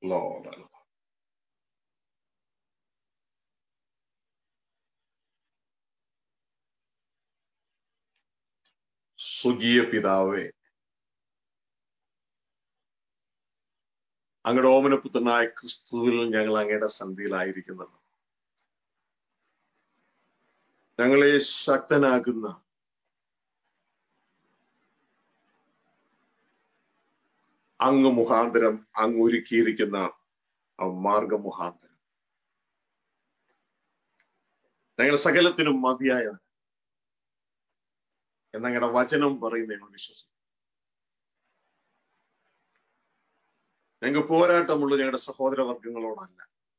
Lord. സ്വർഗീയ പിതാവേ അങ്ങയുടെ ഓമനപുത്രനായ ക്രിസ്തുവിൽ ഞങ്ങൾ അങ്ങയുടെ സന്ധിയിലായിരിക്കുന്നത് ഞങ്ങളെ ശക്തനാകുന്ന അങ്ങ് മുഖാന്തരം അങ്ങ് ഒരുക്കിയിരിക്കുന്ന ആ മാർഗമുഖാന്തരം ഞങ്ങൾ സകലത്തിനും മതിയായ എന്നങ്ങയുടെ വചനം പറയുന്ന ഞങ്ങൾ വിശ്വസിക്കും ഞങ്ങൾക്ക് പോരാട്ടമുള്ള ഞങ്ങളുടെ സഹോദരവർഗങ്ങളോടല്ല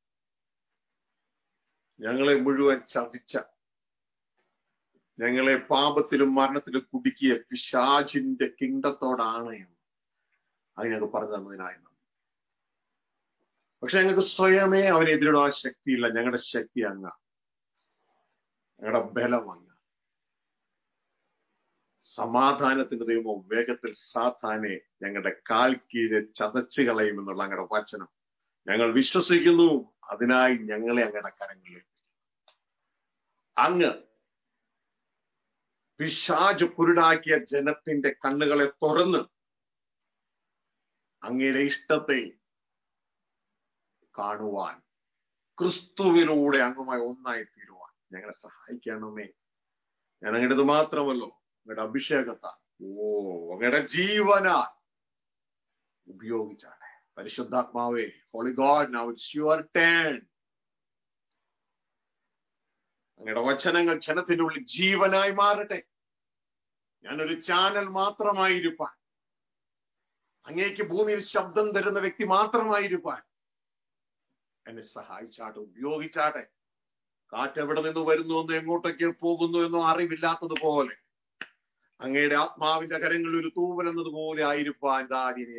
ഞങ്ങളെ മുഴുവൻ ചതിച്ച ഞങ്ങളെ പാപത്തിലും മരണത്തിലും കുടുക്കിയ പിശാചിന്റെ കിങ്ഡത്തോടാണ് എന്ന് അത് ഞങ്ങൾക്ക് പറഞ്ഞു തന്നതിനായി നന്ദി പക്ഷെ ഞങ്ങൾക്ക് സ്വയമേ അവനെ എതിരിടാൻ ശക്തിയില്ല ഞങ്ങളുടെ ശക്തി അങ്ങ ഞങ്ങളുടെ ബലം അങ്ങ സമാധാനത്തിന്റെ ദൈവം വേഗത്തിൽ സാത്താനെ ഞങ്ങളുടെ കാൽ കീഴെ ചതച്ചു കളയുമെന്നുള്ള അങ്ങയുടെ വചനം ഞങ്ങൾ വിശ്വസിക്കുന്നു അതിനായി ഞങ്ങളെ അങ്ങയുടെ കരങ്ങളിൽ അങ്ങ് പിശാജ് കുരുടാക്കിയ ജനത്തിന്റെ കണ്ണുകളെ തുറന്ന് അങ്ങയുടെ ഇഷ്ടത്തെ കാണുവാൻ ക്രിസ്തുവിലൂടെ അങ്ങുമായി ഒന്നായി തീരുവാൻ ഞങ്ങളെ സഹായിക്കണമേ ഞാൻ അങ്ങടേത് മാത്രമല്ലോ അങ്ങയുടെ അഭിഷേകത്താൽ ഓ അങ്ങയുടെ ജീവനാൽ ഉപയോഗിച്ചാണ് പരിശുദ്ധാത്മാവേ holy God now it's your turn അങ്ങയുടെ വചനങ്ങൾ ജനത്തിന്റെ ഉള്ളിൽ ജീവനായി മാറട്ടെ ഞാനൊരു ചാനൽ മാത്രമായിരിക്കാൻ അങ്ങേക്ക് ഭൂമിയിൽ ശബ്ദം തരുന്ന വ്യക്തി മാത്രമായിരിക്കാൻ എന്നെ സഹായിച്ചാട്ടെ ഉപയോഗിച്ചാട്ടെ കാറ്റ് എവിടെ നിന്ന് വരുന്നു എന്ന് എങ്ങോട്ടേക്ക് പോകുന്നു എന്നോ അറിവില്ലാത്തതുപോലെ അങ്ങയുടെ ആത്മാവിന്റെ കരങ്ങളിൽ ഒരു തൂവൽ എന്നതുപോലെ ആയിരിക്കാൻ ദാടിനെ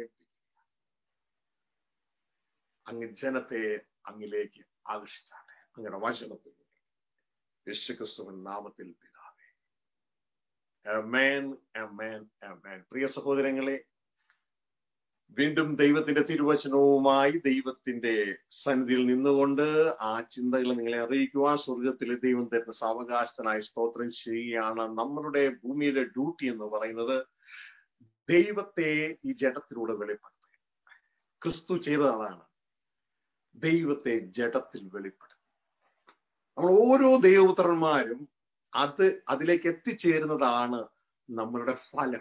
അങ്ങ് ജനത്തെ അങ്ങിലേക്ക് ആകർഷിച്ചാട്ടെ അങ്ങയുടെ വചനത്തിൽ യേശുക്രിസ്തുവിൻ നാമത്തിൽ പിതാവേ അമേൻ അമേൻ അമേൻ പ്രിയ സഹോദരങ്ങളെ വീണ്ടും ദൈവത്തിന്റെ തിരുവചനവുമായി ദൈവത്തിന്റെ സന്നിധിയിൽ നിന്നുകൊണ്ട് ആ ചിന്തകൾ നിങ്ങളെ അറിയിക്കുവാൻ സ്വർഗത്തിലെ ദൈവം തരുന്ന സാവകാശത്തിനായി സ്തോത്രം ചെയ്യുകയാണ് നമ്മളുടെ ഭൂമിയിലെ ഡ്യൂട്ടി എന്ന് പറയുന്നത് ദൈവത്തെ ഈ ജഡത്തിലൂടെ വെളിപ്പെടുത്തുക ക്രിസ്തു ചെയ്തത് അതാണ് ദൈവത്തെ ജഡത്തിൽ വെളിപ്പെടുത്തുക നമ്മൾ ഓരോ ദൈവപുത്രന്മാരും അത് അതിലേക്ക് എത്തിച്ചേരുന്നതാണ് നമ്മളുടെ ഫലം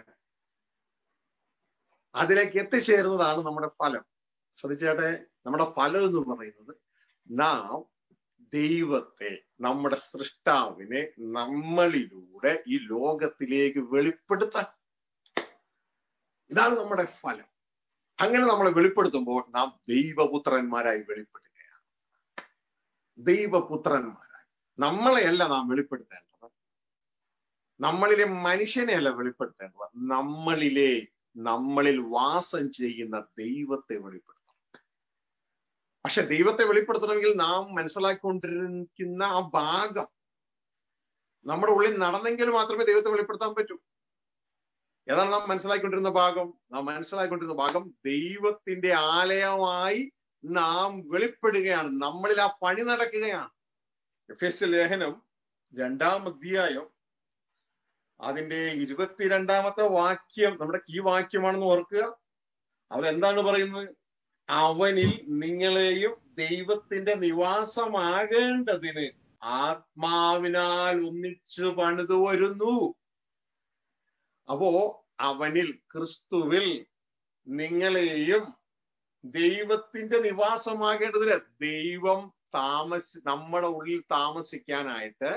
അതിലേക്ക് എത്തിച്ചേരുന്നതാണ് നമ്മുടെ ഫലം ശ്രദ്ധിച്ചേട്ടെ നമ്മുടെ ഫലം എന്ന് പറയുന്നത് നാം ദൈവത്തെ നമ്മുടെ സൃഷ്ടാവിനെ നമ്മളിലൂടെ ഈ ലോകത്തിലേക്ക് വെളിപ്പെടുത്താൻ ഇതാണ് നമ്മുടെ ഫലം അങ്ങനെ നമ്മളെ വെളിപ്പെടുത്തുമ്പോൾ നാം ദൈവപുത്രന്മാരായി വെളിപ്പെടുകയാണ് ദൈവപുത്രന്മാരായി നമ്മളെയല്ല നാം വെളിപ്പെടുത്തേണ്ടത് നമ്മളിലെ മനുഷ്യനെയല്ല വെളിപ്പെടുത്തേണ്ടത് നമ്മളിലെ നമ്മളിൽ വാസം ചെയ്യുന്ന ദൈവത്തെ വെളിപ്പെടുത്തണം പക്ഷെ ദൈവത്തെ വെളിപ്പെടുത്തണമെങ്കിൽ നാം മനസ്സിലാക്കിക്കൊണ്ടിരിക്കുന്ന ആ ഭാഗം നമ്മുടെ ഉള്ളിൽ നടന്നെങ്കിൽ മാത്രമേ ദൈവത്തെ വെളിപ്പെടുത്താൻ പറ്റൂ ഏതാണ് നാം മനസ്സിലാക്കിക്കൊണ്ടിരുന്ന ഭാഗം നാം മനസ്സിലാക്കിക്കൊണ്ടിരുന്ന ഭാഗം ദൈവത്തിന്റെ ആലയമായി നാം വെളിപ്പെടുകയാണ് നമ്മളിൽ ആ പണി നടക്കുകയാണ് എഫ് ലേഖനം രണ്ടാം അധ്യായം അതിന്റെ ഇരുപത്തിരണ്ടാമത്തെ വാക്യം നമ്മുടെ ഈ വാക്യമാണെന്ന് ഓർക്കുക അവൻ എന്താണ് പറയുന്നത് അവനിൽ നിങ്ങളെയും ദൈവത്തിന്റെ നിവാസമാകേണ്ടതിന് ആത്മാവിനാൽ ഒന്നിച്ചു പണിതു വരുന്നു അപ്പോ അവനിൽ ക്രിസ്തുവിൽ നിങ്ങളെയും ദൈവത്തിന്റെ നിവാസമാകേണ്ടതിന് ദൈവം താമസി നമ്മുടെ ഉള്ളിൽ താമസിക്കാനായിട്ട്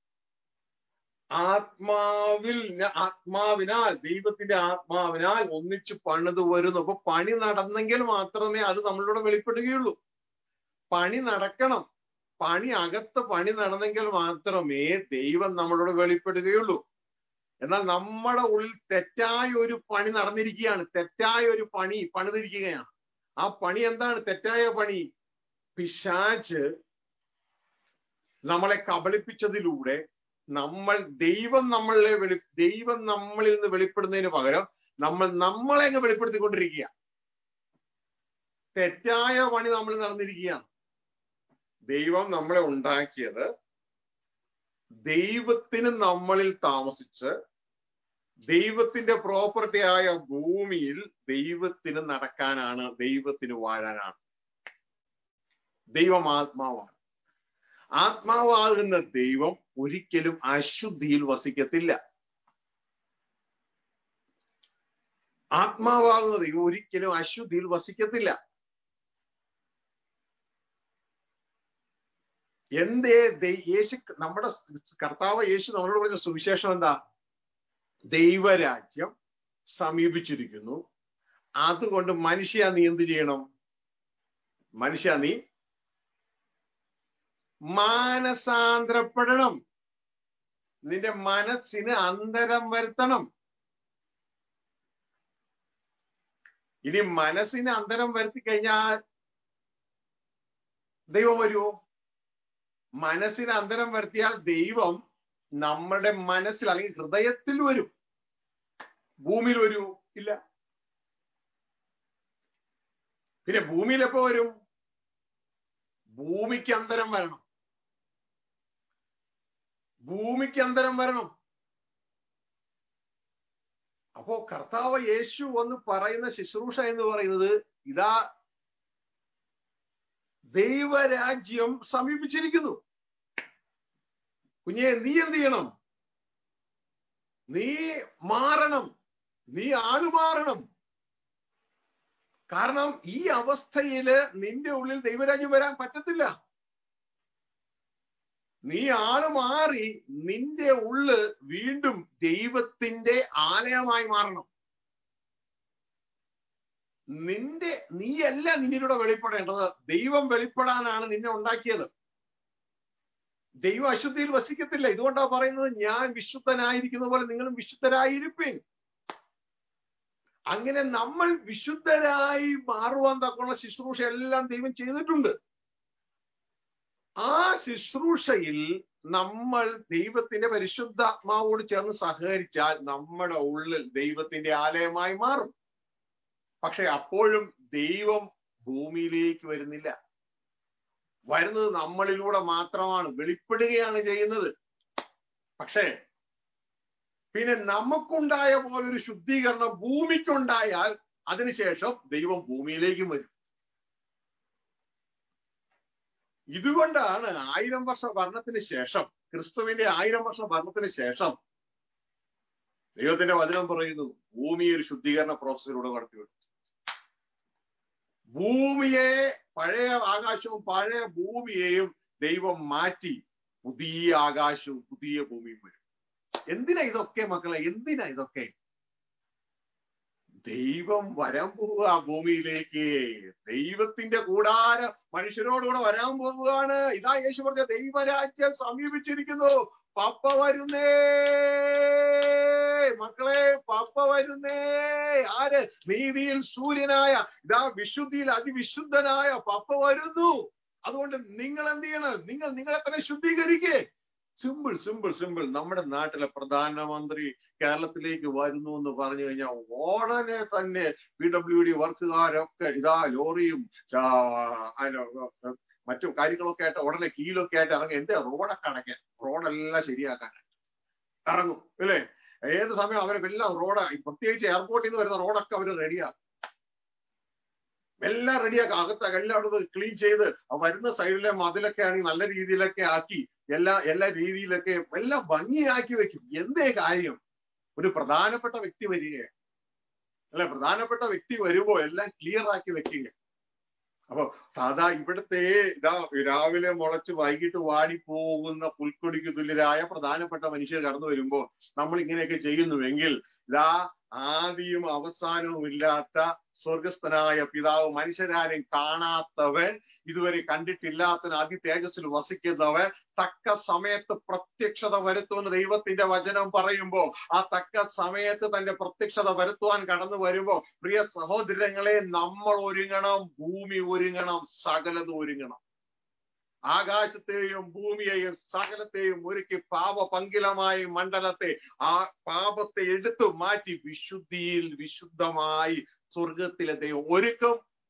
ആത്മാവിൽ ആത്മാവിനാൽ ദൈവത്തിന്റെ ആത്മാവിനാൽ ഒന്നിച്ച് പണിത് വരുന്നു അപ്പൊ പണി നടന്നെങ്കിൽ മാത്രമേ അത് നമ്മളിലൂടെ വെളിപ്പെടുകയുള്ളൂ പണി നടക്കണം പണി അകത്ത് പണി നടന്നെങ്കിൽ മാത്രമേ ദൈവം നമ്മളോട് വെളിപ്പെടുകയുള്ളൂ എന്നാൽ നമ്മുടെ ഉള്ളിൽ തെറ്റായ ഒരു പണി നടന്നിരിക്കുകയാണ് തെറ്റായ ഒരു പണി പണിതിരിക്കുകയാണ് ആ പണി എന്താണ് തെറ്റായ പണി പിശാച്ച് നമ്മളെ കബളിപ്പിച്ചതിലൂടെ നമ്മൾ ദൈവം നമ്മളെ വെളി ദൈവം നമ്മളിൽ നിന്ന് വെളിപ്പെടുന്നതിന് പകരം നമ്മൾ നമ്മളെ അങ്ങ് വെളിപ്പെടുത്തിക്കൊണ്ടിരിക്കുക തെറ്റായ പണി നമ്മൾ നടന്നിരിക്കുകയാണ് ദൈവം നമ്മളെ ഉണ്ടാക്കിയത് ദൈവത്തിന് നമ്മളിൽ താമസിച്ച് ദൈവത്തിന്റെ പ്രോപ്പർട്ടി ആയ ഭൂമിയിൽ ദൈവത്തിന് നടക്കാനാണ് ദൈവത്തിന് വാഴാനാണ് ദൈവം ആത്മാവാണ് ആത്മാവാകുന്ന ദൈവം ഒരിക്കലും അശുദ്ധിയിൽ വസിക്കത്തില്ല ആത്മാവാകുന്ന ദൈവം ഒരിക്കലും അശുദ്ധിയിൽ വസിക്കത്തില്ല എന്തേ ദൈ- യേശു നമ്മുടെ കർത്താവ് യേശു നമ്മളോട് പറഞ്ഞ സുവിശേഷം എന്താ ദൈവരാജ്യം സമീപിച്ചിരിക്കുന്നു അതുകൊണ്ട് മനുഷ്യ നീ എന്ത് ചെയ്യണം മനുഷ്യ നീ മാനസാന്തരപ്പെടണം നിന്റെ മനസ്സിന് അന്തരം വരുത്തണം ഇനി മനസ്സിന് അന്തരം വരുത്തി കഴിഞ്ഞാൽ ദൈവം വരുമോ മനസ്സിന് അന്തരം വരുത്തിയാൽ ദൈവം നമ്മുടെ മനസ്സിൽ അല്ലെങ്കിൽ ഹൃദയത്തിൽ വരും ഭൂമിയിൽ വരുമോ ഇല്ല പിന്നെ ഭൂമിയിൽ എപ്പോ വരും ഭൂമിക്ക് അന്തരം വരണം ഭൂമിക്ക് അന്തരം വരണം അപ്പോ കർത്താവ് യേശു എന്ന് പറയുന്ന ശുശ്രൂഷ എന്ന് പറയുന്നത് ഇതാ ദൈവരാജ്യം സമീപിച്ചിരിക്കുന്നു കുഞ്ഞെ നീ എന്ത് ചെയ്യണം നീ മാറണം നീ ആള് മാറണം കാരണം ഈ അവസ്ഥയില് നിന്റെ ഉള്ളിൽ ദൈവരാജ്യം വരാൻ പറ്റത്തില്ല നീ ആള് മാറി നിന്റെ ഉള്ള് വീണ്ടും ദൈവത്തിന്റെ ആലയമായി മാറണം നിന്റെ നീയല്ല നിന്നിലൂടെ വെളിപ്പെടേണ്ടത് ദൈവം വെളിപ്പെടാനാണ് നിന്നെ ഉണ്ടാക്കിയത് ദൈവം അശുദ്ധിയിൽ വസിക്കത്തില്ല ഇതുകൊണ്ടാണ് പറയുന്നത് ഞാൻ വിശുദ്ധനായിരിക്കുന്ന പോലെ നിങ്ങളും വിശുദ്ധരായിരിപ്പീൻ അങ്ങനെ നമ്മൾ വിശുദ്ധരായി മാറുവാൻ തക്കുള്ള ശുശ്രൂഷ എല്ലാം ദൈവം ചെയ്തിട്ടുണ്ട് ആ ശുശ്രൂഷയിൽ നമ്മൾ ദൈവത്തിന്റെ പരിശുദ്ധാത്മാവോട് ചേർന്ന് സഹകരിച്ചാൽ നമ്മുടെ ഉള്ളിൽ ദൈവത്തിന്റെ ആലയമായി മാറും പക്ഷെ അപ്പോഴും ദൈവം ഭൂമിയിലേക്ക് വരുന്നില്ല വരുന്നത് നമ്മളിലൂടെ മാത്രമാണ് വെളിപ്പെടുകയാണ് ചെയ്യുന്നത് പക്ഷേ പിന്നെ നമുക്കുണ്ടായ പോലൊരു ശുദ്ധീകരണം ഭൂമിക്കുണ്ടായാൽ അതിനുശേഷം ദൈവം ഭൂമിയിലേക്കും വരും ഇതുകൊണ്ടാണ് ആയിരം വർഷ ഭരണത്തിന് ശേഷം ക്രിസ്തുവിന്റെ ആയിരം വർഷ ഭരണത്തിന് ശേഷം ദൈവത്തിന്റെ വചനം പറയുന്നു ഭൂമി ഒരു ശുദ്ധീകരണ പ്രോസസ്സിലൂടെ കടത്തിവിടും ഭൂമിയെ പഴയ ആകാശവും പഴയ ഭൂമിയെയും ദൈവം മാറ്റി പുതിയ ആകാശവും പുതിയ ഭൂമിയും വരും എന്തിനാ ഇതൊക്കെ മക്കളെ എന്തിനാ ഇതൊക്കെ ദൈവം വരാൻ പോവുക ഭൂമിയിലേക്ക് ദൈവത്തിന്റെ കൂടാര മനുഷ്യരോടുകൂടെ വരാൻ പോവുകയാണ് ഇതാ യേശു പറഞ്ഞ ദൈവരാജ്യം സമീപിച്ചിരിക്കുന്നു പപ്പ വരുന്നേ മക്കളെ പപ്പ വരുന്നേ ആര് നീതിയിൽ സൂര്യനായ ഇതാ വിശുദ്ധിയിൽ അതിവിശുദ്ധനായ പപ്പ വരുന്നു അതുകൊണ്ട് നിങ്ങൾ എന്ത് ചെയ്യണം നിങ്ങൾ നിങ്ങളെ തന്നെ ശുദ്ധീകരിക്കേ സിമ്പിൾ സിമ്പിൾ സിമ്പിൾ നമ്മുടെ നാട്ടിലെ പ്രധാനമന്ത്രി കേരളത്തിലേക്ക് വരുന്നു എന്ന് പറഞ്ഞു കഴിഞ്ഞാൽ ഉടനെ തന്നെ പി ഡബ്ല്യു ഡി വർക്കുകാരൊക്കെ ഇതാ ലോറിയും മറ്റു കാര്യങ്ങളൊക്കെ ആയിട്ട് ഉടനെ കീഴൊക്കെ ആയിട്ട് ഇറങ്ങി എന്റെ റോഡൊക്കെ അടയ്ക്കാൻ റോഡെല്ലാം ശരിയാക്കാനായിട്ട് ഇറങ്ങും അല്ലേ ഏത് സമയം അവരെ എല്ലാം റോഡ് പ്രത്യേകിച്ച് എയർപോർട്ടിൽ നിന്ന് വരുന്ന റോഡൊക്കെ അവർ റെഡിയാക്കും എല്ലാം റെഡിയാക്കാം അകത്ത് എല്ലാം അവിടെ ക്ലീൻ ചെയ്ത് വരുന്ന സൈഡിലെ മതിലൊക്കെ ആണെങ്കിൽ നല്ല രീതിയിലൊക്കെ ആക്കി എല്ലാ എല്ലാ രീതിയിലൊക്കെ എല്ലാം ഭംഗിയാക്കി വെക്കും എന്തേ കാര്യം ഒരു പ്രധാനപ്പെട്ട വ്യക്തി വരികയാണ് അല്ലെ പ്രധാനപ്പെട്ട വ്യക്തി വരുമ്പോ എല്ലാം ക്ലിയർ ആക്കി വെക്കുക അപ്പൊ സാധാ ഇവിടുത്തെ ഇതാ രാവിലെ മുളച്ച് വൈകിട്ട് വാടിപ്പോകുന്ന പുൽക്കൊടിക്ക് തുല്യരായ പ്രധാനപ്പെട്ട മനുഷ്യർ കടന്നു വരുമ്പോ നമ്മൾ ഇങ്ങനെയൊക്കെ ചെയ്യുന്നുവെങ്കിൽ ഇതാ ആദിയും അവസാനവും ഇല്ലാത്ത സ്വർഗസ്ഥനായ പിതാവ് മനുഷ്യരാരും കാണാത്തവൻ ഇതുവരെ കണ്ടിട്ടില്ലാത്ത അതി തേജസ്സിൽ വസിക്കുന്നവൻ തക്ക സമയത്ത് പ്രത്യക്ഷത വരുത്തുമെന്ന് ദൈവത്തിന്റെ വചനം പറയുമ്പോ ആ തക്ക സമയത്ത് തന്റെ പ്രത്യക്ഷത വരുത്തുവാൻ കടന്നു വരുമ്പോ പ്രിയ സഹോദരങ്ങളെ നമ്മൾ ഒരുങ്ങണം ഭൂമി ഒരുങ്ങണം സകലതും ഒരുങ്ങണം ആകാശത്തെയും ഭൂമിയെയും സകലത്തെയും ഒരുക്കി പാപ പങ്കിലമായ മണ്ഡലത്തെ ആ പാപത്തെ എടുത്തു മാറ്റി വിശുദ്ധിയിൽ വിശുദ്ധമായി സ്വർഗത്തിലെ ദൈവം ഒരുക്കും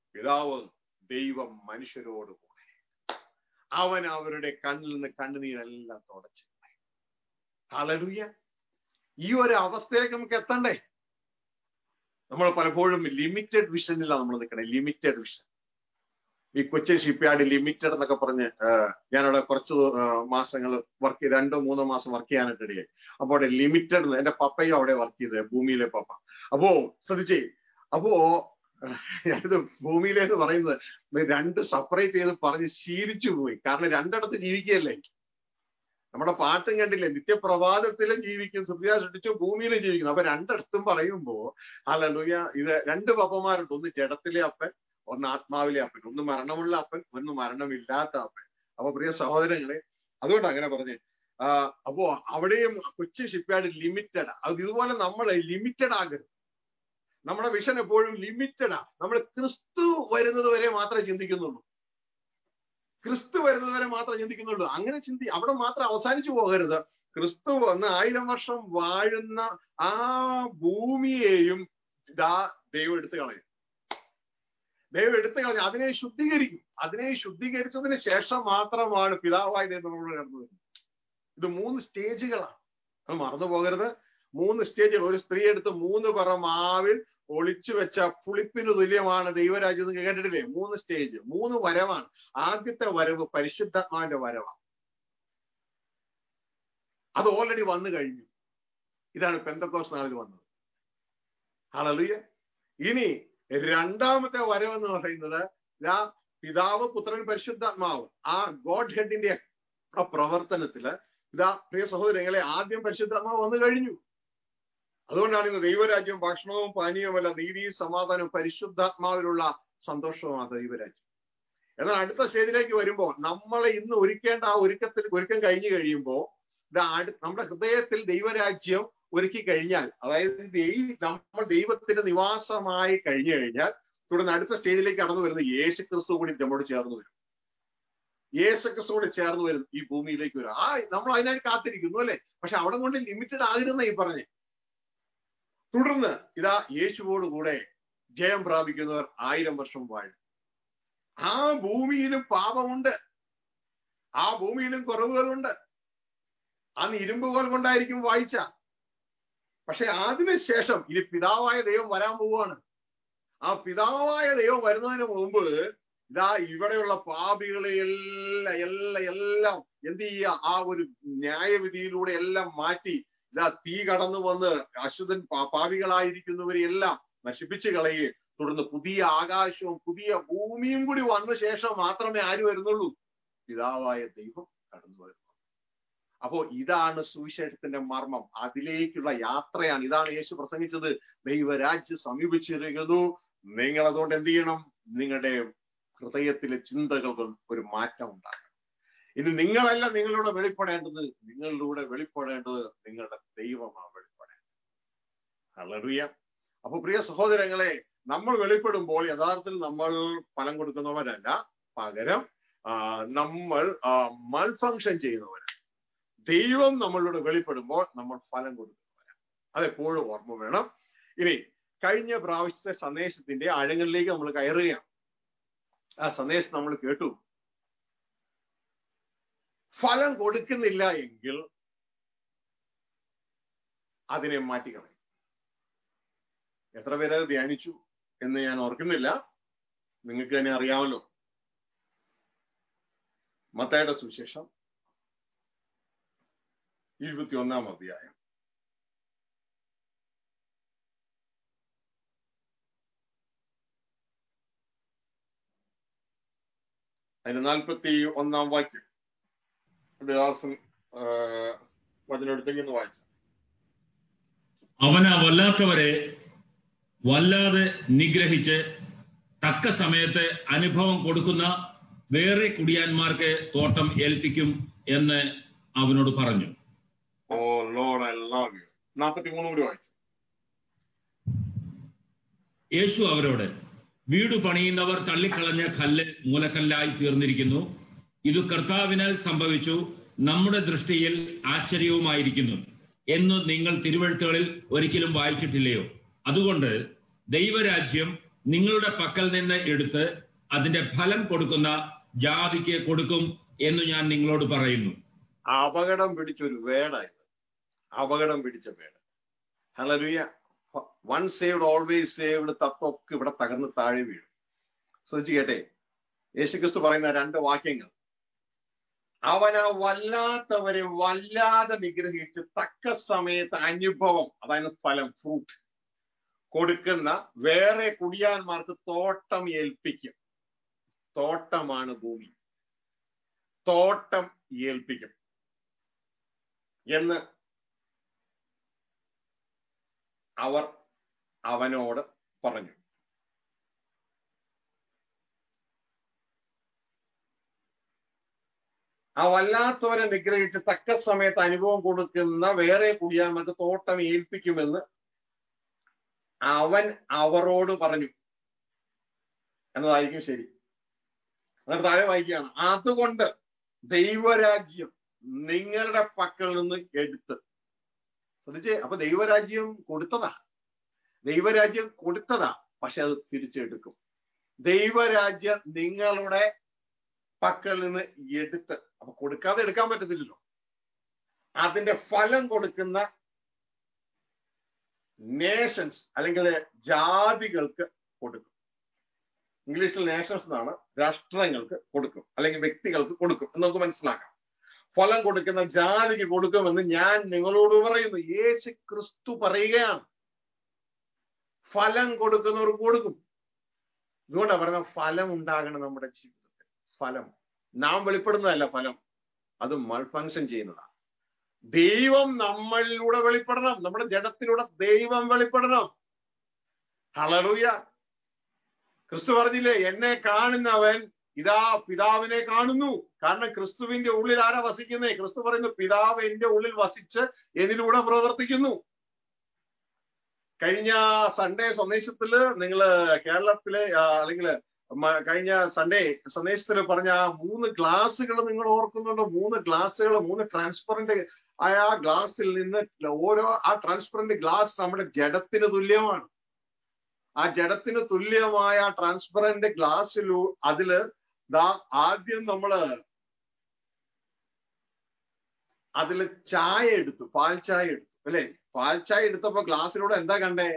പിതാവ് ദൈവം മനുഷ്യരോട് കൂടെ അവൻ അവരുടെ കണ്ണിൽ നിന്ന് കണ്ണുനീരെല്ലാം തുടച്ചു ഹലലുയ ഈ ഒരു അവസ്ഥയിലേക്ക് നമുക്ക് എത്തണ്ടേ നമ്മൾ പലപ്പോഴും ലിമിറ്റഡ് വിഷനിലാണ് നമ്മൾ നിൽക്കണേ ലിമിറ്റഡ് വിഷൻ ഈ കൊച്ചിൻ ഷിപ്പ്യാർഡ് ലിമിറ്റഡ് എന്നൊക്കെ പറഞ്ഞ് ഞാനവിടെ കുറച്ച് മാസങ്ങൾ വർക്ക് ചെയ്ത് രണ്ടോ മൂന്നോ മാസം വർക്ക് ചെയ്യാനായിട്ട് ഇടയായി അപ്പൊ അവിടെ ലിമിറ്റഡ് എന്റെ പപ്പയും അവിടെ വർക്ക് ചെയ്തത് ഭൂമിയിലെ പപ്പ അപ്പോ ശ്രദ്ധിച്ചേ അപ്പോ ഞാനിത് ഭൂമിയിലെന്ന് പറയുന്നത് രണ്ട് സെപ്പറേറ്റ് ചെയ്ത് പറഞ്ഞ് ശീലിച്ചു പോയി കാരണം രണ്ടിടത്ത് ജീവിക്കുകയല്ലേ നമ്മുടെ പാട്ടും കണ്ടില്ലേ നിത്യപ്രഭാതത്തിലും ജീവിക്കും സുപ്രിയ സൃഷ്ടിച്ചു ഭൂമിയിലും ജീവിക്കുന്നു അപ്പൊ രണ്ടിടത്തും പറയുമ്പോ അല്ലൂയ ഇത് രണ്ട് പപ്പന്മാരുണ്ട് ഒന്ന് ജഡത്തിലെ അപ്പൻ ഒന്ന് ആത്മാവിലെ അപ്പൻ ഒന്ന് മരണമുള്ള അപ്പൻ ഒന്ന് മരണമില്ലാത്ത അപ്പൻ അപ്പൊ പ്രിയ സഹോദരങ്ങളെ അതുകൊണ്ട് അങ്ങനെ പറഞ്ഞ് അപ്പോ അവിടെയും കൊച്ചി ഷിപ്പ്യാർഡ് ലിമിറ്റഡ് അത് ഇതുപോലെ നമ്മൾ ലിമിറ്റഡ് ആകരുത് നമ്മുടെ വിഷൻ എപ്പോഴും ലിമിറ്റഡാ നമ്മൾ ക്രിസ്തു വരുന്നത് വരെ മാത്രമേ ചിന്തിക്കുന്നുള്ളൂ ക്രിസ്തു വരുന്നത് വരെ മാത്രമേ ചിന്തിക്കുന്നുള്ളൂ അങ്ങനെ ചിന്തി അവിടെ മാത്രം അവസാനിച്ചു പോകരുത് ക്രിസ്തു വന്ന് ആയിരം വർഷം വാഴുന്ന ആ ഭൂമിയെയും ഇതാ ദൈവം എടുത്തു കളയും ദൈവം എടുത്തു കളഞ്ഞു അതിനെ ശുദ്ധീകരിക്കും അതിനെ ശുദ്ധീകരിച്ചതിന് ശേഷം മാത്രമാണ് പിതാവായ ദൈവം നമ്മളോട് കടന്നു വരുന്നത് ഇത് മൂന്ന് സ്റ്റേജുകളാണ് അത് മറന്നു പോകരുത് മൂന്ന് സ്റ്റേജുകൾ ഒരു സ്ത്രീ എടുത്ത് മൂന്ന് പറ മാവിൽ ഒളിച്ചു വെച്ച പുളിപ്പിന് തുല്യമാണ് ദൈവരാജ്യം എന്ന് കേട്ടിട്ടില്ലേ മൂന്ന് സ്റ്റേജ് മൂന്ന് വരവാണ് ആദ്യത്തെ വരവ് പരിശുദ്ധാത്മാവിന്റെ വരവാണ് അത് ഓൾറെഡി വന്നു കഴിഞ്ഞു ഇതാണ് പെന്തക്കോസ് നാളിൽ വന്നത് ഹളലിയ ഇനി രണ്ടാമത്തെ വരവ് എന്ന് പറയുന്നത് ആ പിതാവ് പുത്രൻ പരിശുദ്ധാത്മാവ് ആ ഗോഡ് ഹെഡിന്റെ ആ പ്രവർത്തനത്തില് ഇതാ പ്രിയ സഹോദരങ്ങളെ ആദ്യം പരിശുദ്ധാത്മാവ് വന്നു കഴിഞ്ഞു അതുകൊണ്ടാണ് ഇന്ന് ദൈവരാജ്യം ഭക്ഷണവും പാനീയവുമല്ല നീതിയും സമാധാനവും പരിശുദ്ധാത്മാവിലുള്ള സന്തോഷവുമാണ് ദൈവരാജ്യം എന്നാൽ അടുത്ത സ്റ്റേജിലേക്ക് വരുമ്പോൾ നമ്മളെ ഇന്ന് ഒരുക്കേണ്ട ആ ഒരുക്കത്തിൽ ഒരുക്കം കഴിഞ്ഞു കഴിയുമ്പോൾ ഇത് നമ്മുടെ ഹൃദയത്തിൽ ദൈവരാജ്യം ഒരുക്കി കഴിഞ്ഞാൽ അതായത് നമ്മൾ ദൈവത്തിന്റെ നിവാസമായി കഴിഞ്ഞു കഴിഞ്ഞാൽ തുടർന്ന് അടുത്ത സ്റ്റേജിലേക്ക് കടന്നു വരുന്ന യേശു ക്രിസ്തു കൂടി നമ്മോട് ചേർന്ന് വരും യേശു ക്രിസ്തു കൂടി ചേർന്ന് വരും ഈ ഭൂമിയിലേക്ക് വരും ആ നമ്മൾ അതിനായി കാത്തിരിക്കുന്നു അല്ലെ പക്ഷെ അവിടെ കൊണ്ട് ലിമിറ്റഡ് ആയിരുന്ന ഈ പറഞ്ഞേ തുടർന്ന് ഇതാ യേശുവോട് കൂടെ ജയം പ്രാപിക്കുന്നവർ ആയിരം വർഷം വാഴും ആ ഭൂമിയിലും പാപമുണ്ട് ആ ഭൂമിയിലും കുറവുകളുണ്ട് അന്ന് ഇരുമ്പുകോൽ കൊണ്ടായിരിക്കും വായിച്ച പക്ഷെ അതിനുശേഷം ഇനി പിതാവായ ദൈവം വരാൻ പോവുകയാണ് ആ പിതാവായ ദൈവം വരുന്നതിന് മുമ്പ് ഇതാ ഇവിടെയുള്ള പാപികളെ എല്ലാം എല്ലാം എല്ലാം എന്ത് ചെയ്യുക ആ ഒരു ന്യായവിധിയിലൂടെ എല്ലാം മാറ്റി ഇതാ തീ കടന്നു വന്ന് അശുദ്ധൻ പാപികളായിരിക്കുന്നവരെ എല്ലാം നശിപ്പിച്ചു കളയുകയും തുടർന്ന് പുതിയ ആകാശവും പുതിയ ഭൂമിയും കൂടി വന്ന ശേഷം മാത്രമേ ആര് വരുന്നുള്ളൂ പിതാവായ ദൈവം കടന്നു വരുന്നു അപ്പോ ഇതാണ് സുവിശേഷത്തിന്റെ മർമ്മം അതിലേക്കുള്ള യാത്രയാണ് ഇതാണ് യേശു പ്രസംഗിച്ചത് ദൈവരാജ്യം സമീപിച്ചിരിക്കുന്നു നിങ്ങൾ അതുകൊണ്ട് എന്ത് ചെയ്യണം നിങ്ങളുടെ ഹൃദയത്തിലെ ചിന്തകൾക്ക് ഒരു മാറ്റം ഉണ്ടാകണം ഇനി നിങ്ങളല്ല നിങ്ങളിലൂടെ വെളിപ്പെടേണ്ടത് നിങ്ങളിലൂടെ വെളിപ്പെടേണ്ടത് നിങ്ങളുടെ ദൈവമാണ് വെളിപ്പെടേണ്ടത് അളറിയ അപ്പൊ പ്രിയ സഹോദരങ്ങളെ നമ്മൾ വെളിപ്പെടുമ്പോൾ യഥാർത്ഥത്തിൽ നമ്മൾ ഫലം കൊടുക്കുന്നവരല്ല പകരം നമ്മൾ മൾ ഫങ്ഷൻ ചെയ്യുന്നവരാണ് ദൈവം നമ്മളിലൂടെ വെളിപ്പെടുമ്പോൾ നമ്മൾ ഫലം കൊടുക്കുന്നവരാണ് അതെപ്പോഴും ഓർമ്മ വേണം ഇനി കഴിഞ്ഞ പ്രാവശ്യത്തെ സന്ദേശത്തിന്റെ ആഴങ്ങളിലേക്ക് നമ്മൾ കയറുകയാണ് ആ സന്ദേശം നമ്മൾ കേട്ടു ഫലം കൊടുക്കുന്നില്ല എങ്കിൽ അതിനെ മാറ്റിക്കളയും എത്ര പേരത് ധ്യാനിച്ചു എന്ന് ഞാൻ ഓർക്കുന്നില്ല നിങ്ങൾക്ക് തന്നെ അറിയാമല്ലോ മത്തായുടെ സുവിശേഷം ഇരുപത്തി ഒന്നാം അധ്യായം അതിന് നാൽപ്പത്തി ഒന്നാം വാക്യം ദാസൻ വചനെടുത്തെങ്കിൽ ഒന്ന് വായിച്ച അവന വല്ലാത്തവരെ വല്ലാതെ നിഗ്രഹിച്ച് തക്ക സമയത്ത് അനുഭവം കൊടുക്കുന്ന വേറെ കുടിയാന്മാർക്ക് തോട്ടം ഏൽപ്പിക്കും എന്ന് അവനോട് പറഞ്ഞു oh Lord I love you നാൽപ്പത്തി മൂന്ന് കൂടി വായിച്ചു യേശു അവരോട് വീട് പണിയുന്നവർ തള്ളിക്കളഞ്ഞ കല്ല് മൂലക്കല്ലായി തീർന്നിരിക്കുന്നു ഇത് കർത്താവിനാൽ സംഭവിച്ചു നമ്മുടെ ദൃഷ്ടിയിൽ ആശ്ചര്യവുമായിരിക്കുന്നു എന്ന് നിങ്ങൾ തിരുവഴുത്തുകളിൽ ഒരിക്കലും വായിച്ചിട്ടില്ലയോ അതുകൊണ്ട് ദൈവരാജ്യം നിങ്ങളുടെ പക്കൽ നിന്ന് എടുത്ത് അതിന്റെ ഫലം കൊടുക്കുന്ന ജാതിക്ക് കൊടുക്കും എന്ന് ഞാൻ നിങ്ങളോട് പറയുന്നു അപകടം പിടിച്ചൊരു വേടായത് അപകടം പിടിച്ച വേട് hallelujah once saved always saved തത്വമൊക്കെ ഇവിടെ തകർന്ന് താഴെ വീഴും ശ്രദ്ധിച്ചു കേട്ടെ യേശുക്രിസ്തു പറയുന്ന രണ്ട് വാക്യങ്ങൾ അവന വല്ലാത്തവരെ വല്ലാതെ നിഗ്രഹിച്ച് തക്ക സമയത്ത് അനുഭവം അതായത് ഫലം ഫ്രൂട്ട് കൊടുക്കുന്ന വേറെ കുടിയാന്മാർക്ക് തോട്ടം ഏൽപ്പിക്കും തോട്ടമാണ് ഭൂമി തോട്ടം ഏൽപ്പിക്കും എന്ന് അവർ അവനോട് പറഞ്ഞു ആ വല്ലാത്തവരെ നിഗ്രഹിച്ച് തക്ക സമയത്ത് അനുഭവം കൊടുക്കുന്ന വേറെ കുടിയാന്മാർക്ക് തോട്ടം ഏൽപ്പിക്കുമെന്ന് അവൻ അവരോട് പറഞ്ഞു എന്നതായിരിക്കും ശരി എന്നിട്ട് താഴെ വായിക്കുകയാണ് അതുകൊണ്ട് ദൈവരാജ്യം നിങ്ങളുടെ പക്കൽ നിന്ന് എടുത്ത് ശ്രദ്ധിച്ചേ അപ്പൊ ദൈവരാജ്യം കൊടുത്തതാ ദൈവരാജ്യം കൊടുത്തതാ പക്ഷെ അത് തിരിച്ചെടുക്കും ദൈവരാജ്യം നിങ്ങളുടെ പക്കൽ നിന്ന് എടുത്ത് അപ്പൊ കൊടുക്കാതെ എടുക്കാൻ പറ്റത്തില്ലല്ലോ അതിന്റെ ഫലം കൊടുക്കുന്ന നേഷൻസ് അല്ലെങ്കിൽ ജാതികൾക്ക് കൊടുക്കും ഇംഗ്ലീഷിൽ നേഷൻസ് എന്നാണ് രാഷ്ട്രങ്ങൾക്ക് കൊടുക്കും അല്ലെങ്കിൽ വ്യക്തികൾക്ക് കൊടുക്കും എന്ന് നമുക്ക് മനസ്സിലാക്കാം ഫലം കൊടുക്കുന്ന ജാതിക്ക് കൊടുക്കുമെന്ന് ഞാൻ നിങ്ങളോട് പറയുന്നു യേശു ക്രിസ്തു പറയുകയാണ് ഫലം കൊടുക്കുന്നവർക്ക് കൊടുക്കും ഇതുകൊണ്ടാണ് പറയുന്നത് ഫലം ഉണ്ടാകണം നമ്മുടെ ജീവിതത്തിൽ ഫലം നാം വെളിപ്പെടുന്നതല്ല ഫലം അത് മൾഫങ്ഷൻ ചെയ്യുന്നതാണ് ദൈവം നമ്മളിലൂടെ വെളിപ്പെടണം നമ്മുടെ ജഡത്തിലൂടെ ദൈവം വെളിപ്പെടണം ഹളലൂയ ക്രിസ്തു പറഞ്ഞില്ലേ എന്നെ കാണുന്നവൻ ഇതാ പിതാവിനെ കാണുന്നു കാരണം ക്രിസ്തുവിന്റെ ഉള്ളിൽ ആരാ വസിക്കുന്നേ ക്രിസ്തു പറയുന്നു പിതാവ് എന്റെ ഉള്ളിൽ വസിച്ച് എന്നിലൂടെ പ്രവർത്തിക്കുന്നു കഴിഞ്ഞ സൺഡേ സന്ദേശത്തില് നിങ്ങൾ കേരളത്തിലെ അല്ലെങ്കിൽ കഴിഞ്ഞ സൺഡേ സന്ദേശത്തിൽ പറഞ്ഞ ആ മൂന്ന് ഗ്ലാസുകൾ നിങ്ങൾ ഓർക്കുന്നുണ്ടോ മൂന്ന് ഗ്ലാസുകൾ മൂന്ന് ട്രാൻസ്പെറന്റ് ആയ ആ ഗ്ലാസിൽ നിന്ന് ഓരോ ആ ട്രാൻസ്പെറന്റ് ഗ്ലാസ് നമ്മുടെ ജഡത്തിന് തുല്യമാണ് ആ ജഡത്തിന് തുല്യമായ ട്രാൻസ്പെറന്റ് ഗ്ലാസ്സിലു അതില് ദാ ആദ്യം നമ്മള് അതില് ചായ എടുത്തു പാൽ ചായ എടുത്തു അല്ലെ പാൽ ചായ എടുത്തപ്പോ ഗ്ലാസ്സിലൂടെ എന്താ കണ്ടേ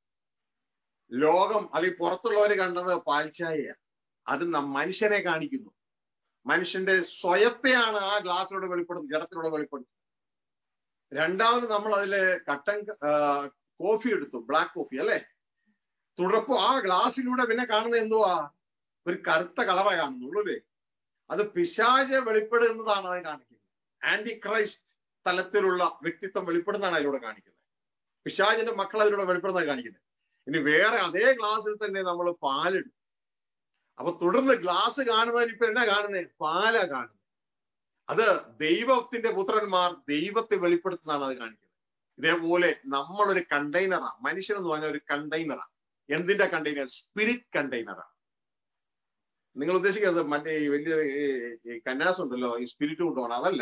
ലോകം അല്ലെങ്കിൽ പുറത്തുള്ളവര് കണ്ടത് പാൽ ചായയാണ് അത് മനുഷ്യനെ കാണിക്കുന്നു മനുഷ്യന്റെ സ്വയത്തെയാണ് ആ ഗ്ലാസ്സിലൂടെ വെളിപ്പെടുന്നത് ജഡത്തിലൂടെ വെളിപ്പെടുന്നത് രണ്ടാമത് നമ്മൾ അതില് കട്ടൻ കോഫി എടുത്തു ബ്ലാക്ക് കോഫി അല്ലെ തുടർപ്പോ ആ ഗ്ലാസ്സിലൂടെ പിന്നെ കാണുന്നത് എന്തുവാ ഒരു കറുത്ത കളറ കാണുന്നുള്ളൂ അല്ലേ അത് പിശാച വെളിപ്പെടുന്നതാണ് അത് കാണിക്കുന്നത് ആന്റി ക്രൈസ്റ്റ് തലത്തിലുള്ള വ്യക്തിത്വം വെളിപ്പെടുന്നതാണ് അതിലൂടെ കാണിക്കുന്നത് പിശാചിന്റെ മക്കൾ അതിലൂടെ വെളിപ്പെടുന്നത് കാണിക്കുന്നത് ഇനി വേറെ അതേ ഗ്ലാസ്സിൽ തന്നെ നമ്മൾ പാലിടും അപ്പൊ തുടർന്ന് ഗ്ലാസ് കാണുന്നതിന് ഇപ്പൊ എന്നാ കാണുന്നത് പാലാ കാണുന്നത് അത് ദൈവത്തിന്റെ പുത്രന്മാർ ദൈവത്തെ വെളിപ്പെടുത്തുന്നതാണ് അത് കാണിക്കുന്നത് ഇതേപോലെ നമ്മളൊരു കണ്ടെയ്നറാ മനുഷ്യൻ എന്ന് പറഞ്ഞ ഒരു കണ്ടെയ്നറാ എന്തിന്റെ കണ്ടെയ്നർ സ്പിരിറ്റ് കണ്ടെയ്നറാണ് നിങ്ങൾ ഉദ്ദേശിക്കുന്നത് മറ്റേ ഈ വലിയ കന്യാസം ഉണ്ടല്ലോ ഈ സ്പിരിറ്റ് കൊണ്ടുപോകണം അതല്ല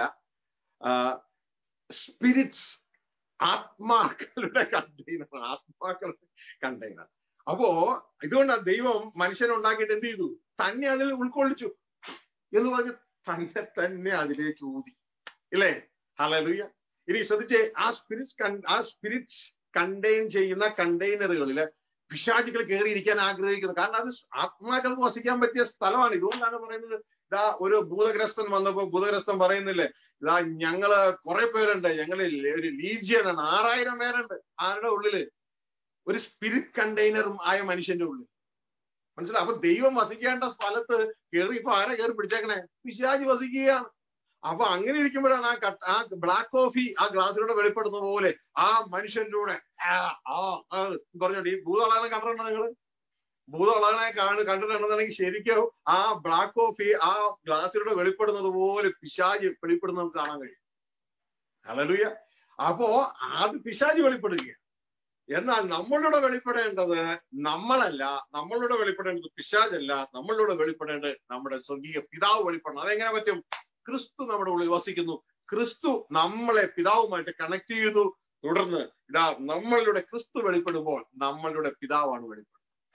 സ്പിരിറ്റ്സ് ആത്മാക്കളുടെ കണ്ടെയ്നർ ആത്മാക്കളുടെ കണ്ടെയ്നർ അപ്പോ ഇതുകൊണ്ടാണ് ദൈവം മനുഷ്യനെ ഉണ്ടാക്കിയിട്ട് എന്ത് ചെയ്തു തന്നെ അതിൽ ഉൾക്കൊള്ളിച്ചു എന്ന് പറഞ്ഞ് തന്നെ തന്നെ അതിലേക്ക് ഊതി ഇല്ലേ ഹലലുയ ഇനി ശ്രദ്ധിച്ചേ ആ സ്പിരിറ്റ്സ് ആ സ്പിരിറ്റ്സ് കണ്ടെയ്ൻ ചെയ്യുന്ന കണ്ടെയ്നറുകളില് പിശാചുകൾ കയറിയിരിക്കാൻ ആഗ്രഹിക്കുന്നു കാരണം അത് ആത്മാക്കൾക്ക് വസിക്കാൻ പറ്റിയ സ്ഥലമാണ് ഇതുകൊണ്ടാണ് പറയുന്നത് ഇതാ ഒരു ഭൂതഗ്രസ്തൻ വന്നപ്പോ ഭൂതഗ്രസ്തൻ പറയുന്നില്ലേ ഇതാ ഞങ്ങള് കുറെ പേരുണ്ട് ഞങ്ങളിൽ ഒരു ലീജിയനാണ് ആറായിരം പേരുണ്ട് ആരുടെ ഉള്ളില് ഒരു സ്പിരിറ്റ് കണ്ടെയ്നറും ആയ മനുഷ്യന്റെ ഉള്ളിൽ മനസ്സിലായി അപ്പൊ ദൈവം വസിക്കേണ്ട സ്ഥലത്ത് കയറി ഇപ്പൊ ആരെ കയറി പിടിച്ചേക്കണേ പിശാജ് വസിക്കുകയാണ് അപ്പൊ അങ്ങനെ ഇരിക്കുമ്പോഴാണ് ആ കട്ട് ആ ബ്ലാക്ക് കോഫി ആ ഗ്ലാസ്സിലൂടെ വെളിപ്പെടുന്ന പോലെ ആ മനുഷ്യന്റെ ആ ആ പറഞ്ഞോണ്ട് ഈ ഭൂതളകളെ കണ്ടിട്ടുണ്ടോ നിങ്ങള് ഭൂതളകളെ കാണു കണ്ടിട്ടുണ്ടെന്നുണ്ടെങ്കിൽ ശരിക്കും ആ ബ്ലാക്ക് കോഫി ആ ഗ്ലാസ്സിലൂടെ വെളിപ്പെടുന്നത് പോലെ പിശാജ് വെളിപ്പെടുന്നത് നമുക്ക് കാണാൻ കഴിയും ഹലലുയ അപ്പോ അത് പിശാജ് വെളിപ്പെടുകയാണ് എന്നാൽ നമ്മളുടെ വെളിപ്പെടേണ്ടത് നമ്മളല്ല നമ്മളുടെ വെളിപ്പെടേണ്ടത് പിശാജല്ല നമ്മളുടെ വെളിപ്പെടേണ്ടത് നമ്മുടെ സ്വർഗീയ പിതാവ് വെളിപ്പെടണം അതെങ്ങനെ പറ്റും ക്രിസ്തു നമ്മുടെ ഉള്ളിൽ വസിക്കുന്നു ക്രിസ്തു നമ്മളെ പിതാവുമായിട്ട് കണക്ട് ചെയ്യുന്നു തുടർന്ന് ഇതാ നമ്മളുടെ ക്രിസ്തു വെളിപ്പെടുമ്പോൾ നമ്മളുടെ പിതാവാണ് വെളിപ്പെടുന്നത്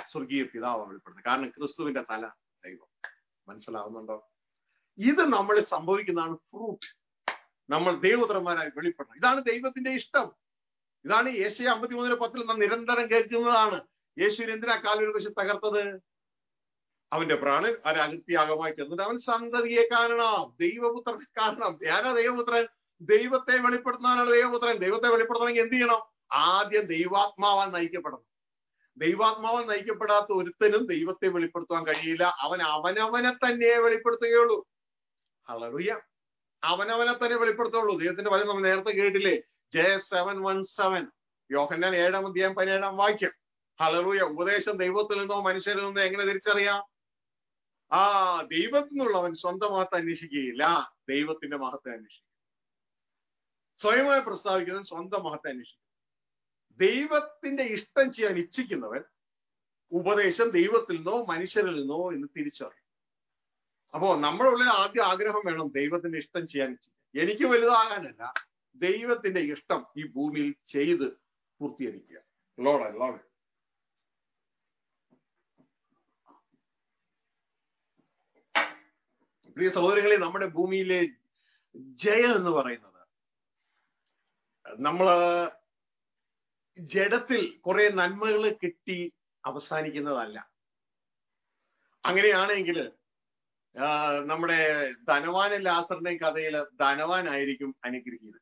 സ്വർഗീയ പിതാവ് വെളിപ്പെടുന്നത് കാരണം ക്രിസ്തുവിന്റെ തല ദൈവം മനസ്സിലാവുന്നുണ്ടോ ഇത് നമ്മൾ സംഭവിക്കുന്നതാണ് ഫ്രൂട്ട് നമ്മൾ ദൈവപുത്രന്മാരായി വെളിപ്പെടണം ഇതാണ് ദൈവത്തിന്റെ ഇഷ്ടം ഇതാണ് യേശയ അമ്പത്തിമൂന്നിന് പത്തിൽ നാം നിരന്തരം കേൾക്കുന്നതാണ് യേശുവിന് എന്തിനാ കാലൊരു വശം തകർത്തത് അവന്റെ പ്രാണൻ ഒരകൃത്യാഗമായി ചെന്നിട്ട് അവൻ സന്തതിയെ കാണണം ദൈവപുത്രൻ കാണണം ആരാ ദൈവപുത്രൻ ദൈവത്തെ വെളിപ്പെടുത്തുന്നവനാണ് ദൈവപുത്രൻ ദൈവത്തെ വെളിപ്പെടുത്തണമെങ്കിൽ എന്ത് ചെയ്യണം ആദ്യം ദൈവാത്മാവാൻ നയിക്കപ്പെടണം ദൈവാത്മാവാൽ നയിക്കപ്പെടാത്ത ഒരുത്തനും ദൈവത്തെ വെളിപ്പെടുത്തുവാൻ കഴിയില്ല അവൻ അവനവനെ തന്നെ വെളിപ്പെടുത്തുകയുള്ളൂ ഹലറിയ അവനവനെ തന്നെ വെളിപ്പെടുത്തുള്ളൂ ദൈവത്തിന്റെ വചനം നമ്മൾ നേരത്തെ കേട്ടില്ലേ ജെ സെവൻ വൺ സെവൻ യോഹന്നാൻ ഏഴാം അധ്യായം പതിനേഴാം വാക്യം ഹലറൂയ ഉപദേശം ദൈവത്തിൽ നിന്നോ മനുഷ്യരിൽ നിന്നോ എങ്ങനെ തിരിച്ചറിയാം ആ ദൈവത്തിൽ നിന്നുള്ളവൻ സ്വന്തം മഹത്തെ അന്വേഷിക്കുകയില്ല ദൈവത്തിന്റെ മഹത്തെ അന്വേഷിക്കും സ്വയമായി പ്രസ്താവിക്കുന്നവൻ സ്വന്തം മഹത്തെ അന്വേഷിക്കും ദൈവത്തിന്റെ ഇഷ്ടം ചെയ്യാൻ ഇച്ഛിക്കുന്നവൻ ഉപദേശം ദൈവത്തിൽ നിന്നോ മനുഷ്യരിൽ നിന്നോ എന്ന് തിരിച്ചറിയും അപ്പോ നമ്മുടെ ഉള്ളിൽ ആദ്യ ആഗ്രഹം വേണം ദൈവത്തിന്റെ ഇഷ്ടം ചെയ്യാൻ ഇച്ഛിക്കാൻ എനിക്ക് വലുതാകാനല്ല ദൈവത്തിന്റെ ഇഷ്ടം ഈ ഭൂമിയിൽ ചെയ്ത് പൂർത്തീകരിക്കുക ലോഡ് ലോഡ് പ്രിയ സഹോദരങ്ങളെ നമ്മുടെ ഭൂമിയിലെ ജയം എന്ന് പറയുന്നത് നമ്മള് ജഡത്തിൽ കുറെ നന്മകൾ കിട്ടി അവസാനിക്കുന്നതല്ല അങ്ങനെയാണെങ്കിൽ നമ്മുടെ ധനവാന ലാസറിന്റെ കഥയിൽ ധനവാനായിരിക്കും അനുഗ്രഹീത്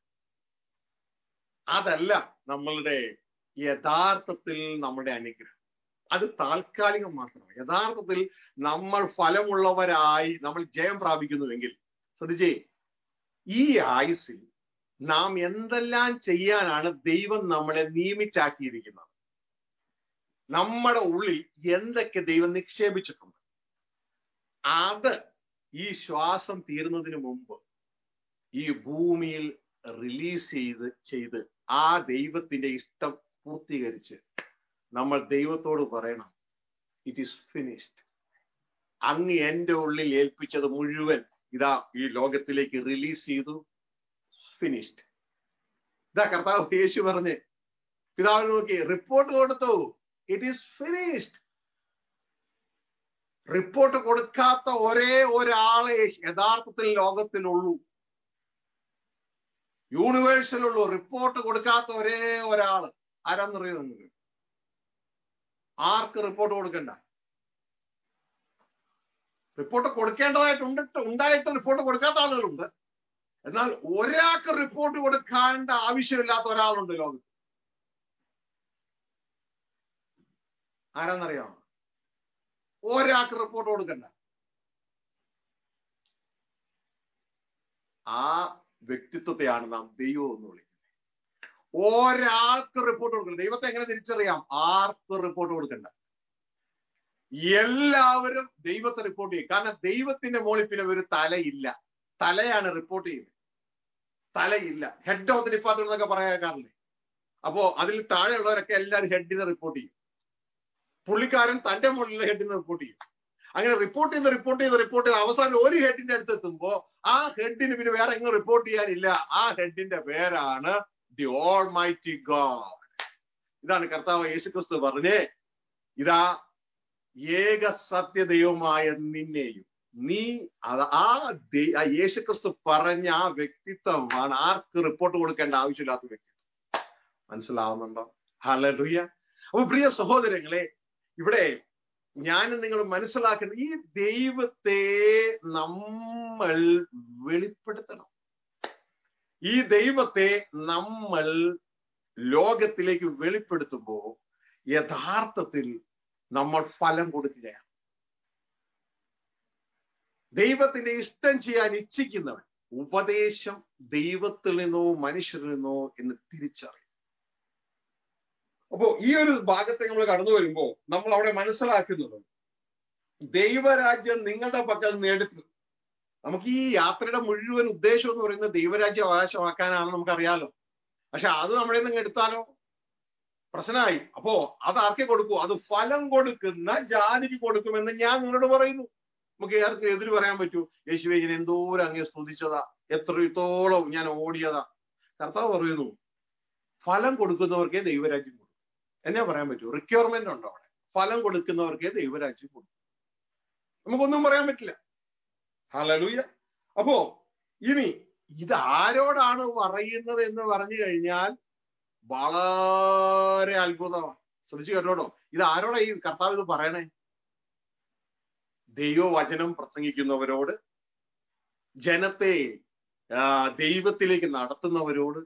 അതല്ല നമ്മളുടെ യഥാർത്ഥത്തിൽ നമ്മുടെ അനുഗ്രഹം അത് താൽക്കാലികം മാത്രമാണ് യഥാർത്ഥത്തിൽ നമ്മൾ ഫലമുള്ളവരായി നമ്മൾ ജയം പ്രാപിക്കുന്നുവെങ്കിൽ ശ്രദ്ധിച്ചേ ഈ ആയുസിൽ നാം എന്തെല്ലാം ചെയ്യാനാണ് ദൈവം നമ്മളെ നിയമിച്ചാക്കിയിരിക്കുന്നത് നമ്മുടെ ഉള്ളിൽ എന്തൊക്കെ ദൈവം നിക്ഷേപിച്ചിട്ടുണ്ട് അത് ഈ ശ്വാസം തീരുന്നതിന് മുമ്പ് ഈ ഭൂമിയിൽ റിലീസ് ചെയ്ത് ചെയ്ത് ആ ദൈവത്തിന്റെ ഇഷ്ടം പൂർത്തീകരിച്ച് നമ്മൾ ദൈവത്തോട് പറയണം ഇറ്റ് ഈസ് ഫിനിഷ്ഡ് അങ്ങ് എന്റെ ഉള്ളിൽ ഏൽപ്പിച്ചത് മുഴുവൻ ഇതാ ഈ ലോകത്തിലേക്ക് റിലീസ് ചെയ്തു ഫിനിഷ്ഡ് ഇതാ കർത്താവ് യേശു പറഞ്ഞ് പിതാവിന് നോക്കി റിപ്പോർട്ട് കൊടുത്തു ഇറ്റ് ഈസ് ഫിനിഷ്ഡ് റിപ്പോർട്ട് കൊടുക്കാത്ത ഒരേ ഒരാളെ യഥാർത്ഥത്തിൽ ലോകത്തിലുള്ളൂ യൂണിവേഴ്സിലുള്ളൂ റിപ്പോർട്ട് കൊടുക്കാത്ത ഒരേ ഒരാള് ആരാന്നറിയോ നിങ്ങൾക്ക് ആർക്ക് റിപ്പോർട്ട് കൊടുക്കണ്ട റിപ്പോർട്ട് കൊടുക്കേണ്ടതായിട്ടുണ്ട് ഉണ്ടായിട്ട് റിപ്പോർട്ട് കൊടുക്കാത്ത ആളുകളുണ്ട് എന്നാൽ ഒരാൾക്ക് റിപ്പോർട്ട് കൊടുക്കേണ്ട ആവശ്യമില്ലാത്ത ഒരാളുണ്ട് ലോകത്ത് ആരാന്നറിയാമോ ഒരാൾക്ക് റിപ്പോർട്ട് കൊടുക്കണ്ട ആ വ്യക്തിത്വത്തെയാണ് നാം ദൈവം എന്ന് വിളിക്കുന്നത് ഒരാൾക്ക് റിപ്പോർട്ട് കൊടുക്കണം ദൈവത്തെ എങ്ങനെ തിരിച്ചറിയാം ആർക്ക് റിപ്പോർട്ട് കൊടുക്കണ്ട എല്ലാവരും ദൈവത്തെ റിപ്പോർട്ട് ചെയ്യും കാരണം ദൈവത്തിന്റെ മുകളിൽ പിന്നെ ഒരു തലയില്ല തലയാണ് റിപ്പോർട്ട് ചെയ്യുന്നത് തലയില്ല ഹെഡ് ഓഫ് ദി ഡിപ്പാർട്ട്മെന്റ് എന്നൊക്കെ പറയാറില്ലേ അപ്പോ അതിൽ താഴെയുള്ളവരൊക്കെ എല്ലാവരും ഹെഡിനെ റിപ്പോർട്ട് ചെയ്യും പുള്ളിക്കാരൻ തന്റെ മുകളിലെ ഹെഡിനെ റിപ്പോർട്ട് ചെയ്യും അങ്ങനെ റിപ്പോർട്ട് ചെയ്ത് റിപ്പോർട്ട് ചെയ്ത് റിപ്പോർട്ട് ചെയ്ത് അവസാനം ഒരു ഹെഡിന്റെ അടുത്ത് എത്തുമ്പോ ആ ഹെഡിന് പിന്നെ വേറെ എങ്ങും റിപ്പോർട്ട് ചെയ്യാനില്ല ആ ഹെഡിന്റെ പേരാണ് ദി ഓൾ മൈറ്റി ഗോഡ് ഇതാണ് കർത്താവ് യേശുക്രിസ്തു പറഞ്ഞേ ഇതാ ഏക സത്യദൈവമായ നിന്നെയും നീ അത് ആ ആ യേശുക്രിസ്തു പറഞ്ഞ ആ വ്യക്തിത്വമാണ് ആർക്ക് റിപ്പോർട്ട് കൊടുക്കേണ്ട ആവശ്യമില്ലാത്ത വ്യക്തിത്വം മനസ്സിലാവുന്നുണ്ടോ ഹലലുയ അപ്പൊ പ്രിയ സഹോദരങ്ങളെ ഇവിടെ ഞാൻ നിങ്ങൾ മനസ്സിലാക്കേണ്ട ഈ ദൈവത്തെ നമ്മൾ വെളിപ്പെടുത്തണം ഈ ദൈവത്തെ നമ്മൾ ലോകത്തിലേക്ക് വെളിപ്പെടുത്തുമ്പോൾ യഥാർത്ഥത്തിൽ നമ്മൾ ഫലം കൊടുക്കുകയാണ് ദൈവത്തിന്റെ ഇഷ്ടം ചെയ്യാൻ ഇച്ഛിക്കുന്നവൻ ഉപദേശം ദൈവത്തിൽ നിന്നോ മനുഷ്യരിൽ നിന്നോ എന്ന് തിരിച്ചറിയും അപ്പോ ഈ ഒരു ഭാഗത്തെ നമ്മൾ കടന്നു വരുമ്പോ നമ്മൾ അവിടെ മനസ്സിലാക്കുന്നത് ദൈവരാജ്യം നിങ്ങളുടെ പക്കൽ നേടുന്നു നമുക്ക് ഈ യാത്രയുടെ മുഴുവൻ ഉദ്ദേശം എന്ന് പറയുന്നത് ദൈവരാജ്യം അവകാശമാക്കാനാണ് നമുക്കറിയാലോ പക്ഷെ അത് നമ്മുടെ നിന്ന് എടുത്താലോ പ്രശ്നമായി അപ്പോ അത് ആർക്കെ കൊടുക്കൂ അത് ഫലം കൊടുക്കുന്ന ജാതിക്ക് കൊടുക്കുമെന്ന് ഞാൻ നിങ്ങളോട് പറയുന്നു നമുക്ക് ആർക്ക് എതിര് പറയാൻ പറ്റൂ യേശുവെ ഞാൻ എന്തോരം അങ്ങേ സ്തുതിച്ചതാ എത്രത്തോളം ഞാൻ ഓടിയതാ കർത്താവ് പറയുന്നു ഫലം കൊടുക്കുന്നവർക്കേ ദൈവരാജ്യം കൊടുക്കും എന്നാ പറയാൻ പറ്റൂ റിക്വയർമെന്റ് ഉണ്ടോ അവിടെ ഫലം കൊടുക്കുന്നവർക്കേ ദൈവരാജ്യം കൊടുക്കും നമുക്കൊന്നും പറയാൻ പറ്റില്ല ഹലലൂയ അപ്പോ ഇനി ഇത് ആരോടാണ് പറയുന്നത് എന്ന് പറഞ്ഞു കഴിഞ്ഞാൽ വളരെ അത്ഭുതമാണ് ശ്രദ്ധിച്ചു കേട്ടോട്ടോ ഇത് ആരോടാ ഈ കർത്താവ് ഇത് പറയണേ ദൈവവചനം പ്രസംഗിക്കുന്നവരോട് ജനത്തെ ആ, ദൈവത്തിലേക്ക് നടത്തുന്നവരോട്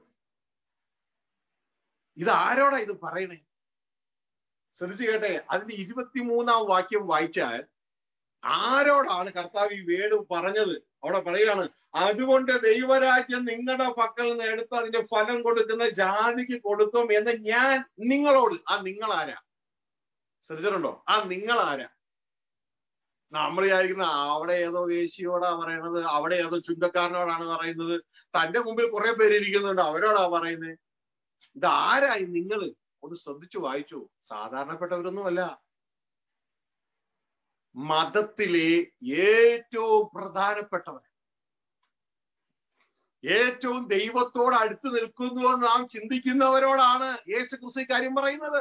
ഇത് ആരോടാ ഇത് പറയണേ ശ്രദ്ധിച്ചു കേട്ടെ അതിന്റെ ഇരുപത്തിമൂന്നാം വാക്യം വായിച്ചാൽ ആരോടാണ് കർത്താവ് ഈ വേട് പറഞ്ഞത് അവിടെ പറയാണ് അതുകൊണ്ട് ദൈവരാജ്യം നിങ്ങളുടെ പക്കൽ നിന്ന് എടുത്ത് അതിന്റെ ഫലം കൊടുക്കുന്ന ജാതിക്ക് കൊടുക്കും എന്ന് ഞാൻ നിങ്ങളോട് ആ നിങ്ങൾ ആരാ ശ്രദ്ധിച്ചിട്ടുണ്ടോ ആ നിങ്ങൾ ആരാ നമ്മൾ വിചാരിക്കുന്ന അവിടെ ഏതോ വേശിയോടാ പറയണത് അവിടെ ഏതോ ചുങ്കക്കാരനോടാണ് പറയുന്നത് തന്റെ മുമ്പിൽ കുറെ പേര് ഇരിക്കുന്നുണ്ട് അവരോടാ പറയുന്നത് ഇത് ആരായി നിങ്ങള് ഒന്ന് ശ്രദ്ധിച്ചു വായിച്ചു സാധാരണപ്പെട്ടവരൊന്നുമല്ല മതത്തിലെ ഏറ്റവും പ്രധാനപ്പെട്ടവർ ഏറ്റവും ദൈവത്തോട് അടുത്ത് നിൽക്കുന്നുവെന്ന് നാം ചിന്തിക്കുന്നവരോടാണ് യേശു ക്രിസ്തു ഈ കാര്യം പറയുന്നത്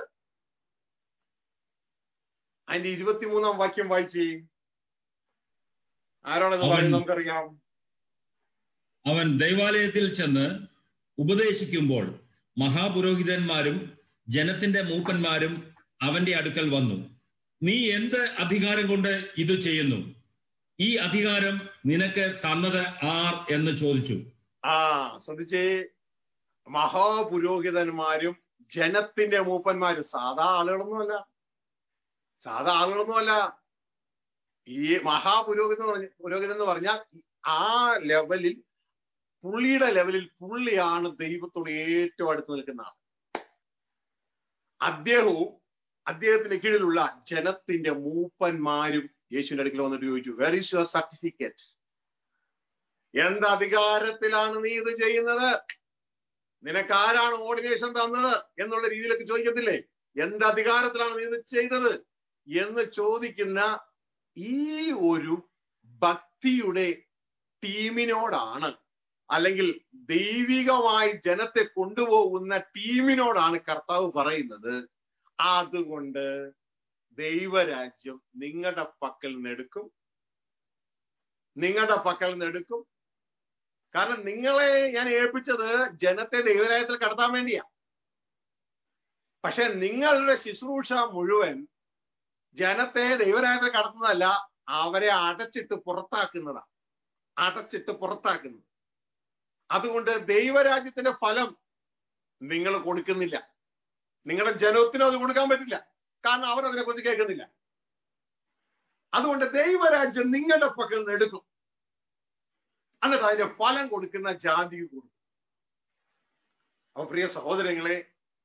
അതിന്റെ ഇരുപത്തിമൂന്നാം വാക്യം വായിച്ചേ ആരോടെന്ന് അവൻ- പറയുന്നത് നമുക്കറിയാം അവൻ ദൈവാലയത്തിൽ ചെന്ന് ഉപദേശിക്കുമ്പോൾ മഹാപുരോഹിതന്മാരും ജനത്തിന്റെ മൂപ്പന്മാരും അവന്റെ അടുക്കൽ വന്നു നീ എന്ത് അധികാരം കൊണ്ട് ഇത് ചെയ്യുന്നു ഈ അധികാരം നിനക്ക് തന്നത് ആർ എന്ന് ചോദിച്ചു ആ ശ്രദ്ധിച്ചേ മഹാപുരോഹിതന്മാരും ജനത്തിന്റെ മൂപ്പന്മാരും സാധാ ആളുകളൊന്നുമല്ല സാധാ ആളുകളൊന്നുമല്ല ഈ മഹാപുരോഹിതൻ എന്ന് പറഞ്ഞ പുരോഹിതൻ എന്ന് പറഞ്ഞാൽ ആ ലെവലിൽ പുള്ളിയുടെ ലെവലിൽ പുള്ളിയാണ് ദൈവത്തോട് ഏറ്റവും അടുത്ത് നിൽക്കുന്ന ആൾ അദ്ദേഹവും അദ്ദേഹത്തിന്റെ കീഴിലുള്ള ജനത്തിന്റെ മൂപ്പന്മാരും യേശുവിന്റെ അടുക്കൽ വന്നിട്ട് ചോദിച്ചു വെർ ഇസ് യുവർ സർട്ടിഫിക്കറ്റ് എന്ത് അധികാരത്തിലാണ് നീ ഇത് ചെയ്യുന്നത് നിനക്ക് ആരാണ് ഓർഡിനേഷൻ തന്നത് എന്നുള്ള രീതിയിലൊക്കെ ചോദിക്കത്തില്ലേ എന്ത് അധികാരത്തിലാണ് നീ ഇത് ചെയ്തത് എന്ന് ചോദിക്കുന്ന ഈ ഒരു ഭക്തിയുടെ ടീമിനോടാണ് അല്ലെങ്കിൽ ദൈവികമായി ജനത്തെ കൊണ്ടുപോകുന്ന ടീമിനോടാണ് കർത്താവ് പറയുന്നത് അതുകൊണ്ട് ദൈവരാജ്യം നിങ്ങളുടെ പക്കൽ നിന്നെടുക്കും നിങ്ങളുടെ പക്കൽ നിന്നെടുക്കും കാരണം നിങ്ങളെ ഞാൻ ഏൽപ്പിച്ചത് ജനത്തെ ദൈവരാജ്യത്തിൽ കടത്താൻ വേണ്ടിയാ പക്ഷെ നിങ്ങളുടെ ശുശ്രൂഷ മുഴുവൻ ജനത്തെ ദൈവരാജ്യത്തിൽ കടത്തുന്നതല്ല അവരെ അടച്ചിട്ട് പുറത്താക്കുന്നതാ അടച്ചിട്ട് പുറത്താക്കുന്നത് അതുകൊണ്ട് ദൈവരാജ്യത്തിന്റെ ഫലം നിങ്ങൾ കൊടുക്കുന്നില്ല നിങ്ങളുടെ ജനത്തിനും അത് കൊടുക്കാൻ പറ്റില്ല കാരണം അവർ അതിനെക്കുറിച്ച് കേൾക്കുന്നില്ല അതുകൊണ്ട് ദൈവരാജ്യം നിങ്ങളുടെ പക്കൽ നിന്ന് എടുക്കും എന്നിട്ട് അതിന്റെ ഫലം കൊടുക്കുന്ന ജാതി കൊടുക്കും അപ്പൊ പ്രിയ സഹോദരങ്ങളെ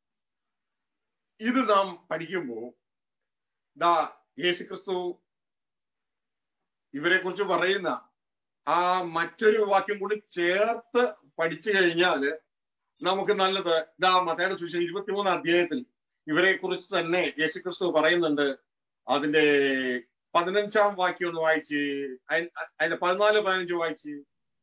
ഇത് നാം പഠിക്കുമ്പോൾ ദാ യേശുക്രിസ്തു ഇവരെ കുറിച്ച് പറയുന്ന ആ മറ്റൊരു വാക്യം കൂടി ചേർത്ത് പഠിച്ചു കഴിഞ്ഞാല് നമുക്ക് നല്ലത് ഇതാ മതയുടെ സുവിശേഷം ഇരുപത്തിമൂന്നാം അധ്യായത്തിൽ ഇവരെ കുറിച്ച് തന്നെ യേശുക്രിസ്തു പറയുന്നുണ്ട് അതിന്റെ പതിനഞ്ചാം വാക്യം ഒന്ന് വായിച്ച് അതി- അതിന്റെ പതിനാല് പതിനഞ്ച് വായിച്ച്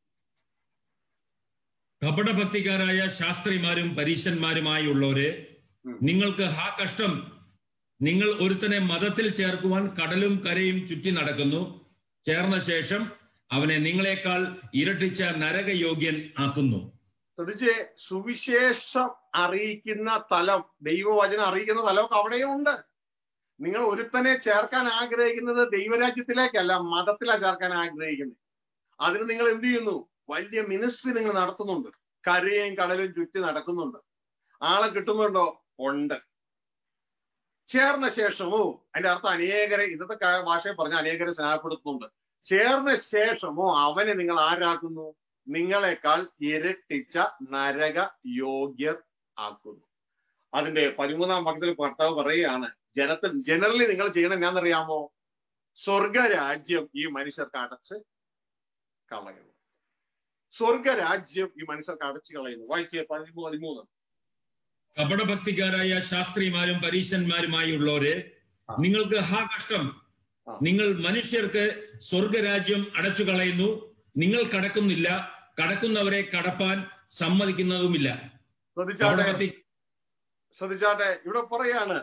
കപടഭക്തിക്കാരായ ശാസ്ത്രിമാരും പരീശന്മാരുമായുള്ളവരെ ഉം. നിങ്ങൾക്ക് ഹാ കഷ്ടം നിങ്ങൾ ഒരുത്തനെ മതത്തിൽ ചേർക്കുവാൻ കടലും കരയും ചുറ്റി നടക്കുന്നു ചേർന്ന ശേഷം അവനെ നിങ്ങളെക്കാൾ ഇരട്ടിച്ച നരകയോഗ്യൻ ആക്കുന്നു ശ്രദ്ധിച്ച് സുവിശേഷം അറിയിക്കുന്ന തലം ദൈവവചനം അറിയിക്കുന്ന തലമൊക്കെ അവിടെയും ഉണ്ട് നിങ്ങൾ ഒരുത്തനെ ചേർക്കാൻ ആഗ്രഹിക്കുന്നത് ദൈവരാജ്യത്തിലേക്കല്ല മതത്തിലാ ചേർക്കാൻ ആഗ്രഹിക്കുന്നത് അതിന് നിങ്ങൾ എന്ത് ചെയ്യുന്നു വലിയ മിനിസ്ട്രി നിങ്ങൾ നടത്തുന്നുണ്ട് കരയും കടലും ചുറ്റി നടക്കുന്നുണ്ട് ആളെ കിട്ടുന്നുണ്ടോ ഉണ്ട് ചേർന്ന ശേഷമോ അതിന്റെ അർത്ഥം അനേകരെ ഇന്നത്തെ കാ- ഭാഷയിൽ പറഞ്ഞ അനേകരെ സ്നാനപ്പെടുത്തുന്നുണ്ട് ചേർന്ന ശേഷമോ അവനെ നിങ്ങൾ ആരാക്കുന്നു നിങ്ങളെക്കാൾ ഇരട്ടിച്ച നരക യോഗ്യർ ആക്കുന്നു അതിന്റെ പതിമൂന്നാം വാക്യത്തിൽ ഭർത്താവ് പറയുകയാണ് ജനത്തിൽ ജനറലി നിങ്ങൾ ചെയ്യണം എന്നാന്നറിയാമോ സ്വർഗരാജ്യം ഈ മനുഷ്യർക്ക് അടച്ച് കളയുന്നു സ്വർഗരാജ്യം ഈ മനുഷ്യർക്ക് അടച്ചു കളയുന്നു വായിച്ചേ പതിമൂന്ന് പതിമൂന്ന് കപടഭക്തിക്കാരായ ശാസ്ത്രിമാരും പരീശന്മാരുമായുള്ളവരെ ആ. നിങ്ങൾക്ക് ഹാ കഷ്ടം ആ. നിങ്ങൾ മനുഷ്യർക്ക് സ്വർഗരാജ്യം അടച്ചു കളയുന്നു നിങ്ങൾ കടക്കുന്നില്ല കടക്കുന്നവരെ കടപ്പാൻ സമ്മതിക്കുന്നതുമില്ല ശ്രദ്ധിച്ചാട്ടെ കപടഭക്തി ശ്രദ്ധിച്ചാട്ടെ ഇവിടെ പറയാണ്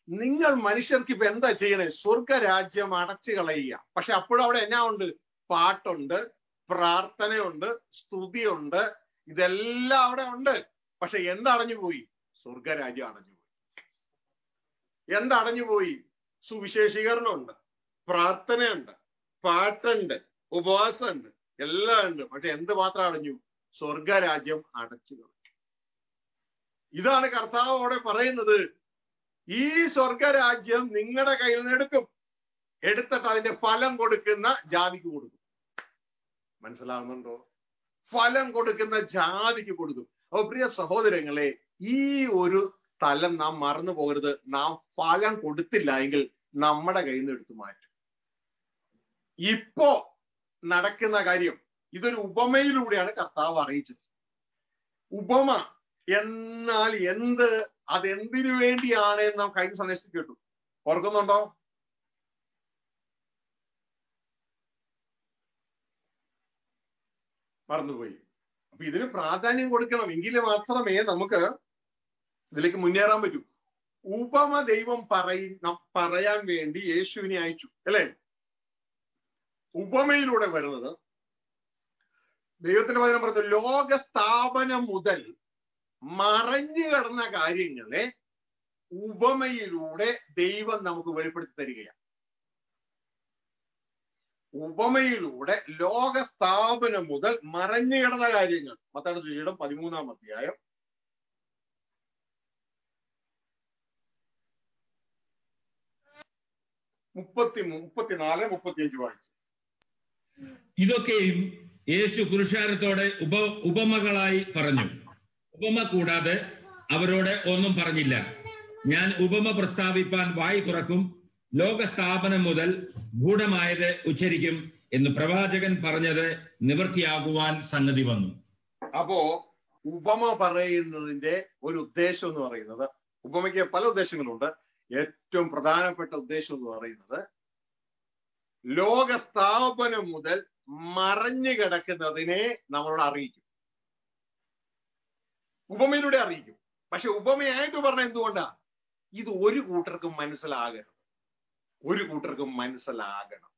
നിങ്ങൾ മനുഷ്യർക്ക് ഇപ്പൊ എന്താ ചെയ്യണേ സ്വർഗരാജ്യം അടച്ചു കളയുക പക്ഷെ അപ്പോഴും അവിടെ എന്നാ ഉണ്ട് പാട്ടുണ്ട് പ്രാർത്ഥനയുണ്ട് സ്തുതിയുണ്ട് ഇതെല്ലാം അവിടെ ഉണ്ട് പക്ഷെ എന്തടഞ്ഞു പോയി സ്വർഗരാജ്യം അടഞ്ഞു പോയി എന്തടഞ്ഞു പോയി സുവിശേഷീകരണമുണ്ട് പ്രാർത്ഥനയുണ്ട് പാട്ടുണ്ട് ഉപവാസമുണ്ട് എല്ലാം ഉണ്ട് പക്ഷെ എന്ത് മാത്രം അടഞ്ഞു സ്വർഗരാജ്യം അടച്ചു കളഞ്ഞു ഇതാണ് കർത്താവ് അവിടെ പറയുന്നത് ഈ സ്വർഗരാജ്യം നിങ്ങളുടെ കയ്യിൽ നിന്ന് എടുക്കും എടുത്തിട്ട് അതിന്റെ ഫലം കൊടുക്കുന്ന ജാതിക്ക് കൊടുക്കും മനസ്സിലാവുന്നുണ്ടോ ഫലം കൊടുക്കുന്ന ജാതിക്ക് കൊടുക്കും അപ്പൊ പ്രിയ സഹോദരങ്ങളെ ഈ ഒരു തലം നാം മറന്നു പോകരുത് നാം ഫലം കൊടുത്തില്ല എങ്കിൽ നമ്മുടെ കയ്യിൽ നിന്ന് എടുത്തു മാറ്റും ഇപ്പോ നടക്കുന്ന കാര്യം ഇതൊരു ഉപമയിലൂടെയാണ് കർത്താവ് അറിയിച്ചത് ഉപമ എന്നാൽ എന്ത് അതെന്തിനു വേണ്ടിയാണ് എന്ന് നാം കഴിഞ്ഞ സന്ദേശത്തിൽ കേട്ടു ഓർക്കുന്നുണ്ടോ മറന്നുപോയി അപ്പൊ ഇതിന് പ്രാധാന്യം കൊടുക്കണം എങ്കിൽ മാത്രമേ നമുക്ക് ഇതിലേക്ക് മുന്നേറാൻ പറ്റൂ ഉപമ ദൈവം പറയുന്ന പറയാൻ വേണ്ടി യേശുവിനെ അയച്ചു അല്ലെ ഉപമയിലൂടെ വരുന്നത് ദൈവത്തിന്റെ വചനം പറഞ്ഞു ലോക സ്ഥാപനം മുതൽ മറഞ്ഞു കിടന്ന കാര്യങ്ങളെ ഉപമയിലൂടെ ദൈവം നമുക്ക് വെളിപ്പെടുത്തി തരികയാണ് ഉപമയിലൂടെ ലോക സ്ഥാപനം മുതൽ മറഞ്ഞു കിടന്ന കാര്യങ്ങൾ മത്താട് സുശീലം പതിമൂന്നാം അധ്യായം മുപ്പത്തി മുപ്പത്തിനാല് മുപ്പത്തിയഞ്ച് വായിച്ചു ഇതൊക്കെയും യേശു പുരുഷാരത്തോടെ ഉപ ഉപമകളായി പറഞ്ഞു ഉപമ കൂടാതെ അവരോട് ഒന്നും പറഞ്ഞില്ല ഞാൻ ഉപമ പ്രസ്താവിപ്പാൻ വായി തുറക്കും ലോകസ്ഥാപനം മുതൽ ഗൂഢമായത് ഉച്ചരിക്കും എന്ന് പ്രവാചകൻ പറഞ്ഞത് നിവൃത്തിയാകുവാൻ സംഗതി വന്നു അപ്പോ ഉപമ പറയുന്നതിന്റെ ഒരു ഉദ്ദേശം എന്ന് പറയുന്നത് ഉപമയ്ക്ക് പല ഉദ്ദേശങ്ങളുണ്ട് ഏറ്റവും പ്രധാനപ്പെട്ട ഉദ്ദേശം എന്ന് പറയുന്നത് ലോകസ്ഥാപനം മുതൽ മറഞ്ഞു കിടക്കുന്നതിനെ നമ്മളോട് അറിയിക്കും ഉപമയിലൂടെ അറിയിക്കും പക്ഷെ ഉപമയായിട്ട് പറഞ്ഞ എന്തുകൊണ്ടാ ഇത് ഒരു കൂട്ടർക്കും മനസ്സിലാകരുത് ഒരു കൂട്ടർക്കും മനസ്സിലാകണം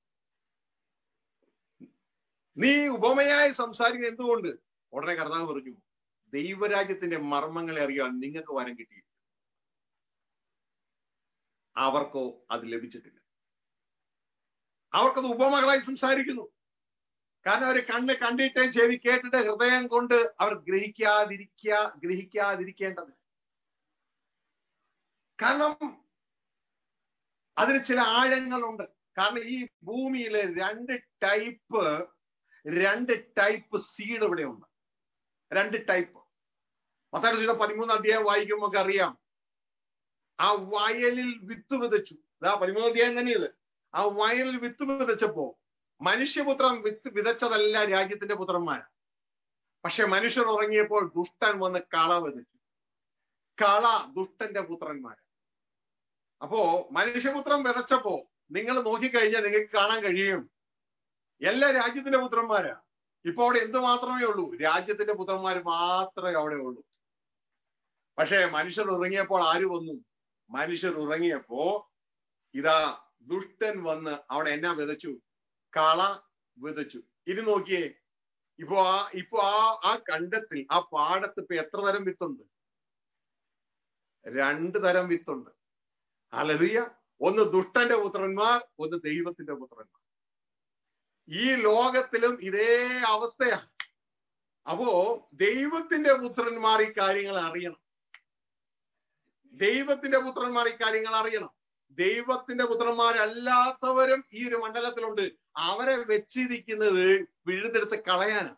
നീ ഉപമയായി സംസാരിക്കുന്ന എന്തുകൊണ്ട് ഉടനെ കർത്താവ് പറഞ്ഞു ദൈവരാജ്യത്തിന്റെ മർമ്മങ്ങളെ അറിയാൻ നിങ്ങൾക്ക് വരം കിട്ടി അവർക്കോ അത് ലഭിച്ചിട്ടില്ല അവർക്കത് ഉപമകളായി സംസാരിക്കുന്നു കാരണം അവർ കണ്ണ് കണ്ടിട്ടേ ചെവി കേട്ടിട്ട് ഹൃദയം കൊണ്ട് അവർ ഗ്രഹിക്കാതിരിക്ക ഗ്രഹിക്കാതിരിക്കേണ്ടത് കാരണം അതിന് ചില ആഴങ്ങളുണ്ട് കാരണം ഈ ഭൂമിയിലെ രണ്ട് ടൈപ്പ് രണ്ട് ടൈപ്പ് സീഡ് ഇവിടെ ഉണ്ട് രണ്ട് ടൈപ്പ് മത്തായുടെ പതിമൂന്ന് അധ്യായം വായിക്കുമ്പോൾ നമുക്ക് അറിയാം ആ വയലിൽ വിത്ത് വിതച്ചു ഇതാ പതിമൂന്ന് അധ്യായം തന്നെ ഇത് ആ വയലിൽ വിത്ത് വിതച്ചപ്പോ മനുഷ്യപുത്രൻ വിത്ത് വിതച്ചതല്ല രാജ്യത്തിന്റെ പുത്രന്മാർ പക്ഷെ മനുഷ്യർ ഉറങ്ങിയപ്പോൾ ദുഷ്ടൻ വന്ന് കള വിതച്ചു കള ദുഷ്ടന്റെ പുത്രന്മാർ അപ്പോ മനുഷ്യപുത്രൻ വിതച്ചപ്പോ നിങ്ങൾ നോക്കിക്കഴിഞ്ഞാൽ നിങ്ങൾക്ക് കാണാൻ കഴിയും എല്ലാ രാജ്യത്തിന്റെ പുത്രന്മാരാ ഇപ്പൊ അവിടെ എന്ത് മാത്രമേ ഉള്ളൂ രാജ്യത്തിന്റെ പുത്രന്മാർ മാത്രമേ അവിടെ ഉള്ളൂ പക്ഷേ മനുഷ്യർ ഉറങ്ങിയപ്പോൾ ആര് വന്നു മനുഷ്യർ ഉറങ്ങിയപ്പോ ഇതാ ദുഷ്ടൻ വന്ന് അവിടെ എന്നാ വിതച്ചു കള വിതച്ചു ഇനി നോക്കിയേ ഇപ്പൊ ആ ഇപ്പൊ ആ ആ കണ്ടത്തിൽ ആ പാടത്ത് ഇപ്പൊ എത്ര തരം വിത്തുണ്ട് രണ്ട് തരം വിത്തുണ്ട് അലറിയ ഒന്ന് ദുഷ്ടന്റെ പുത്രന്മാർ ഒന്ന് ദൈവത്തിന്റെ പുത്രന്മാർ ഈ ലോകത്തിലും ഇതേ അവസ്ഥയാണ് അപ്പോ ദൈവത്തിന്റെ പുത്രന്മാർ ഈ കാര്യങ്ങൾ അറിയണം ദൈവത്തിന്റെ പുത്രന്മാർ ഈ കാര്യങ്ങൾ അറിയണം ദൈവത്തിന്റെ പുത്രന്മാരല്ലാത്തവരും ഈ ഒരു മണ്ഡലത്തിലുണ്ട് അവരെ വെച്ചിരിക്കുന്നത് വിഴുതെടുത്ത് കളയാനാണ്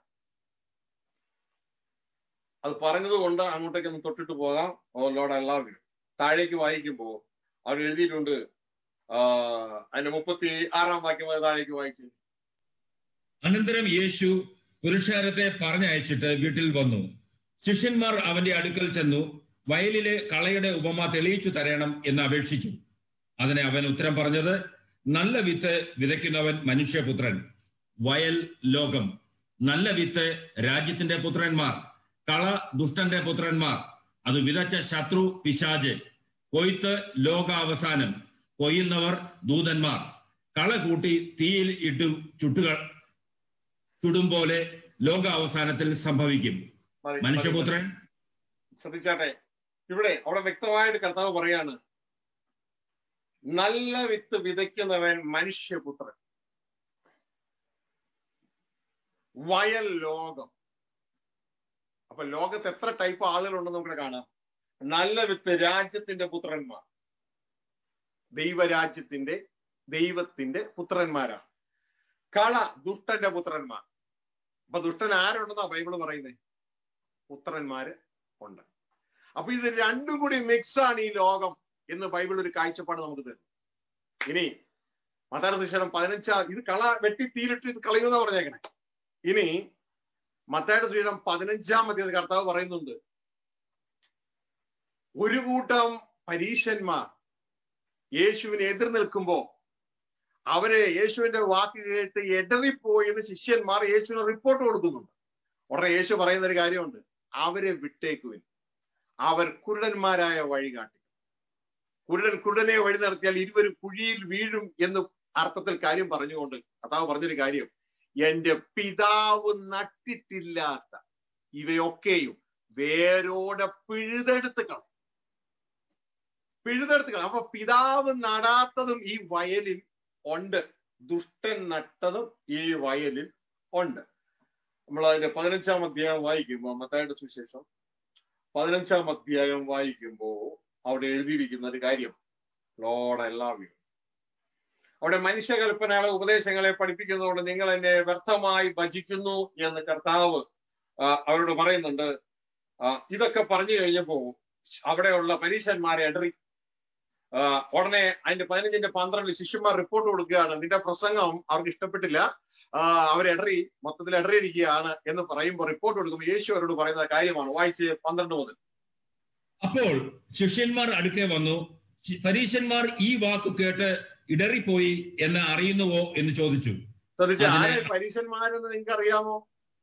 അത് പറഞ്ഞത് കൊണ്ട് അങ്ങോട്ടേക്ക് ഒന്ന് തൊട്ടിട്ട് പോകാം ഓ ലോഡ് ഐ ലവ് യു താഴേക്ക് വായിക്കുമ്പോ അവർ എഴുതിയിട്ടുണ്ട് അതിന്റെ മുപ്പത്തി ആറാം വാക്യം അത് താഴേക്ക് വായിച്ചു അനന്തരം യേശു പുരുഷാരത്തെ പറഞ്ഞയച്ചിട്ട് വീട്ടിൽ വന്നു ശിഷ്യന്മാർ അവന്റെ അടുക്കൽ ചെന്നു വയലിലെ കളയുടെ ഉപമ തെളിയിച്ചു തരണം എന്ന് അപേക്ഷിച്ചു അതിന് അവൻ ഉത്തരം പറഞ്ഞത് നല്ല വിത്ത് വിതയ്ക്കുന്നവൻ മനുഷ്യപുത്രൻ വയൽ ലോകം നല്ല വിത്ത് രാജ്യത്തിന്റെ പുത്രന്മാർ കള ദുഷ്ടന്റെ പുത്രന്മാർ അത് വിതച്ച ശത്രു പിശാജ് കൊയ്ത്ത് ലോകാവസാനം കൊയ്യുന്നവർ ദൂതന്മാർ കള കൂട്ടി തീയിൽ ഇട്ടു ചുട്ടുകൾ ചുടും പോലെ ലോകാവസാനത്തിൽ സംഭവിക്കും മതി, മതി, മനുഷ്യപുത്രൻ ശ്രദ്ധിച്ചാട്ടെ ഇവിടെ അവിടെ വ്യക്തമായിട്ട് കർത്താവ് പറയാണ് നല്ല വിത്ത് വിതയ്ക്കുന്നവൻ മനുഷ്യപുത്രൻ വയൽ ലോകം അപ്പൊ ലോകത്ത് എത്ര ടൈപ്പ് ആളുകളുണ്ടെന്ന് നമുക്ക് കാണാം നല്ല വിത്ത് രാജ്യത്തിന്റെ പുത്രന്മാർ ദൈവരാജ്യത്തിന്റെ ദൈവത്തിന്റെ പുത്രന്മാരാണ് കള ദുഷ്ടന്റെ പുത്രന്മാർ അപ്പൊ ദുഷ്ടൻ ആരുണ്ടെന്നാ ബൈബിള് പറയുന്നത് പുത്രന്മാര് ഉണ്ട് അപ്പൊ ഇത് രണ്ടും കൂടി മിക്സ് ആണ് ഈ ലോകം എന്ന് ബൈബിൾ ഒരു കാഴ്ചപ്പാട് നമുക്ക് തരുന്നു ഇനി മതാന സുശേഷം പതിനഞ്ചാം ഇത് കള വെട്ടി തീരിട്ട് ഇത് കളയുമെന്നാ പറഞ്ഞേക്കണേ ഇനി മത്തായുടെ സുശേഷം പതിനഞ്ചാം മധ്യത്തിൽ കർത്താവ് പറയുന്നുണ്ട് ഒരു കൂട്ടം പരീശന്മാർ യേശുവിനെ എതിർ നിൽക്കുമ്പോ അവരെ യേശുവിന്റെ വാക്ക് കേട്ട് എടറിപ്പോയി എന്ന് ശിഷ്യന്മാർ യേശുവിന് റിപ്പോർട്ട് കൊടുക്കുന്നുണ്ട് ഉടനെ യേശു പറയുന്ന ഒരു കാര്യമുണ്ട് അവരെ വിട്ടേക്കുവിൻ അവർ കുരുടന്മാരായ വഴികാട്ടി കുരുടൻ കുരുടനെ വഴി നടത്തിയാൽ ഇരുവരും കുഴിയിൽ വീഴും എന്ന് അർത്ഥത്തിൽ കാര്യം പറഞ്ഞുകൊണ്ട് കഥാവ് പറഞ്ഞൊരു കാര്യം എന്റെ പിതാവ് നട്ടിട്ടില്ലാത്ത ഇവയൊക്കെയും വേരോടെ പിഴുതെടുത്ത് കളയും പിഴുതെടുത്ത് കളയും അപ്പൊ പിതാവ് നടാത്തതും ഈ വയലിൽ ഉണ്ട് ദുഷ്ടൻ നട്ടതും ഈ വയലിൽ ഉണ്ട് നമ്മൾ അതിന്റെ പതിനഞ്ചാം അധ്യായം വായിക്കുമ്പോൾ മത്തായുടെ സുവിശേഷം പതിനഞ്ചാം അധ്യായം വായിക്കുമ്പോൾ അവിടെ എഴുതിയിരിക്കുന്ന ഒരു കാര്യം ലോഡ് എല്ലാവരും അവിടെ മനുഷ്യകൽപ്പനകളെ ഉപദേശങ്ങളെ പഠിപ്പിക്കുന്നതുകൊണ്ട് നിങ്ങൾ എന്നെ വ്യർത്ഥമായി ഭജിക്കുന്നു എന്ന് കർത്താവ് ആ, അവരോട് പറയുന്നുണ്ട് ആ, ഇതൊക്കെ പറഞ്ഞു കഴിഞ്ഞപ്പോ അവിടെയുള്ള പരീശന്മാരെ ഇടറി ആ, ഉടനെ അതിന്റെ പതിനഞ്ചിന്റെ പന്ത്രണ്ടിൽ ശിഷ്യന്മാർ റിപ്പോർട്ട് കൊടുക്കുകയാണ് നിന്റെ പ്രസംഗം അവർക്ക് ഇഷ്ടപ്പെട്ടില്ല ആ, അവരിടറി മൊത്തത്തിൽ ഇടറിയിരിക്കുകയാണ് എന്ന് പറയുമ്പോൾ റിപ്പോർട്ട് കൊടുക്കുമ്പോൾ യേശു അവരോട് പറയുന്ന കാര്യമാണ് വായിച്ച് പന്ത്രണ്ട് മുതൽ അപ്പോൾ ശിഷ്യന്മാർ അടുക്കെ വന്നു ശി- പരീശന്മാർ ഈ വാക്ക് കേട്ട് ഇടറിപ്പോയി എന്ന് അറിയുന്നുവോ എന്ന് ചോദിച്ചു ശ്രദ്ധിച്ച അതിനെ- ആരെ പരീശന്മാരെന്ന് നിങ്ങൾക്ക് അറിയാമോ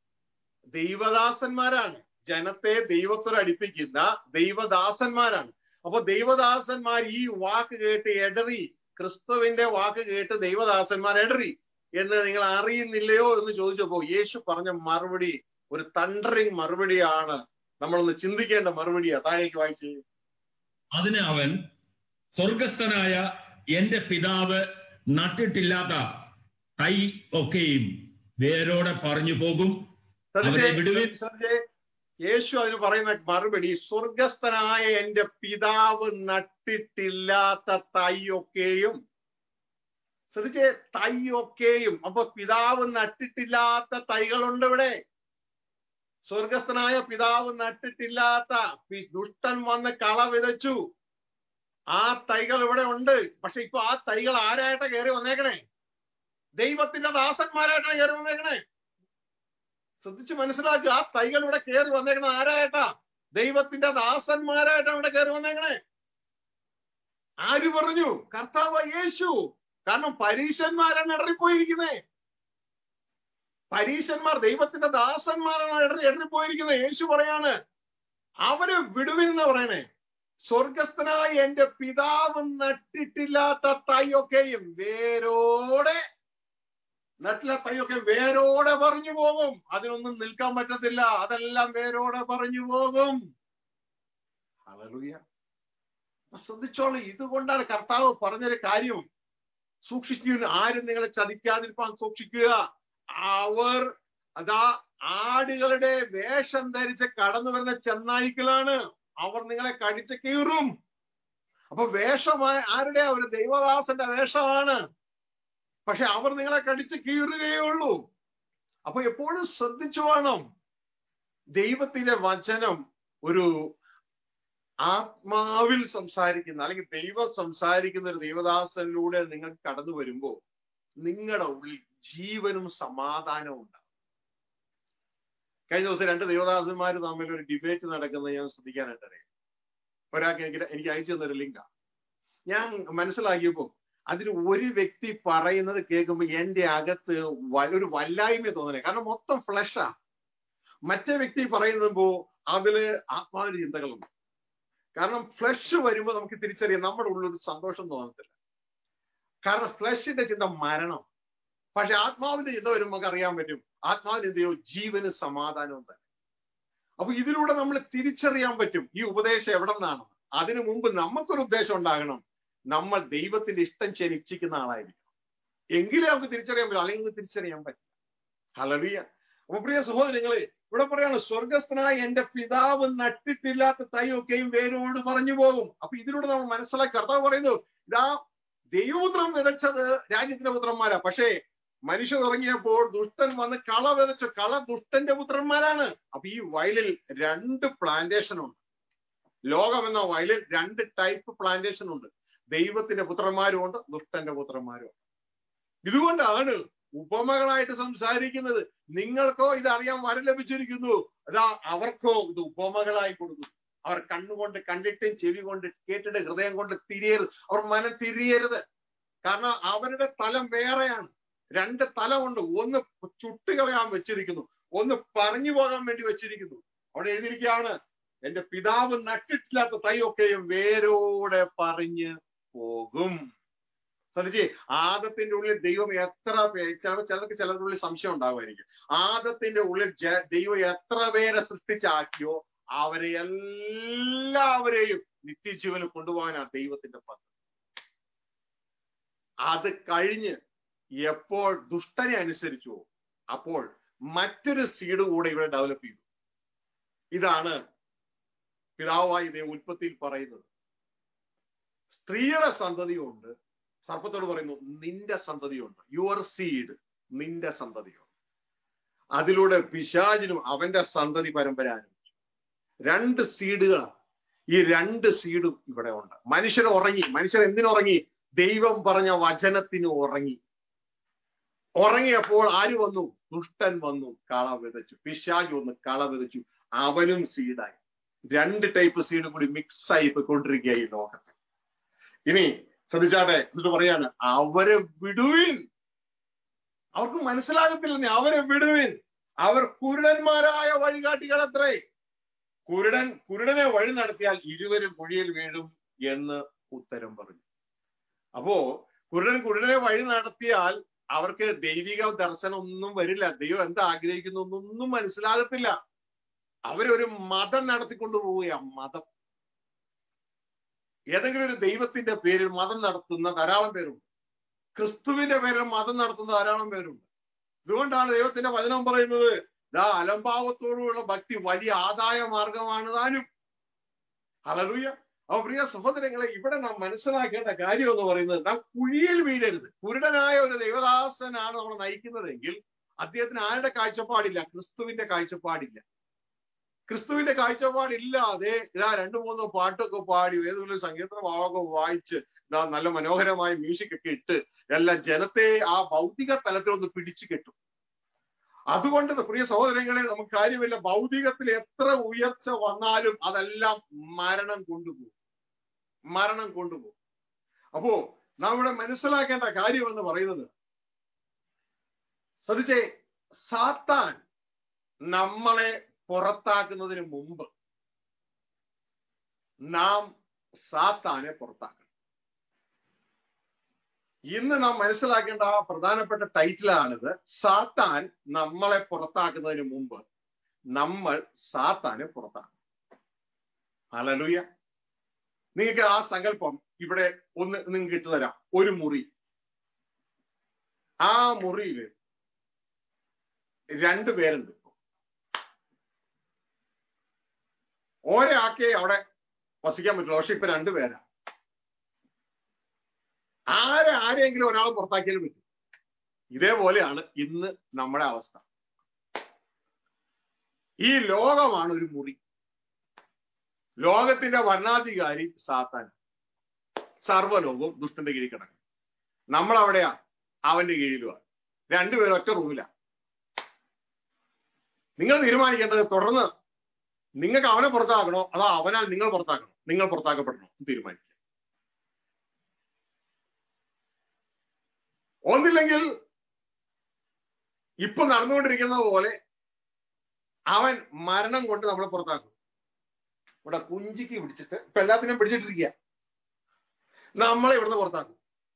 ദൈവദാസന്മാരാണ് ജനത്തെ ദൈവത്തോട് അടുപ്പിക്കുന്ന ദൈവദാസന്മാരാണ് അപ്പൊ ദൈവദാസന്മാർ ഈ വാക്ക് കേട്ട് എടറി ക്രിസ്തുവിന്റെ വാക്ക് കേട്ട് ദൈവദാസന്മാർ എടറി എന്ന് നിങ്ങൾ അറിയുന്നില്ലയോ എന്ന് ചോദിച്ചപ്പോ യേശു പറഞ്ഞ മറുപടി ഒരു തണ്ടറിങ് മറുപടിയാണ് നമ്മളൊന്ന് ചിന്തിക്കേണ്ട മറുപടിയാ താഴേക്ക് വായിച്ച് അതിന് അവൻ സ്വർഗസ്ഥനായ എന്റെ പിതാവ് നട്ടിട്ടില്ലാത്ത തൈ ഒക്കെയും വേരോടെ പറഞ്ഞു പോകും ശ്രദ്ധിച്ചേ, അവരെ വിടുവിൻ. ശ്രദ്ധിച്ചേ. യേശു അതിന് പറയുന്ന മറുപടി സ്വർഗസ്ഥനായ എന്റെ പിതാവ് നട്ടിട്ടില്ലാത്ത തൈയൊക്കെയും ശ്രദ്ധിച്ചേ തൈയൊക്കെയും അപ്പൊ പിതാവ് നട്ടിട്ടില്ലാത്ത തൈകളുണ്ട് ഇവിടെ സ്വർഗസ്ഥനായ പിതാവ് നട്ടിട്ടില്ലാത്ത പി- ദുഷ്ടൻ വന്ന് കള വിതച്ചു ആ തൈകൾ ഇവിടെ ഉണ്ട് പക്ഷെ ഇപ്പൊ ആ തൈകൾ ആരായിട്ടാ കയറി വന്നേക്കണേ ദൈവത്തിന്റെ ദാസന്മാരായിട്ടാണ് കയറി വന്നേക്കണേ ശ്രദ്ധിച്ച് മനസ്സിലാക്കുക ആ തൈകൾ ഇവിടെ കയറി വന്നേക്കണത് ആരായിട്ടാ ദൈവത്തിന്റെ ദാസന്മാരായിട്ടാണ് ഇവിടെ കയറി വന്നേക്കണേ ആര് പറഞ്ഞു കർത്താവ് യേശു കാരണം പരീശന്മാരാണ് ഇടറിപ്പോയിരിക്കുന്നേ പരീശന്മാർ ദൈവത്തിന്റെ ദാസന്മാരാണ് ഇടറി ഇടറിപ്പോയിരിക്കുന്നത് യേശു പറയാണ് അവര് വിടുവിൻ എന്ന് പറയണേ സ്വർഗസ്ഥനായ എന്റെ പിതാവ് നട്ടിട്ടില്ലാത്ത തൈയൊക്കെയും വേരോടെ നട്ടില്ല തൈയൊക്കെ വേരോടെ പറഞ്ഞു പോകും അതിനൊന്നും നിൽക്കാൻ പറ്റത്തില്ല അതെല്ലാം വേരോടെ പറഞ്ഞു പോകും ഹല്ലേലൂയ. ശ്രദ്ധിച്ചോളൂ ഇതുകൊണ്ടാണ് കർത്താവ് പറഞ്ഞൊരു കാര്യം സൂക്ഷിക്കുക ആരും നിങ്ങളെ ചതിക്കാതിരിക്കാൻ സൂക്ഷിക്കുക അവർ അതാ ആടുകളുടെ വേഷം ധരിച്ച് കടന്നു വരുന്ന ചെന്നായ്ക്കളാണ് അവർ നിങ്ങളെ കടിച്ച് കീറും അപ്പൊ വേഷമായ ആരുടെ ഒരു ദൈവദാസന്റെ വേഷമാണ് പക്ഷെ അവർ നിങ്ങളെ കടിച്ച് കീറുകയേ ഉള്ളൂ അപ്പൊ എപ്പോഴും ശ്രദ്ധിച്ചു വേണം ദൈവത്തിന്റെ വചനം ഒരു ആത്മാവിൽ സംസാരിക്കുന്ന അല്ലെങ്കിൽ ദൈവം സംസാരിക്കുന്ന ഒരു ദൈവദാസനിലൂടെ നിങ്ങൾ കടന്നു വരുമ്പോ നിങ്ങളുടെ ഉള്ളിൽ ജീവനും സമാധാനവും ഉണ്ടാകും കഴിഞ്ഞ ദിവസം രണ്ട് ദൈവദാസന്മാർ തമ്മിൽ ഒരു ഡിബേറ്റ് നടക്കുന്നത് ഞാൻ ശ്രദ്ധിക്കാനായിട്ടറിയാം ഒരാൾക്ക് എനിക്ക് എനിക്ക് അയച്ചു തന്നൊരു ലിങ്ക ഞാൻ മനസ്സിലാക്കിയപ്പോ അതിന് ഒരു വ്യക്തി പറയുന്നത് കേൾക്കുമ്പോൾ എന്റെ അകത്ത് വ- ഒരു വല്ലായ്മ തോന്നണേ കാരണം മൊത്തം ഫ്ലഷാ മറ്റേ വ്യക്തി പറയുമ്പോ അതില് ആത്മാവിന്റെ ചിന്തകളുണ്ട് കാരണം ഫ്ലഷ് വരുമ്പോൾ നമുക്ക് തിരിച്ചറിയാം നമ്മുടെ ഉള്ളിൽ ഒരു സന്തോഷം തോന്നത്തില്ല കാരണം ഫ്ലഷിന്റെ ചിന്ത മരണം പക്ഷെ ആത്മാവിന്റെ ചിന്ത വരുമ്പോൾ നമുക്ക് അറിയാൻ പറ്റും ആത്മാവിന്റെ എന്തെയോ ജീവന് സമാധാനവും തന്നെ അപ്പൊ ഇതിലൂടെ നമ്മൾ തിരിച്ചറിയാൻ പറ്റും ഈ ഉപദേശം എവിടെ നിന്നാണ് അതിനു മുമ്പ് നമുക്കൊരു ഉദ്ദേശം ഉണ്ടാകണം നമ്മൾ ദൈവത്തിന്റെ ഇഷ്ടം ചെയ്യാൻ ഇച്ഛിക്കുന്ന ആളായിരിക്കും എങ്കിലേ നമുക്ക് തിരിച്ചറിയാൻ പറ്റും അല്ലെങ്കിൽ നമുക്ക് തിരിച്ചറിയാൻ പറ്റും ഹലവിയ അപ്പൊ പ്രിയ സഹോദരങ്ങളെ ഇവിടെ പറയാണ് സ്വർഗസ്ഥനായ എന്റെ പിതാവ് നട്ടിട്ടില്ലാത്ത തൈയൊക്കെയും വേരോട് പറഞ്ഞു പോകും അപ്പൊ ഇതിലൂടെ നമ്മൾ മനസ്സിലാക്കി കർത്താവ് പറയുന്നു ഇതാ ദൈവപുത്രം വിതച്ചത് രാജ്യത്തിന്റെ പുത്രന്മാരാ പക്ഷേ മനുഷ്യൻ ഇറങ്ങിയപ്പോൾ ദുഷ്ടൻ വന്ന് കള വിതച്ചു കള ദുഷ്ടന്റെ പുത്രന്മാരാണ് അപ്പൊ ഈ വയലിൽ രണ്ട് പ്ലാന്റേഷൻ ഉണ്ട് ലോകം എന്ന വയലിൽ രണ്ട് ടൈപ്പ് പ്ലാന്റേഷൻ ഉണ്ട് ദൈവത്തിന്റെ പുത്രന്മാരും ഉണ്ട് ദുഷ്ടന്റെ പുത്രന്മാരും ഉണ്ട് ഇതുകൊണ്ടാണ് ഉപമകളായിട്ട് സംസാരിക്കുന്നത് നിങ്ങൾക്കോ ഇത് അറിയാൻ വരം ലഭിച്ചിരിക്കുന്നു അതാ അവർക്കോ ഇത് ഉപമകളായി കൊടുക്കുന്നു അവർ കണ്ണുകൊണ്ട് കണ്ടിട്ടും ചെവി കൊണ്ട് കേട്ടിട്ട് ഹൃദയം കൊണ്ട് തിരിയരുത് അവർ മനം തിരിയരുത് കാരണം അവരുടെ തലം വേറെയാണ് രണ്ട് തലമുണ്ട് ഒന്ന് ചുട്ടുകളയാൻ വെച്ചിരിക്കുന്നു ഒന്ന് പറഞ്ഞു പോകാൻ വേണ്ടി വെച്ചിരിക്കുന്നു അവിടെ എഴുതിയിരിക്കുകയാണ് എന്റെ പിതാവ് നട്ടിട്ടില്ലാത്ത തൈയൊക്കെയും വേരോടെ പറഞ്ഞു പോകും ശ്രദ്ധിച്ചേ ആദത്തിന്റെ ഉള്ളിൽ ദൈവം എത്ര പേ- ചില ചിലർക്ക് ചിലരുടെ ഉള്ളിൽ സംശയം ഉണ്ടാകുമായിരിക്കും ആദത്തിന്റെ ഉള്ളിൽ ജ- ദൈവം എത്ര പേരെ സൃഷ്ടിച്ചാക്കിയോ അവരെ എല്ലാവരെയും നിത്യജീവന് കൊണ്ടുപോകാനാണ് ദൈവത്തിന്റെ പദ്ധതി അത് കഴിഞ്ഞ് എപ്പോൾ ദുഷ്ടനെ അനുസരിച്ചു അപ്പോൾ മറ്റൊരു സീഡ് കൂടെ ഇവിടെ ഡെവലപ്പ് ചെയ്തു ഇതാണ് പിതാവായി ദൈവം ഉൽപ്പത്തിയിൽ പറയുന്നത് സ്ത്രീയുടെ സന്തതിയുണ്ട് സർപ്പത്തോട് പറയുന്നു നിന്റെ സന്തതിയുണ്ട് യുവർ സീഡ് നിന്റെ സന്തതിയുണ്ട് അതിലൂടെ പിശാചിനും അവന്റെ സന്തതി പരമ്പര ആരംഭിച്ചു രണ്ട് സീഡുകളാണ് ഈ രണ്ട് സീഡും ഇവിടെ ഉണ്ട് മനുഷ്യൻ ഉറങ്ങി മനുഷ്യൻ എന്തിനുറങ്ങി ദൈവം പറഞ്ഞ വചനത്തിന് ഉറങ്ങി ഉറങ്ങിയപ്പോൾ ആര് വന്നു ദുഷ്ടൻ വന്നു കള വിതച്ചു പിശാജ് വന്നു കള വിതച്ചു അവനും സീഡായി രണ്ട് ടൈപ്പ് സീഡ് കൂടി മിക്സ് ആയി പോയിക്കൊണ്ടിരിക്കുക ഈ ലോകത്ത് ഇനി ശ്രദ്ധിച്ചാട്ടെ എന്നിട്ട് പറയാണ് അവരെ വിടുവിൻ അവർക്ക് മനസ്സിലാകത്തില്ലെന്നേ അവരെ വിടുവിൻ അവർ കുരുടന്മാരായ വഴികാട്ടികൾ അത്രേ കുരുടൻ കുരുടനെ വഴി നടത്തിയാൽ ഇരുവരും കുഴിയിൽ വീഴും എന്ന് ഉത്തരം പറഞ്ഞു അപ്പോ കുരുടൻ കുരുടനെ വഴി നടത്തിയാൽ അവർക്ക് ദൈവിക ദർശനം ഒന്നും വരില്ല ദൈവം എന്താ ആഗ്രഹിക്കുന്നു എന്നൊന്നും മനസ്സിലാകത്തില്ല അവരൊരു മതം നടത്തിക്കൊണ്ടു പോവുകയാ മതം ഏതെങ്കിലും ഒരു ദൈവത്തിന്റെ പേരിൽ മതം നടത്തുന്ന ധാരാളം പേരുണ്ട് ക്രിസ്തുവിന്റെ പേരിൽ മതം നടത്തുന്ന ധാരാളം പേരുണ്ട് ഇതുകൊണ്ടാണ് ദൈവത്തിന്റെ വചനം പറയുന്നത് ദാ അലംഭാവത്തോടുള്ള ഭക്തി വലിയ ആദായ മാർഗമാണ് താനും ഹലലൂയ അപ്പൊ പ്രിയ സഹോദരങ്ങളെ ഇവിടെ നാം മനസ്സിലാക്കേണ്ട കാര്യം എന്ന് പറയുന്നത് നാം കുഴിയിൽ വീഴരുത് കുരുടനായ ഒരു ദൈവദാസനാണ് നമ്മൾ നയിക്കുന്നതെങ്കിൽ അദ്ദേഹത്തിന് ആരുടെ കാഴ്ചപ്പാടില്ല ക്രിസ്തുവിന്റെ കാഴ്ചപ്പാടില്ല ക്രിസ്തുവിന്റെ കാഴ്ചപ്പാടില്ലാതെ ഇതാ രണ്ടു മൂന്നോ പാട്ടൊക്കെ പാടി ഏതെങ്കിലും സംഗീത ഭാവമൊക്കെ വായിച്ച് ഇതാ നല്ല മനോഹരമായ മ്യൂസിക് ഒക്കെ ഇട്ട് എല്ലാം ജനത്തെ ആ ഭൗതിക തലത്തിൽ ഒന്ന് പിടിച്ചു കെട്ടും അതുകൊണ്ട് പ്രിയ സഹോദരങ്ങളെ നമുക്ക് കാര്യമില്ല ഭൗതികത്തിൽ എത്ര ഉയർച്ച വന്നാലും അതെല്ലാം മരണം കൊണ്ടുപോകും മരണം കൊണ്ടുപോകും അപ്പോ നാം ഇവിടെ മനസ്സിലാക്കേണ്ട കാര്യം എന്ന് പറയുന്നത് ശ്രദ്ധിച്ചേ സാത്താൻ നമ്മളെ പുറത്താക്കുന്നതിന് മുമ്പ് നാം സാത്താനെ പുറത്താക്കണം ഇന്ന് നാം മനസ്സിലാക്കേണ്ട ആ പ്രധാനപ്പെട്ട ടൈറ്റിലാണിത് സാത്താൻ നമ്മളെ പുറത്താക്കുന്നതിന് മുമ്പ് നമ്മൾ സാത്താനെ പുറത്താക്കണം അലലുയ നിങ്ങൾക്ക് ആ സങ്കല്പം ഇവിടെ ഒന്ന് നിങ്ങൾക്ക് ഇട്ടു തരാം ഒരു മുറി ആ മുറിയിൽ രണ്ടു പേരുണ്ട് ഒരാൾക്കേ അവിടെ വസിക്കാൻ പറ്റുള്ളൂ പക്ഷെ ഇപ്പൊ രണ്ടുപേരാ ആരെ ആരെങ്കിലും ഒരാൾ പുറത്താക്കിയാലും പറ്റും ഇതേപോലെയാണ് ഇന്ന് നമ്മുടെ അവസ്ഥ ഈ ലോകമാണ് ഒരു മുറി ലോകത്തിന്റെ ഭരണാധികാരി സാത്താൻ സർവ്വലോകവും ദുഷ്ടന്റെ കീഴിൽ കിടക്കും നമ്മൾ അവിടെയാ അവന്റെ കീഴിലുമാണ് രണ്ടുപേരും ഒറ്റ റൂമില നിങ്ങൾ തീരുമാനിക്കേണ്ടത് തുടർന്ന് നിങ്ങൾക്ക് അവനെ പുറത്താക്കണോ അതോ അവനാൽ നിങ്ങൾ പുറത്താക്കണോ നിങ്ങൾ പുറത്താക്കപ്പെടണോ തീരുമാനിക്കുക ഒന്നില്ലെങ്കിൽ ഇപ്പൊ നടന്നുകൊണ്ടിരിക്കുന്നത് പോലെ അവൻ മരണം കൊണ്ട് നമ്മളെ പുറത്താക്കും ഇവിടെ കുഞ്ചിക്ക് പിടിച്ചിട്ട് ഇപ്പൊ എല്ലാത്തിനും പിടിച്ചിട്ടിരിക്കുക നമ്മളെ ഇവിടുന്ന് പുറത്താക്കും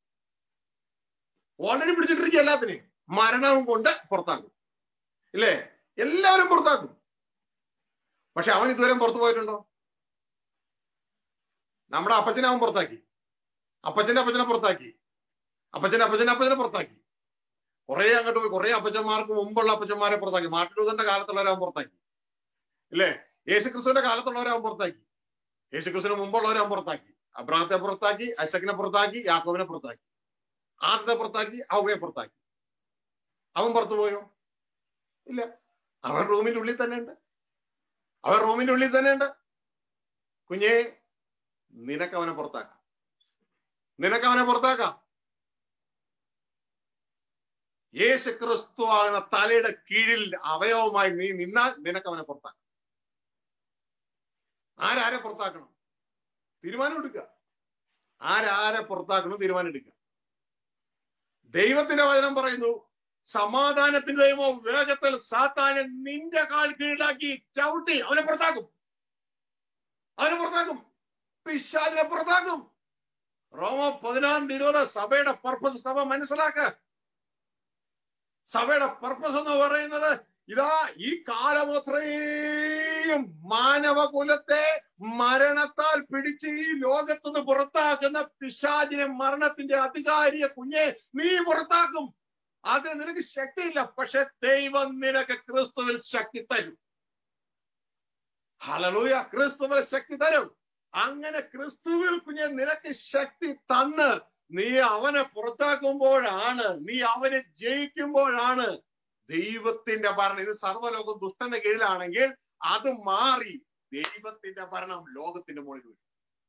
ഓൾറെഡി പിടിച്ചിട്ടിരിക്കുക എല്ലാത്തിനെയും മരണവും കൊണ്ട് പുറത്താക്കും ഇല്ലേ എല്ലാവരും പുറത്താക്കും പക്ഷെ അവൻ ഇതുവരെ പുറത്തു പോയിട്ടുണ്ടോ നമ്മുടെ അപ്പച്ചനെ അവൻ പുറത്താക്കി അപ്പച്ചന്റെ അപ്പച്ചനെ പുറത്താക്കി അപ്പച്ചന്റെ അപ്പച്ചനെ അപ്പച്ചനെ പുറത്താക്കി കുറെ അങ്ങോട്ട് പോയി കുറെ അപ്പച്ചന്മാർക്ക് മുമ്പുള്ള അപ്പച്ചന്മാരെ പുറത്താക്കി മാർട്ടിൻ ലൂതറിന്റെ കാലത്തുള്ളവരെ അവൻ പുറത്താക്കി ഇല്ലേ യേശുക്രിസ്തുവിന്റെ കാലത്തുള്ളവരെ അവൻ പുറത്താക്കി യേശുക്രിസ്തുവിന് മുമ്പുള്ളവരെ അവൻ പുറത്താക്കി അബ്രാഹത്തെ പുറത്താക്കി ഐസക്കിനെ പുറത്താക്കി യാക്കോബിനെ പുറത്താക്കി ആദ്യത്തെ പുറത്താക്കി അവയെ പുറത്താക്കി അവൻ പുറത്തു പോയോ ഇല്ല അവൻ റൂമിന്റെ ഉള്ളിൽ തന്നെ ഉണ്ട് അവൻ റൂമിന്റെ ഉള്ളിൽ തന്നെ ഉണ്ട് കുഞ്ഞേ നിനക്ക് അവനെ പുറത്താക്കാം നിനക്ക് അവനെ പുറത്താക്കാം യേശു ക്രിസ്തു ആകുന്ന തലയുടെ കീഴിൽ അവയവമായി നീ നിന്നാൽ നിനക്ക് അവനെ പുറത്താക്കാം ആരാരെ പുറത്താക്കണം തീരുമാനം എടുക്കുക ആരാരെ പുറത്താക്കണം തീരുമാനം എടുക്കുക ദൈവത്തിന്റെ വചനം പറയുന്നു സമാധാനത്തിന്റെ ദൈവമോ വേഗത്തിൽ സാത്താനെ നിന്റെ കാൽ കീഴിലാക്കി ചവിട്ടി അവനെ പുറത്താക്കും അവനെ പുറത്താക്കും പിശാചിനെ പുറത്താക്കും റോമ പതിനാറ് ഇരുപത് സഭയുടെ പർപ്പസ് സഭ മനസ്സിലാക്ക സഭയുടെ പർപ്പസ് എന്ന് പറയുന്നത് ഇതാ ഈ കാലമത്രയും മാനവകുലത്തെ മരണത്താൽ പിടിച്ച് ഈ ലോകത്തുനിന്ന് പുറത്താക്കുന്ന പിശാചിനെ മരണത്തിന്റെ അധികാരിയെ കുഞ്ഞെ നീ പുറത്താക്കും അതിന് നിനക്ക് ശക്തിയില്ല പക്ഷെ ദൈവം നിനക്ക് ക്രിസ്തുവിൽ ശക്തി തരും ഹലലൂയ ക്രിസ്തുവിൽ ശക്തി തരും അങ്ങനെ ക്രിസ്തുവിൽ കുഞ്ഞെ നിനക്ക് ശക്തി തന്ന് നീ അവനെ പുറത്താക്കുമ്പോഴാണ് നീ അവനെ ജയിക്കുമ്പോഴാണ് ദൈവത്തിന്റെ ഭരണം ഇത് സർവ്വലോകം ദുഷ്ടന്റെ കീഴിലാണെങ്കിൽ അത് മാറി ദൈവത്തിന്റെ ഭരണം ലോകത്തിന്റെ മുകളിൽ വരും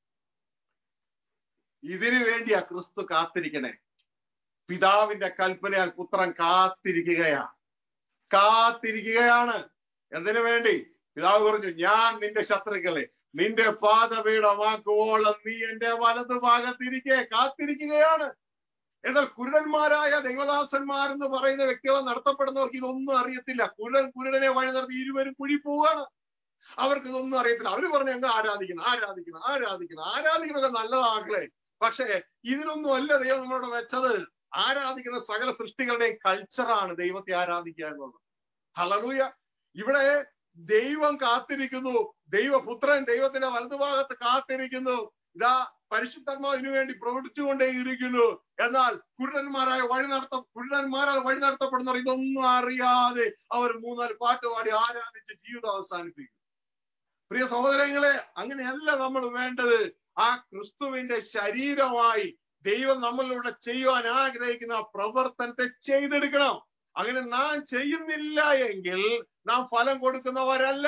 ഇതിനു വേണ്ടിയാ ക്രിസ്തു കാത്തിരിക്കണേ പിതാവിന്റെ കൽപ്പനയാൽ പുത്രൻ കാത്തിരിക്കുകയാ കാത്തിരിക്കുകയാണ് എന്തിനു വേണ്ടി പിതാവ് പറഞ്ഞു ഞാൻ നിന്റെ ശത്രുക്കളെ നിന്റെ പാദപീഠമാക്കുവോളം നീ എന്റെ വലതു ഭാഗത്തിരിക്കെ കാത്തിരിക്കുകയാണ് എന്നാൽ കുരുടന്മാരായ ദൈവദാസന്മാരെന്ന് പറയുന്ന വ്യക്തികൾ നടത്തപ്പെടുന്നവർക്ക് ഇതൊന്നും അറിയത്തില്ല കുരുടൻ കുരുടനെ വഴി നടത്തി ഇരുവരും കുഴി പോവുകയാണ് അവർക്ക് ഇതൊന്നും അറിയത്തില്ല അവര് പറഞ്ഞു അങ്ങ് ആരാധിക്കണം ആരാധിക്കണം ആരാധിക്കണം ആരാധിക്കണമൊക്കെ നല്ലതാക്കളെ പക്ഷേ ഇതിനൊന്നും അല്ല ദൈവം നമ്മളോട് വെച്ചത് ആരാധിക്കുന്ന സകല സൃഷ്ടികളുടെയും കൾച്ചറാണ് ദൈവത്തെ ആരാധിക്കുക എന്നുള്ളത് ഹലലൂയ ഇവിടെ ദൈവം കാത്തിരിക്കുന്നു ദൈവപുത്രൻ ദൈവത്തിന്റെ വലതുഭാഗത്ത് കാത്തിരിക്കുന്നു ഇതാ പരിശുദ്ധാത്മാവിനു വേണ്ടി പ്രവർത്തിച്ചുകൊണ്ടേയിരിക്കുന്നു എന്നാൽ കുരുടന്മാരായ വഴി നടത്ത കുരുടന്മാരാൽ വഴി നടത്തപ്പെടുന്നവർ ഇതൊന്നും അറിയാതെ അവർ മൂന്നാല് പാട്ട് പാടി ആരാധിച്ച് ജീവിതം അവസാനിപ്പിക്കും പ്രിയ സഹോദരങ്ങളെ അങ്ങനെയല്ല നമ്മൾ വേണ്ടത് ആ ക്രിസ്തുവിന്റെ ശരീരമായി ദൈവം നമ്മളിലൂടെ ചെയ്യുവാൻ ആഗ്രഹിക്കുന്ന ആ പ്രവർത്തനത്തെ ചെയ്തെടുക്കണം അങ്ങനെ നാം ചെയ്യുന്നില്ല എങ്കിൽ നാം ഫലം കൊടുക്കുന്നവരല്ല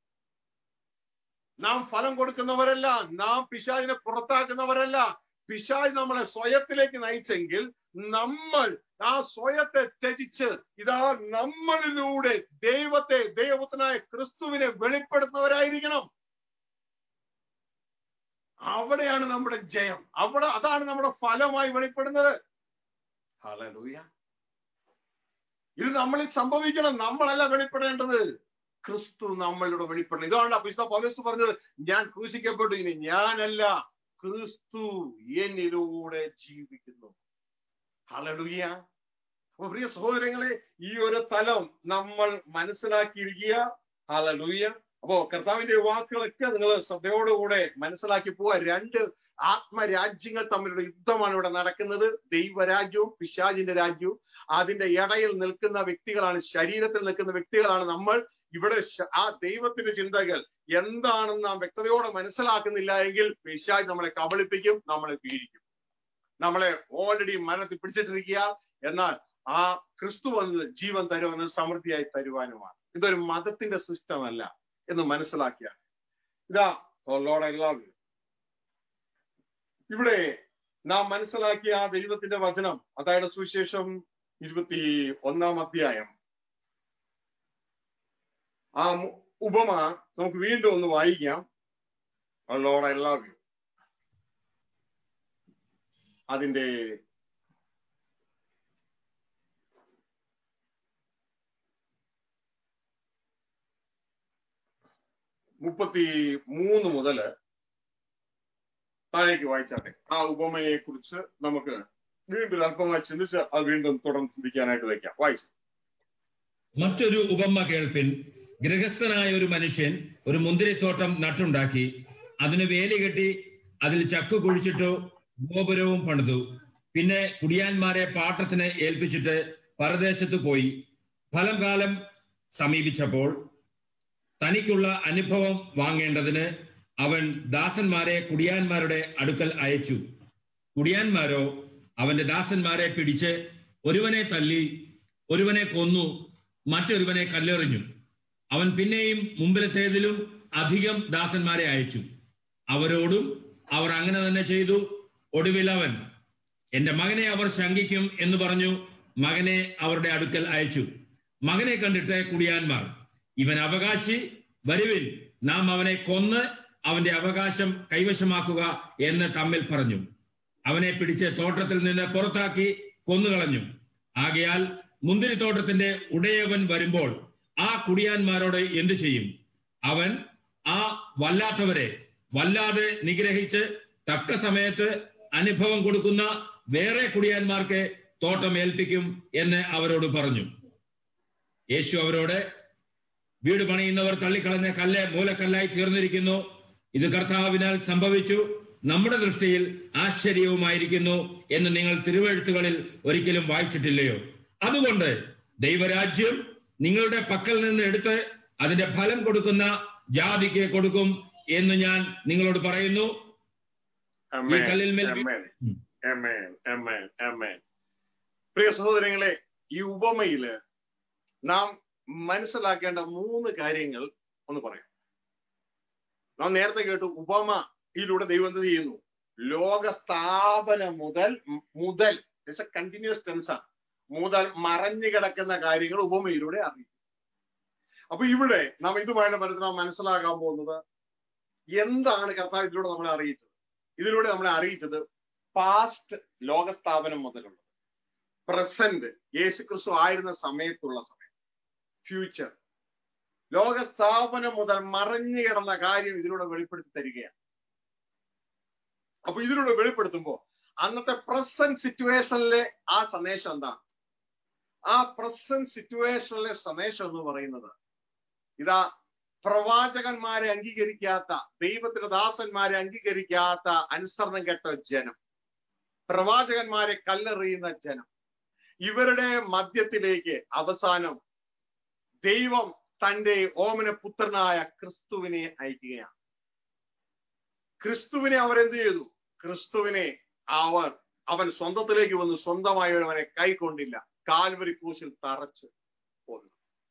നാം ഫലം കൊടുക്കുന്നവരല്ല നാം പിശാചിനെ പുറത്താക്കുന്നവരല്ല പിശാജ് നമ്മളെ സ്വയത്തിലേക്ക് നയിച്ചെങ്കിൽ നമ്മൾ ആ സ്വയത്തെ ത്യജിച്ച് ഇതാ നമ്മളിലൂടെ ദൈവത്തെ ദൈവപുത്രനായ ക്രിസ്തുവിനെ വെളിപ്പെടുത്തുന്നവരായിരിക്കണം അവിടെയാണ് നമ്മുടെ ജയം അവിടെ അതാണ് നമ്മുടെ ഫലമായി വെളിപ്പെടുന്നത് ഹലലൂയ ഇത് നമ്മളിൽ സംഭവിക്കണം നമ്മളല്ല വെളിപ്പെടേണ്ടത് ക്രിസ്തു നമ്മളിലൂടെ വെളിപ്പെടണം ഇതാണ് വിശുദ്ധ പൗലോസ് പറഞ്ഞത് ഞാൻ ക്രൂശിക്കപ്പെട്ടു ഇനി ഞാനല്ല ക്രിസ്തു എന്നിലൂടെ ജീവിക്കുന്നു ഹലലുയ അപ്പൊ പ്രിയ സഹോദരങ്ങളെ ഈ ഒരു തലം നമ്മൾ മനസ്സിലാക്കിയിരിക്കുക ഹലലുയ അപ്പോ കർത്താവിന്റെ വാക്കുകളൊക്കെ നിങ്ങൾ ശ്രദ്ധയോടുകൂടെ മനസ്സിലാക്കി പോവാ രണ്ട് ആത്മരാജ്യങ്ങൾ തമ്മിലുള്ള യുദ്ധമാണ് ഇവിടെ നടക്കുന്നത് ദൈവരാജ്യവും പിശാജിന്റെ രാജ്യവും അതിന്റെ ഇടയിൽ നിൽക്കുന്ന വ്യക്തികളാണ് ശരീരത്തിൽ നിൽക്കുന്ന വ്യക്തികളാണ് നമ്മൾ ഇവിടെ ആ ദൈവത്തിന്റെ ചിന്തകൾ എന്താണെന്ന് നാം വ്യക്തതയോടെ മനസ്സിലാക്കുന്നില്ല എങ്കിൽ പിശാജ് നമ്മളെ കബളിപ്പിക്കും നമ്മളെ പീഡിക്കും നമ്മളെ ഓൾറെഡി മരണത്തിൽ പിടിച്ചിട്ടിരിക്കുക എന്നാൽ ആ ക്രിസ്തു വന്നത് ജീവൻ തരുമെന്ന് സമൃദ്ധിയായി തരുവാനുമാണ് ഇതൊരു മതത്തിന്റെ സിസ്റ്റം അല്ല എന്ന് മനസ്സിലാക്കിയ ഇതാ ലോഡ് ഐ ലവ് യു ഇവിടെ നാം മനസ്സിലാക്കിയ ആ ദൈവത്തിന്റെ വചനം അതായത് സുവിശേഷം ഇരുപത്തി ഒന്നാം അധ്യായം ആ ഉപമ നമുക്ക് വീണ്ടും ഒന്ന് വായിക്കാം ലോഡ് ഐ ലവ് യു അതിന്റെ മുപ്പത്തി മൂന്ന് മുതല് താഴേക്ക് വായിച്ചാട്ടെ ആ ഉപമയെ കുറിച്ച് നമുക്ക് വീണ്ടും അല്പമായി ചിന്തിച്ച് അത് വീണ്ടും തുടർന്ന് ചിന്തിക്കാനായിട്ട് വയ്ക്കാം വായിച്ചു മറ്റൊരു ഉപമ കേൾപ്പിൻ ഗൃഹസ്ഥനായ ഒരു മനുഷ്യൻ ഒരു മുന്തിരിത്തോട്ടം നട്ടുണ്ടാക്കി അതിന് വേലി കെട്ടി അതിൽ ചക്ക് കുഴിച്ചിട്ടു ഗോപുരവും പണിതു പിന്നെ കുടിയാന്മാരെ പാട്ടത്തിന് ഏൽപ്പിച്ചിട്ട് പരദേശത്ത് പോയി ഫലം കാലം സമീപിച്ചപ്പോൾ തനിക്കുള്ള അനുഭവം വാങ്ങേണ്ടതിന് അവൻ ദാസന്മാരെ കുടിയാന്മാരുടെ അടുക്കൽ അയച്ചു കുടിയാന്മാരോ അവന്റെ ദാസന്മാരെ പിടിച്ച് ഒരുവനെ തല്ലി ഒരുവനെ കൊന്നു മറ്റൊരുവനെ കല്ലെറിഞ്ഞു അവൻ പിന്നെയും മുമ്പിലത്തേതിലും അധികം ദാസന്മാരെ അയച്ചു അവരോടും അവർ അങ്ങനെ തന്നെ ചെയ്തു ഒടുവിൽ അവൻ എന്റെ മകനെ അവർ ശങ്കിക്കും എന്ന് പറഞ്ഞു മകനെ അവരുടെ അടുക്കൽ അയച്ചു മകനെ കണ്ടിട്ട് കുടിയാന്മാർ ഇവൻ അവകാശി വരുവിൻ നാം അവനെ കൊന്ന് അവന്റെ അവകാശം കൈവശമാക്കുക എന്ന് തമ്മിൽ പറഞ്ഞു അവനെ പിടിച്ച് തോട്ടത്തിൽ നിന്ന് പുറത്താക്കി കൊന്നുകളഞ്ഞു ആകയാൽ മുന്തിരിത്തോട്ടത്തിന്റെ ഉടയവൻ വരുമ്പോൾ ആ കുടിയാന്മാരോട് എന്തു ചെയ്യും അവൻ ആ വല്ലാത്തവരെ വല്ലാതെ നിഗ്രഹിച്ച് തക്ക സമയത്ത് അനുഭവം കൊടുക്കുന്ന വേറെ കുടിയാന്മാർക്ക് തോട്ടം ഏൽപ്പിക്കും എന്ന് അവരോട് പറഞ്ഞു യേശു അവരോട് വീട് പണിയുന്നവർ തള്ളിക്കളഞ്ഞ കല്ല് മൂലക്കല്ലായി തീർന്നിരിക്കുന്നു ഇത് കർത്താവിനാൽ സംഭവിച്ചു നമ്മുടെ ദൃഷ്ടിയിൽ ആശ്ചര്യവുമായിരിക്കുന്നു എന്ന് നിങ്ങൾ തിരുവഴുത്തുകളിൽ ഒരിക്കലും വായിച്ചിട്ടില്ലയോ അതുകൊണ്ട് ദൈവരാജ്യം നിങ്ങളുടെ പക്കൽ നിന്ന് എടുത്ത് അതിന്റെ ഫലം കൊടുക്കുന്ന ജാതിക്ക് കൊടുക്കും എന്ന് ഞാൻ നിങ്ങളോട് പറയുന്നു ഈ കല്ലിൽ മേൽ വീ- Amen. ഉം. Amen. Amen. Amen. പ്രിയ സഹോദരങ്ങളെ ഈ ഉപമയില് നാം മനസ്സിലാക്കേണ്ട മൂന്ന് കാര്യങ്ങൾ ഒന്ന് പറയാം നാം നേരത്തെ കേട്ടു ഉപമയിലൂടെ ദൈവം എന്ത് ചെയ്യുന്നു ലോക സ്ഥാപനം മുതൽ മുതൽ കണ്ടിന്യൂസ് ടെൻസ് ആണ് മുതൽ മറഞ്ഞു കിടക്കുന്ന കാര്യങ്ങൾ ഉപമയിലൂടെ അറിയിക്കും അപ്പൊ ഇവിടെ നാം ഇതുമായിട്ട് മനസ്സിലാ മനസ്സിലാക്കാൻ പോകുന്നത് എന്താണ് കർത്താവ് ഇതിലൂടെ നമ്മളെ അറിയിച്ചത് ഇതിലൂടെ നമ്മളെ അറിയിച്ചത് പാസ്റ്റ് ലോകസ്ഥാപനം മുതലുള്ളത് പ്രസന്റ് യേശുക്രിസ്തു ആയിരുന്ന സമയത്തുള്ള സമയം ഫ്യൂച്ചർ ലോകസ്ഥാപനം മുതൽ മറഞ്ഞു കിടന്ന കാര്യം ഇതിലൂടെ വെളിപ്പെടുത്തി തരികയാണ് അപ്പൊ ഇതിലൂടെ വെളിപ്പെടുത്തുമ്പോൾ അന്നത്തെ പ്രസന്റ് സിറ്റുവേഷനിലെ ആ സന്ദേശം എന്താണ് ആ പ്രസന്റ് സിറ്റുവേഷനിലെ സന്ദേശം എന്ന് പറയുന്നത് ഇതാ പ്രവാചകന്മാരെ അംഗീകരിക്കാത്ത ദൈവത്തിന്റെ ദാസന്മാരെ അംഗീകരിക്കാത്ത അനുസരണം കെട്ട ജനം പ്രവാചകന്മാരെ കല്ലെറിയുന്ന ജനം ഇവരുടെ മധ്യത്തിലേക്ക് അവസാനം ദൈവം തന്റെ ഓമന പുത്രനായ ക്രിസ്തുവിനെ അയക്കുകയാണ് ക്രിസ്തുവിനെ അവരെന്ത് ചെയ്തു ക്രിസ്തുവിനെ അവർ അവൻ സ്വന്തത്തിലേക്ക് വന്നു സ്വന്തമായവരവനെ കൈക്കൊണ്ടില്ല കാൽവരി ക്രൂശിൽ തറച്ച് പോന്നു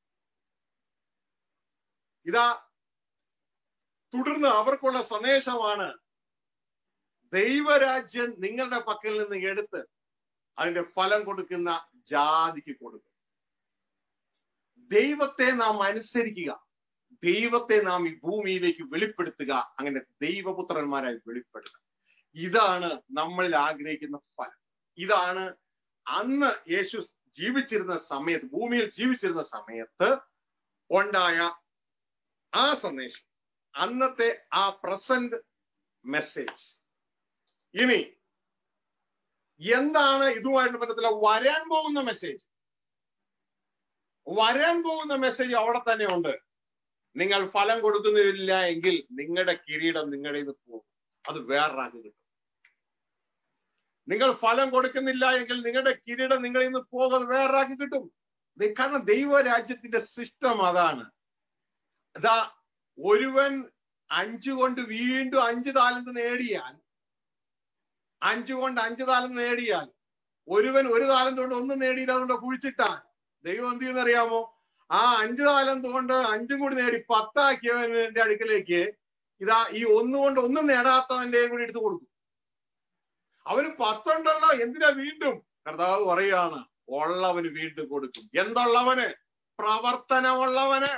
ഇതാ തുടർന്ന് അവർക്കുള്ള സന്ദേശമാണ് ദൈവരാജ്യം നിങ്ങളുടെ പക്കൽ നിന്ന് എടുത്ത് അതിന്റെ ഫലം കൊടുക്കുന്ന ജാതിക്ക് കൊടുക്കും ദൈവത്തെ നാം അനുസരിക്കുക ദൈവത്തെ നാം ഈ ഭൂമിയിലേക്ക് വെളിപ്പെടുത്തുക അങ്ങനെ ദൈവപുത്രന്മാരായി വെളിപ്പെടുക ഇതാണ് നമ്മളിൽ ആഗ്രഹിക്കുന്ന ഫലം ഇതാണ് അന്ന് യേശു ജീവിച്ചിരുന്ന സമയത്ത് ഭൂമിയിൽ ജീവിച്ചിരുന്ന സമയത്ത് ഉണ്ടായ ആ സന്ദേശം അന്നത്തെ ആ പ്രസന്റ് മെസ്സേജ് ഇനി എന്താണ് ഇതുമായിട്ട് ബന്ധത്തില്ല വരാൻ പോകുന്ന മെസ്സേജ് വരാൻ പോകുന്ന മെസ്സേജ് അവിടെ തന്നെ ഉണ്ട് നിങ്ങൾ ഫലം കൊടുക്കുന്നില്ല എങ്കിൽ നിങ്ങളുടെ കിരീടം നിങ്ങളുടെ ഇത് പോകും അത് വേറൊരാൾക്ക് കിട്ടും നിങ്ങൾ ഫലം കൊടുക്കുന്നില്ല എങ്കിൽ നിങ്ങളുടെ കിരീടം നിങ്ങളിൽ നിന്ന് പോകും അത് വേറൊരാൾക്ക് കിട്ടും ദേ- കാരണം ദൈവരാജ്യത്തിന്റെ സിസ്റ്റം അതാണ് അതാ ഒരുവൻ അഞ്ചു കൊണ്ട് വീണ്ടും അഞ്ച് താലന്ത് നേടിയാൽ അഞ്ചു കൊണ്ട് അഞ്ച് താലന്ത് നേടിയാൽ ഒരുവൻ ഒരു താലന്ത് കൊണ്ട് ഒന്നും നേടിയില്ല അതുകൊണ്ട് കുഴിച്ചിട്ടാൽ ദൈവം എന്ത് ചെയ്യുന്നറിയാമോ ആ അഞ്ചു താലന്ത് കൊണ്ട് അഞ്ചും കൂടി നേടി പത്താക്കിയവന്റെ അടുക്കലേക്ക് ഇതാ ഈ ഒന്നുകൊണ്ട് ഒന്നും നേടാത്തവന്റെ കൂടി എടുത്തു കൊടുക്കും അവന് പത്തുണ്ടല്ലോ എന്തിനാ വീണ്ടും കർത്താവ് പറയാണ് ഉള്ളവന് വീണ്ടും കൊടുക്കും എന്തുള്ളവന് പ്രവർത്തനമുള്ളവന്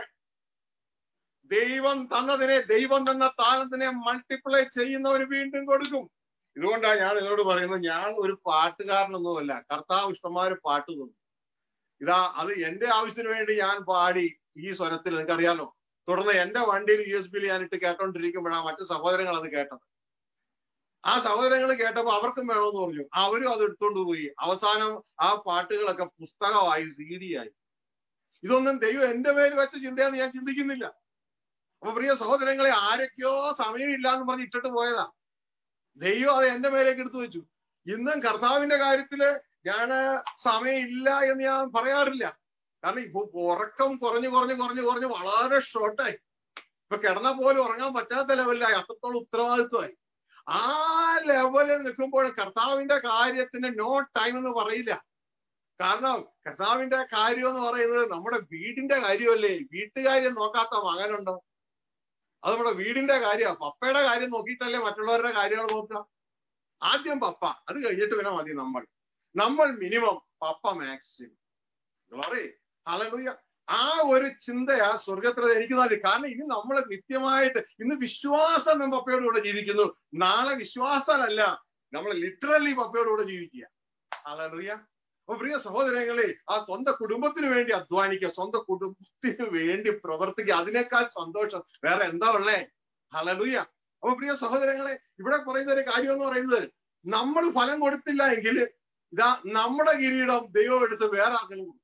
ദൈവം തന്നതിനെ ദൈവം തന്ന താലത്തിനെ മൾട്ടിപ്ലൈ ചെയ്യുന്നവന് വീണ്ടും കൊടുക്കും ഇതുകൊണ്ടാണ് ഞാൻ നിങ്ങളോട് പറയുന്നത് ഞാൻ ഒരു പാട്ടുകാരനൊന്നുമല്ല കർത്താവ് ഇഷ്ടംമാര് പാട്ട് തന്നു ഇതാ അത് എന്റെ ആവശ്യത്തിന് വേണ്ടി ഞാൻ പാടി ഈ സ്വരത്തിൽ നിങ്ങൾക്കറിയാലോ തുടർന്ന് എന്റെ വണ്ടിയിൽ യു എസ് ബിയിൽ ഞാനിട്ട് കേട്ടോണ്ടിരിക്കുമ്പോഴാണ് മറ്റു സഹോദരങ്ങൾ അത് കേട്ടത് ആ സഹോദരങ്ങൾ കേട്ടപ്പോ അവർക്കും വേണമെന്ന് പറഞ്ഞു അവരും അത് എടുത്തോണ്ട് പോയി അവസാനം ആ പാട്ടുകളൊക്കെ പുസ്തകമായി സി ഡി ആയി ഇതൊന്നും ദൈവം എന്റെ മേൽ വെച്ച ചിന്തയാന്ന് ഞാൻ ചിന്തിക്കുന്നില്ല അപ്പൊ പ്രിയ സഹോദരങ്ങളെ ആരൊക്കെയോ സമയമില്ല എന്ന് പറഞ്ഞ് ഇട്ടിട്ട് പോയതാ ദൈവം അത് എന്റെ മേലേക്ക് എടുത്തു വെച്ചു ഇന്നും കർത്താവിന്റെ കാര്യത്തില് ഞാൻ സമയമില്ല എന്ന് ഞാൻ പറയാറില്ല കാരണം ഇപ്പൊ ഉറക്കം കുറഞ്ഞു കുറഞ്ഞു കുറഞ്ഞു കുറഞ്ഞു വളരെ ഷോർട്ടായി ഇപ്പൊ കിടന്ന പോലും ഉറങ്ങാൻ പറ്റാത്ത ലെവലിലായി അത്രത്തോളം ഉത്തരവാദിത്വമായി ആ ലെവലിൽ നിൽക്കുമ്പോൾ കർത്താവിന്റെ കാര്യത്തിന് നോ ടൈം എന്ന് പറയില്ല കാരണം കർത്താവിന്റെ കാര്യം എന്ന് പറയുന്നത് നമ്മുടെ വീടിന്റെ കാര്യമല്ലേ വീട്ടുകാര്യം നോക്കാത്ത മകനുണ്ടോ അത് നമ്മുടെ വീടിന്റെ കാര്യമാണ് പപ്പയുടെ കാര്യം നോക്കിയിട്ടല്ലേ മറ്റുള്ളവരുടെ കാര്യങ്ങൾ നോക്കുക ആദ്യം പപ്പ അത് കഴിഞ്ഞിട്ട് പിന്നെ മതി നമ്മൾ നമ്മൾ മിനിമം പപ്പ മാക്സിമം ഗ്ലോറി ഹല്ലേലൂയ ആ ഒരു ചിന്തയാ സ്വർഗത്തിൽ എനിക്ക് നൽകി കാരണം ഇനി നമ്മൾ നിത്യമായിട്ട് ഇന്ന് വിശ്വാസം നമ്മൾ പപ്പയോട് കൂടെ ജീവിക്കുന്നു നാളെ വിശ്വാസമല്ല നമ്മൾ ലിറ്ററലി പപ്പയോട് കൂടെ ജീവിക്കുക ഹല്ലേലൂയ അപ്പൊ പ്രിയ സഹോദരങ്ങളെ ആ സ്വന്തം കുടുംബത്തിന് വേണ്ടി അധ്വാനിക്കുക സ്വന്തം കുടുംബത്തിന് വേണ്ടി പ്രവർത്തിക്കുക അതിനേക്കാൾ സന്തോഷം വേറെ എന്താ ഉള്ളേ ഹലലുയ അപ്പൊ പ്രിയ സഹോദരങ്ങളെ ഇവിടെ പറയുന്ന ഒരു കാര്യം എന്ന് പറയുന്നത് നമ്മൾ ഫലം കൊടുത്തില്ല എങ്കിൽ ഇതാ നമ്മുടെ കിരീടം ദൈവം എടുത്ത് വേറെ ആർക്കെങ്കിലും കൊടുക്കും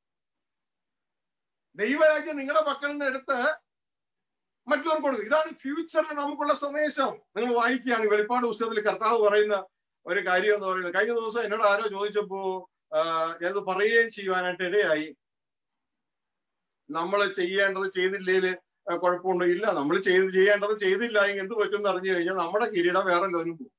ദൈവരാജ്യം നിങ്ങളുടെ മക്കളിൽ നിന്ന് എടുത്ത് മറ്റുള്ളവർക്ക് കൊടുക്കും ഇതാണ് ഫ്യൂച്ചറിൽ നമുക്കുള്ള സന്ദേശം നിങ്ങൾ വായിക്കുകയാണ് വെളിപ്പാട് പുസ്തകത്തിൽ കർത്താവ് പറയുന്ന ഒരു കാര്യം എന്ന് പറയുന്നത് കഴിഞ്ഞ ദിവസം എന്നോട് ആരോ ചോദിച്ചപ്പോ ഞാനത് പറയുകയും ചെയ്യുവാനായിട്ട് ഇടയായി നമ്മൾ ചെയ്യേണ്ടത് ചെയ്തില്ലേല് കുഴപ്പമുണ്ടോ ഇല്ല നമ്മൾ ചെയ്ത് ചെയ്യേണ്ടത് ചെയ്തില്ല എങ്കിൽ എന്ത് പറ്റും എന്ന് അറിഞ്ഞു കഴിഞ്ഞാൽ നമ്മുടെ കിരീടം വേറെ ലോനും പോകും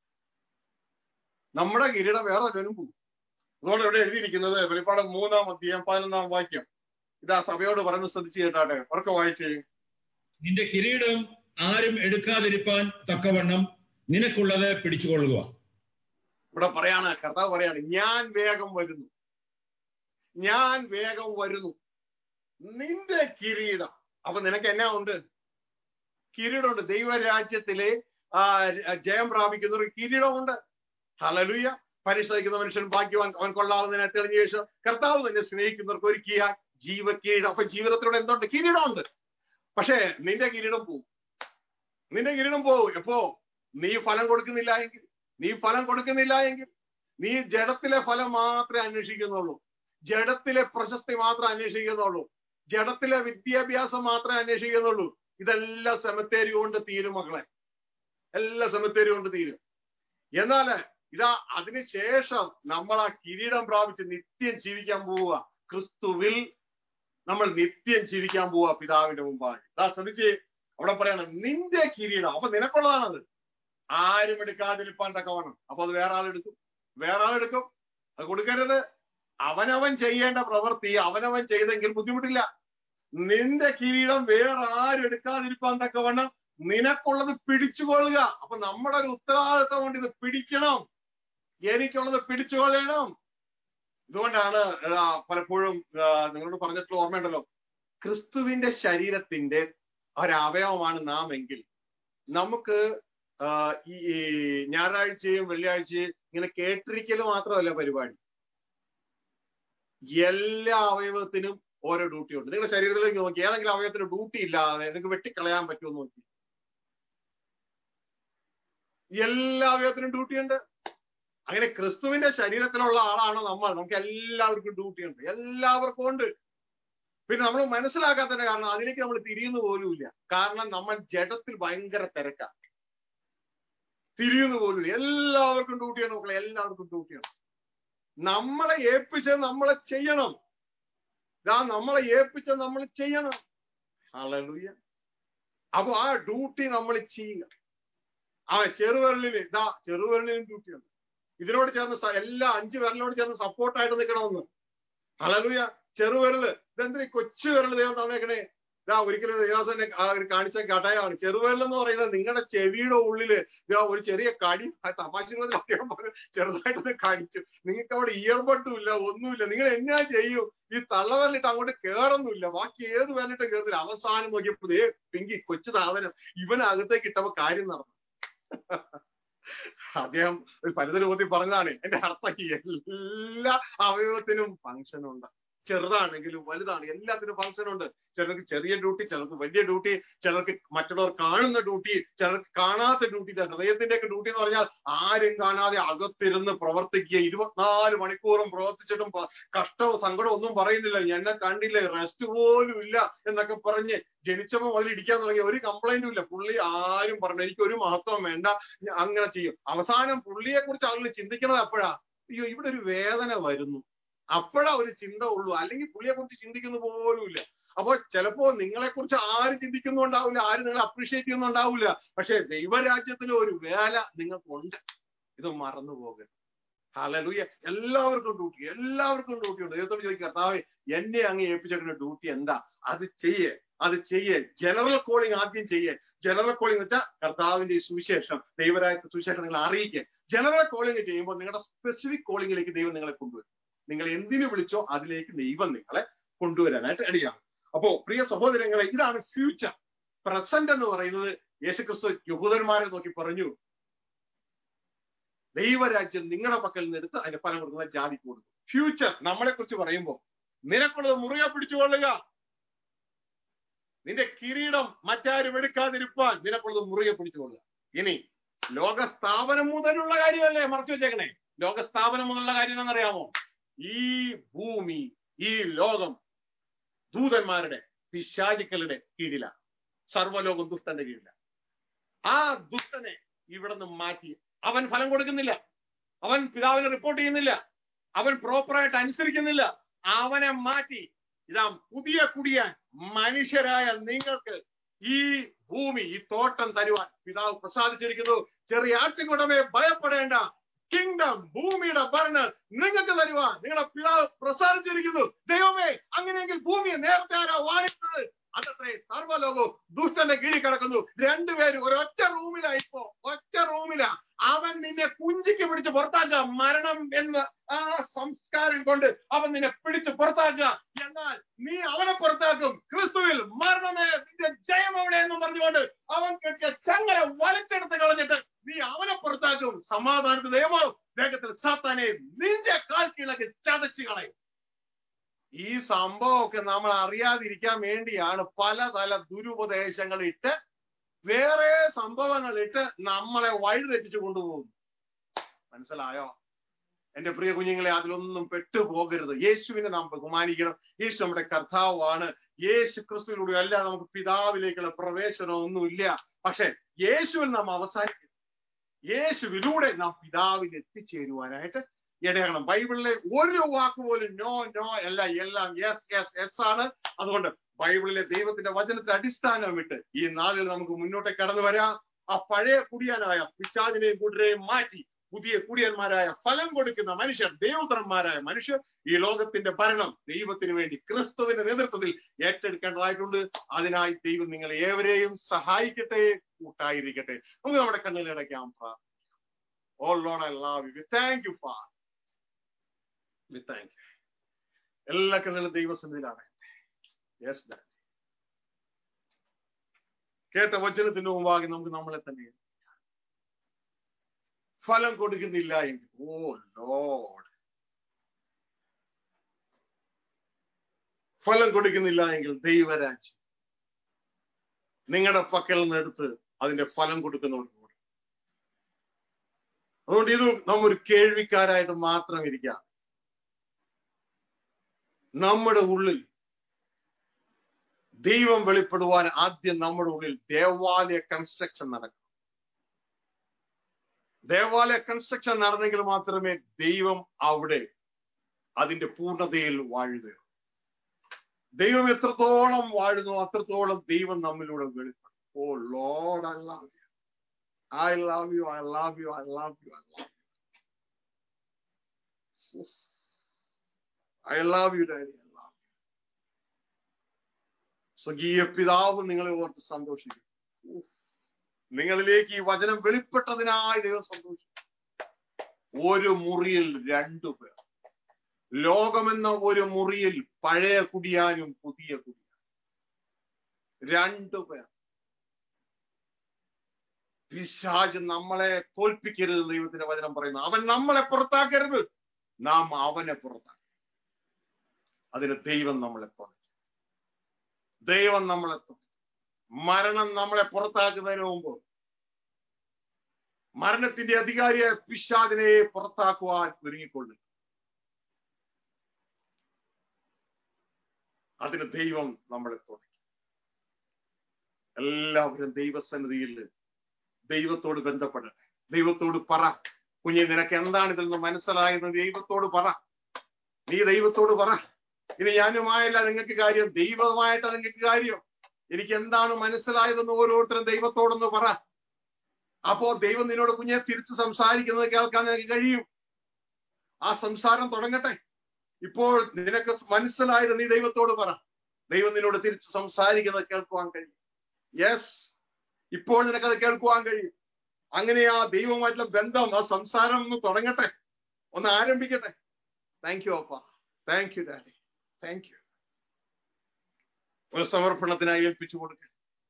നമ്മുടെ കിരീടം വേറെ ലോനും പോകും അതുകൊണ്ട് ഇവിടെ എഴുതിയിരിക്കുന്നത് വെളിപ്പാട് മൂന്നാം അധ്യായം പതിനൊന്നാം വാക്യം ഇതാ സഭയോട് പറയുന്നത് ശ്രദ്ധിച്ചു കേട്ടാട്ടെ ഉറക്കെ വായിച്ചേ നിന്റെ കിരീടം ആരും എടുക്കാതിരിപ്പാൻ തക്കവണ്ണം നിനക്കുള്ളത് പിടിച്ചുകൊള്ളുക ഇവിടെ പറയാണ് കർത്താവ് പറയാണ് ഞാൻ വേഗം വരുന്നു ഞാൻ വേഗം വരുന്നു നിന്റെ കിരീടം അപ്പൊ നിനക്ക് എന്നാ ഉണ്ട് കിരീടമുണ്ട് ദൈവരാജ്യത്തിലെ ആ ജയം പ്രാപിക്കുന്ന ഒരു കിരീടമുണ്ട് ഹലലുയ പരിശോധിക്കുന്ന മനുഷ്യൻ ഭാഗ്യവാൻ അവൻ കൊള്ളാവുന്നതിനെ തെളിഞ്ഞ ശേഷം കർത്താവ് തന്നെ സ്നേഹിക്കുന്നവർക്ക് ഒരുക്കിയ ജീവ കിരീടം അപ്പൊ ജീവിതത്തിലൂടെ എന്തുണ്ട് കിരീടമുണ്ട് പക്ഷേ നിന്റെ കിരീടം പോവും നിന്റെ കിരീടം പോവും എപ്പോ നീ ഫലം കൊടുക്കുന്നില്ല എങ്കിൽ നീ ഫലം കൊടുക്കുന്നില്ല എങ്കിൽ നീ ജഡത്തിലെ ഫലം മാത്രമേ അന്വേഷിക്കുന്നുള്ളൂ ജഡത്തിലെ പ്രശസ്തി മാത്രമേ അന്വേഷിക്കുന്നുള്ളൂ ജഡത്തിലെ വിദ്യാഭ്യാസം മാത്രമേ അന്വേഷിക്കുന്നുള്ളൂ ഇതെല്ലാം സെമത്തേരി കൊണ്ട് തീരും മക്കളെ എല്ലാ സെമത്തേരി കൊണ്ട് തീരും എന്നാല് ഇതാ അതിനുശേഷം നമ്മൾ ആ കിരീടം പ്രാപിച്ച് നിത്യം ജീവിക്കാൻ പോവുക ക്രിസ്തുവിൽ നമ്മൾ നിത്യം ജീവിക്കാൻ പോവുക പിതാവിന്റെ മുമ്പാണ് ഇതാ ശ്രദ്ധിച്ച് അവിടെ പറയണം നിന്റെ കിരീടം അപ്പൊ നിനക്കുള്ളതാണത് ആരും എടുക്കാതിരിപ്പാൻ തക്കവണ്ണം അപ്പൊ അത് വേറെ ആളെടുക്കും വേറെ ആളെടുക്കും അത് കൊടുക്കരുത് അവനവൻ ചെയ്യേണ്ട പ്രവൃത്തി അവനവൻ ചെയ്തെങ്കിൽ ബുദ്ധിമുട്ടില്ല നിന്റെ കിരീടം വേറെ ആരും എടുക്കാതിരിപ്പാൻ തക്കവണ്ണം നിനക്കുള്ളത് പിടിച്ചുകൊള്ളുക അപ്പൊ നമ്മുടെ ഒരു ഉത്തരവാദിത്വം കൊണ്ട് ഇത് പിടിക്കണം എനിക്കുള്ളത് പിടിച്ചുകൊള്ളണം ഇതുകൊണ്ടാണ് പലപ്പോഴും നിങ്ങളോട് പറഞ്ഞിട്ടുള്ള ഓർമ്മയുണ്ടല്ലോ ക്രിസ്തുവിന്റെ ശരീരത്തിന്റെ ഒരവയവമാണ് നാം എങ്കിൽ നമുക്ക് ഈ ഞായറാഴ്ചയും വെള്ളിയാഴ്ചയും ഇങ്ങനെ കേട്ടിരിക്കൽ മാത്രമല്ല പരിപാടി എല്ലാ അവയവത്തിനും ഓരോ ഡ്യൂട്ടി ഉണ്ട് നിങ്ങളുടെ ശരീരത്തിലേക്ക് നോക്കി ഏതെങ്കിലും അവയവത്തിന് ഡ്യൂട്ടി ഇല്ലാതെ നിങ്ങൾക്ക് വെട്ടിക്കളയാൻ പറ്റുമോ നോക്കി എല്ലാ അവയവത്തിനും ഡ്യൂട്ടി ഉണ്ട് അങ്ങനെ ക്രിസ്തുവിന്റെ ശരീരത്തിലുള്ള ആളാണ് നമ്മൾ നമുക്ക് എല്ലാവർക്കും ഡ്യൂട്ടി ഉണ്ട് എല്ലാവർക്കും ഉണ്ട് പിന്നെ നമ്മൾ മനസ്സിലാക്കാത്തതിന്റെ കാരണം അതിലേക്ക് നമ്മൾ തിരിയുന്ന പോലുമില്ല കാരണം നമ്മൾ ജഡത്തിൽ ഭയങ്കര തിരക്കാണ് തിരിയുന്ന പോലും എല്ലാവർക്കും ഡ്യൂട്ടിയാണ് മക്കളെ എല്ലാവർക്കും ഡ്യൂട്ടിയാണ് നമ്മളെ ഏൽപ്പിച്ചത് നമ്മളെ ചെയ്യണം ഇതാ നമ്മളെ ഏൽപ്പിച്ചത് നമ്മൾ ചെയ്യണം ഹല്ലേലൂയ അപ്പൊ ആ ഡ്യൂട്ടി നമ്മൾ ചെയ്യുക ആ ചെറുവിരലിൽ ഇതാ ചെറുവിരലിലും ഡ്യൂട്ടിയുണ്ട് ഇതിനോട് ചേർന്ന് എല്ലാ അഞ്ച് വിരലിനോട് ചേർന്ന് സപ്പോർട്ടായിട്ട് നിൽക്കണമെന്ന് ഹലലുയ ചെറുവിരല് ഇതെന്തിനാ കൊച്ചു വിരൽ ദൈവം തന്നേക്കണേ ഇതാ ഒരിക്കലും ദേവാസനെ കാണിച്ച ഘടകമാണ് ചെറുവിരൽ എന്ന് പറയുന്നത് നിങ്ങളുടെ ചെവിയുടെ ഉള്ളില് ഇതാ ഒരു ചെറിയ കടി തമാശകളൊന്നും അദ്ദേഹം ചെറുതായിട്ടൊന്ന് കാണിച്ചു നിങ്ങൾക്ക് അവിടെ ഇയർബഡും ഇല്ല ഒന്നുമില്ല നിങ്ങൾ എന്നാ ചെയ്യും ഈ തള്ളവരലിട്ട് അങ്ങോട്ട് കേറൊന്നുമില്ല ബാക്കി ഏത് വേലിട്ട് കേറുന്നില്ല അവസാനം നോക്കിയപ്പോ ദേ പിങ്കി കൊച്ചു സാധനം ഇവനകത്തേക്ക് ഇട്ടപ്പോ കാര്യം നടന്നു അദ്ദേഹം ഒരു പരിതരൂപത്തിൽ പറഞ്ഞതാണ് എന്റെ അർത്ഥം എല്ലാ അവയവത്തിനും ഫങ്ഷൻ ഉണ്ട് ചെറുതാണെങ്കിലും വലുതാണ് എല്ലാത്തിനും ഫംഗ്ഷൻ ഉണ്ട് ചിലർക്ക് ചെറിയ ഡ്യൂട്ടി ചിലർക്ക് വലിയ ഡ്യൂട്ടി ചിലർക്ക് മറ്റുള്ളവർ കാണുന്ന ഡ്യൂട്ടി ചിലർക്ക് കാണാത്ത ഡ്യൂട്ടി ഹൃദയത്തിന്റെ ഒക്കെ ഡ്യൂട്ടി എന്ന് പറഞ്ഞാൽ ആരും കാണാതെ അകത്തിരുന്ന് പ്രവർത്തിക്കുക ഇരുപത്തിനാല് മണിക്കൂറും പ്രവർത്തിച്ചിട്ടും പ- കഷ്ടവും സങ്കടവും ഒന്നും പറയുന്നില്ല എന്നെ കണ്ടില്ല റെസ്റ്റ് പോലും ഇല്ല എന്നൊക്കെ പറഞ്ഞ് ജനിച്ചപ്പോ മുതൽ ഇടിക്കാൻ തുടങ്ങിയ ഒരു കംപ്ലൈന്റും ഇല്ല പുള്ളി ആരും പറഞ്ഞു എനിക്ക് ഒരു മഹത്വം വേണ്ട ഞാൻ അങ്ങനെ ചെയ്യും അവസാനം പുള്ളിയെ കുറിച്ച് ആളുകൾ ചിന്തിക്കുന്നത് അപ്പോഴാ അയ്യോ ഇവിടെ ഒരു വേദന വരുന്നു അപ്പോഴാ ഒരു ചിന്ത ഉള്ളൂ അല്ലെങ്കിൽ പുള്ളിയെ കുറിച്ച് ചിന്തിക്കുന്ന പോലും ഇല്ല അപ്പൊ ചിലപ്പോ നിങ്ങളെ കുറിച്ച് ആരും ചിന്തിക്കുന്നുണ്ടാവില്ല ആരും നിങ്ങളെ അപ്രീഷിയേറ്റ് ചെയ്യുന്നുണ്ടാവില്ല പക്ഷെ ദൈവരാജ്യത്തിന് ഒരു വേല നിങ്ങൾക്കുണ്ട് ഇത് മറന്നു പോകരുത് ഹലലുയ എല്ലാവർക്കും ഡ്യൂട്ടി എല്ലാവർക്കും ഡ്യൂട്ടി ഉണ്ട് ദൈവത്തോട് ചോദിക്കുക കർത്താവെ എന്നെ അങ്ങ് ഏൽപ്പിച്ചേക്കുന്ന ഡ്യൂട്ടി എന്താ അത് ചെയ്യേ അത് ചെയ്യേ ജനറൽ കോളിംഗ് ആദ്യം ചെയ്യേ ജനറൽ കോളിംഗ് വെച്ചാൽ കർത്താവിന്റെ ഈ സുവിശേഷം ദൈവരാജ്യത്തെ സുവിശേഷം നിങ്ങൾ അറിയിക്കുക ജനറൽ കോളിംഗ് ചെയ്യുമ്പോൾ നിങ്ങളുടെ സ്പെസിഫിക് കോളിംഗിലേക്ക് ദൈവം നിങ്ങളെ കൊണ്ടുവരും നിങ്ങൾ എന്തിനു വിളിച്ചോ അതിലേക്ക് ദൈവം നിങ്ങളെ കൊണ്ടുവരാനായിട്ട് അടിയാണ് അപ്പോ പ്രിയ സഹോദരങ്ങളെ ഇതാണ് ഫ്യൂച്ചർ പ്രസന്റ് എന്ന് പറയുന്നത് യേശുക്രിസ്തു യഹൂദന്മാരെ നോക്കി പറഞ്ഞു ദൈവരാജ്യം നിങ്ങളുടെ പക്കൽ നിന്ന് എടുത്ത് അതിന്റെ ഫലം കൊടുക്കുന്ന ജാതി കൊടുക്കും ഫ്യൂച്ചർ നമ്മളെ കുറിച്ച് പറയുമ്പോൾ നിനക്കുള്ളത് മുറുകെ പിടിച്ചുകൊള്ളുക നിന്റെ കിരീടം മറ്റാരും എടുക്കാതിരിപ്പാൻ നിനക്കുള്ളത് മുറുകെ പിടിച്ചുകൊള്ളുക ഇനി ലോകസ്ഥാപനം മുതലുള്ള കാര്യമല്ലേ മറച്ചു വെച്ചേക്കണേ ലോകസ്ഥാപനം മുതലുള്ള കാര്യം എന്നറിയാമോ ഈ ഭൂമി ഈ ലോകം ദൂതന്മാരുടെ പിശാചിക്കലുടെ കീഴിലാണ് സർവ്വലോകം ദുഷ്ടന്റെ കീഴിലാണ് ആ ദുഷ്ടനെ ഇവിടെ നിന്ന് മാറ്റി അവൻ ഫലം കൊടുക്കുന്നില്ല അവൻ പിതാവിനെ റിപ്പോർട്ട് ചെയ്യുന്നില്ല അവൻ പ്രോപ്പറായിട്ട് അനുസരിക്കുന്നില്ല അവനെ മാറ്റി ഇതാ പുതിയ കുടിയാൻ മനുഷ്യരായ നിങ്ങൾക്ക് ഈ ഭൂമി ഈ തോട്ടം തരുവാൻ പിതാവ് പ്രസാദിച്ചിരിക്കുന്നു ചെറിയ ആട്ടിൻകുടമേ ഭയപ്പെടേണ്ട കിങ്ഡം ഭൂമിയുടെ ഭരണം നിങ്ങൾക്ക് തരുവാൻ നിങ്ങളുടെ പിതാവ് പ്രസാദിച്ചിരിക്കുന്നു ദൈവമേ അങ്ങനെയെങ്കിൽ ഭൂമിയെ നേരത്തെ ആരാ വാണിച്ചത് അതത്രേ സർവ്വലോകവും ദുഷ്ടന്റെ കീഴിൽ കിടക്കുന്നു രണ്ടുപേരും ഒരൊറ്റ റൂമിലാ ഇപ്പോ ഒറ്റ റൂമിലാ അവൻ നിന്നെ കുഞ്ചിക്ക് പിടിച്ച് പുറത്താക്കുക മരണം എന്ന ആ സംസ്കാരം കൊണ്ട് അവൻ നിന്നെ പിടിച്ച് പുറത്താക്കുക എന്നാൽ നീ അവനെ പുറത്താക്കും ക്രിസ്തുവിൽ മരണമേ നിന്റെ ജയം എവിടെ എന്ന് പറഞ്ഞുകൊണ്ട് അവൻ കെട്ടിയ ചങ്ങല വലിച്ചെടുത്ത് കളഞ്ഞിട്ട് നീ അവനെ പുറത്താക്കും സമാധാനത്തിന് ദൈവമോ വേഗത്തിൽ സാത്താനെ നിന്റെ കാൽ കീഴൊക്കെ ചതച്ച് കളയും ഈ സംഭവമൊക്കെ നമ്മൾ അറിയാതിരിക്കാൻ വേണ്ടിയാണ് പലതല ദുരുപദേശങ്ങൾ ഇട്ട് വേറെ സംഭവങ്ങൾ ഇട്ട് നമ്മളെ വഴിതെറ്റിച്ചു കൊണ്ടുപോകുന്നു മനസ്സിലായോ എന്റെ പ്രിയ കുഞ്ഞുങ്ങളെ അതിലൊന്നും പെട്ടുപോകരുത് യേശുവിനെ നാം ബഹുമാനിക്കണം യേശു നമ്മുടെ കർത്താവാണ് യേശു ക്രിസ്തുവിലൂടെ അല്ല നമുക്ക് പിതാവിലേക്കുള്ള പ്രവേശനം ഒന്നുമില്ല പക്ഷെ യേശുവിൽ നാം അവസാനിക്കും യേശുവിലൂടെ നാം പിതാവിൽ എത്തിച്ചേരുവാനായിട്ട് ഇടയണം ബൈബിളിലെ ഒരു വാക്ക് പോലും നോ നോ അല്ല എല്ലാം യെസ് യെസ് യെസ് ആണ് അതുകൊണ്ട് ബൈബിളിലെ ദൈവത്തിന്റെ വചനത്തെ അടിസ്ഥാനം വിട്ട് ഈ നാളിൽ നമുക്ക് മുന്നോട്ട് കടന്നു വരാം ആ പഴയ കുടിയാനായ പിശാചിനെയും കൂട്ടരെയും മാറ്റി പുതിയ കുടിയന്മാരായ ഫലം കൊടുക്കുന്ന മനുഷ്യർ ദൈവപുത്രന്മാരായ മനുഷ്യർ ഈ ലോകത്തിന്റെ ഭരണം ദൈവത്തിന് വേണ്ടി ക്രിസ്തുവിന്റെ നേതൃത്വത്തിൽ ഏറ്റെടുക്കേണ്ടതായിട്ടുണ്ട് അതിനായി ദൈവം നിങ്ങളെ ഏവരെയും സഹായിക്കട്ടെ കൂട്ടായിരിക്കട്ടെ നമുക്ക് നമ്മുടെ കണ്ണിലടയ്ക്കാം ഓ loan I love you thank you far V thank you എല്ലാ കണ്ണിലും ദൈവസന്നിധിയിലാണ് യെസ് ഡാഡ് കേട്ട വചനത്തിന്റെ മുമ്പാകെ നമുക്ക് നമ്മളെ തന്നെ ഫലം കൊടുക്കുന്നില്ല എങ്കിൽ ഓ ലോഡ് ഫലം കൊടുക്കുന്നില്ല എങ്കിൽ ദൈവരാജ്യം നിങ്ങളുടെ പക്കൽ നിന്ന് എടുത്ത് അതിന്റെ ഫലം കൊടുക്കുന്നവർക്ക് കൂടെ അതുകൊണ്ട് ഇത് നമ്മ ഒരു കേൾവിക്കാരായിട്ട് മാത്രം ഇരിക്കാം നമ്മുടെ ഉള്ളിൽ ദൈവം വെളിപ്പെടുവാൻ ആദ്യം നമ്മുടെ ഉള്ളിൽ ദേവാലയ കൺസ്ട്രക്ഷൻ നടക്കും ദേവാലയ കൺസ്ട്രക്ഷൻ നടന്നെങ്കിൽ മാത്രമേ ദൈവം അവിടെ അതിന്റെ പൂർണ്ണതയിൽ വാഴുകയുള്ളൂ ദൈവം എത്രത്തോളം വാഴുന്നു അത്രത്തോളം ദൈവം നമ്മിലൂടെ വെളിപ്പെടും ഓ Lord I love U I love U I love U I love U I love U I love you daddy I love സ്വകീയ പിതാവ് നിങ്ങളെ ഓർത്ത് സന്തോഷിക്കും നിങ്ങളിലേക്ക് ഈ വചനം വെളിപ്പെട്ടതിനായി ദൈവം സന്തോഷിക്കും ഒരു മുറിയിൽ രണ്ടു പേർ ലോകമെന്ന ഒരു മുറിയിൽ പഴയ കുടിയാനും പുതിയ കുടിയാനും രണ്ടു പേർ പിശാജ് നമ്മളെ തോൽപ്പിക്കരുത് ദൈവത്തിന്റെ വചനം പറയുന്നു അവൻ നമ്മളെ പുറത്താക്കരുത് നാം അവനെ പുറത്താക്കും അതിന് ദൈവം നമ്മളെ തുണയ്ക്കും ദൈവം നമ്മളെ തുണയ്ക്കും മരണം നമ്മളെ പുറത്താക്കുന്നതിന് മുമ്പ് മരണത്തിന്റെ അധികാരിയെ പിശാദിനെ പുറത്താക്കുവാൻ ഒരുങ്ങിക്കൊള്ളു അതിന് ദൈവം നമ്മളെ തുണയ്ക്കും എല്ലാവരും ദൈവസന്നിധിയിൽ ദൈവത്തോട് ബന്ധപ്പെടട്ടെ ദൈവത്തോട് പറ കുഞ്ഞെ നിനക്ക് എന്താണ് ഇതിൽ നിന്ന് മനസ്സിലായെന്ന് ദൈവത്തോട് പറ നീ ദൈവത്തോട് പറ ഇനി ഞാനുമായല്ല നിങ്ങൾക്ക് കാര്യം ദൈവമായിട്ടാ നിങ്ങൾക്ക് കാര്യം എനിക്ക് എന്താണ് മനസ്സിലായതെന്ന് ഓരോരുത്തരും ദൈവത്തോടൊന്ന് പറ അപ്പോ ദൈവം നിന്നോട് കുഞ്ഞെ തിരിച്ച് സംസാരിക്കുന്നത് കേൾക്കാൻ നിനക്ക് കഴിയും ആ സംസാരം തുടങ്ങട്ടെ ഇപ്പോൾ നിനക്ക് മനസ്സിലായത് നീ ദൈവത്തോട് പറ ദൈവം നിന്നോട് തിരിച്ച് സംസാരിക്കുന്നത് കേൾക്കുവാൻ കഴിയും യെസ് ഇപ്പോൾ നിനക്കത് കേൾക്കുവാൻ കഴിയും അങ്ങനെ ആ ദൈവമായിട്ടുള്ള ബന്ധം ആ സംസാരം ഒന്ന് തുടങ്ങട്ടെ ഒന്ന് ആരംഭിക്കട്ടെ താങ്ക് യു അപ്പ thank you daddy thank you ഒരു സമർപ്പണത്തിനായി ഏൽപ്പിച്ചു കൊടുക്കുക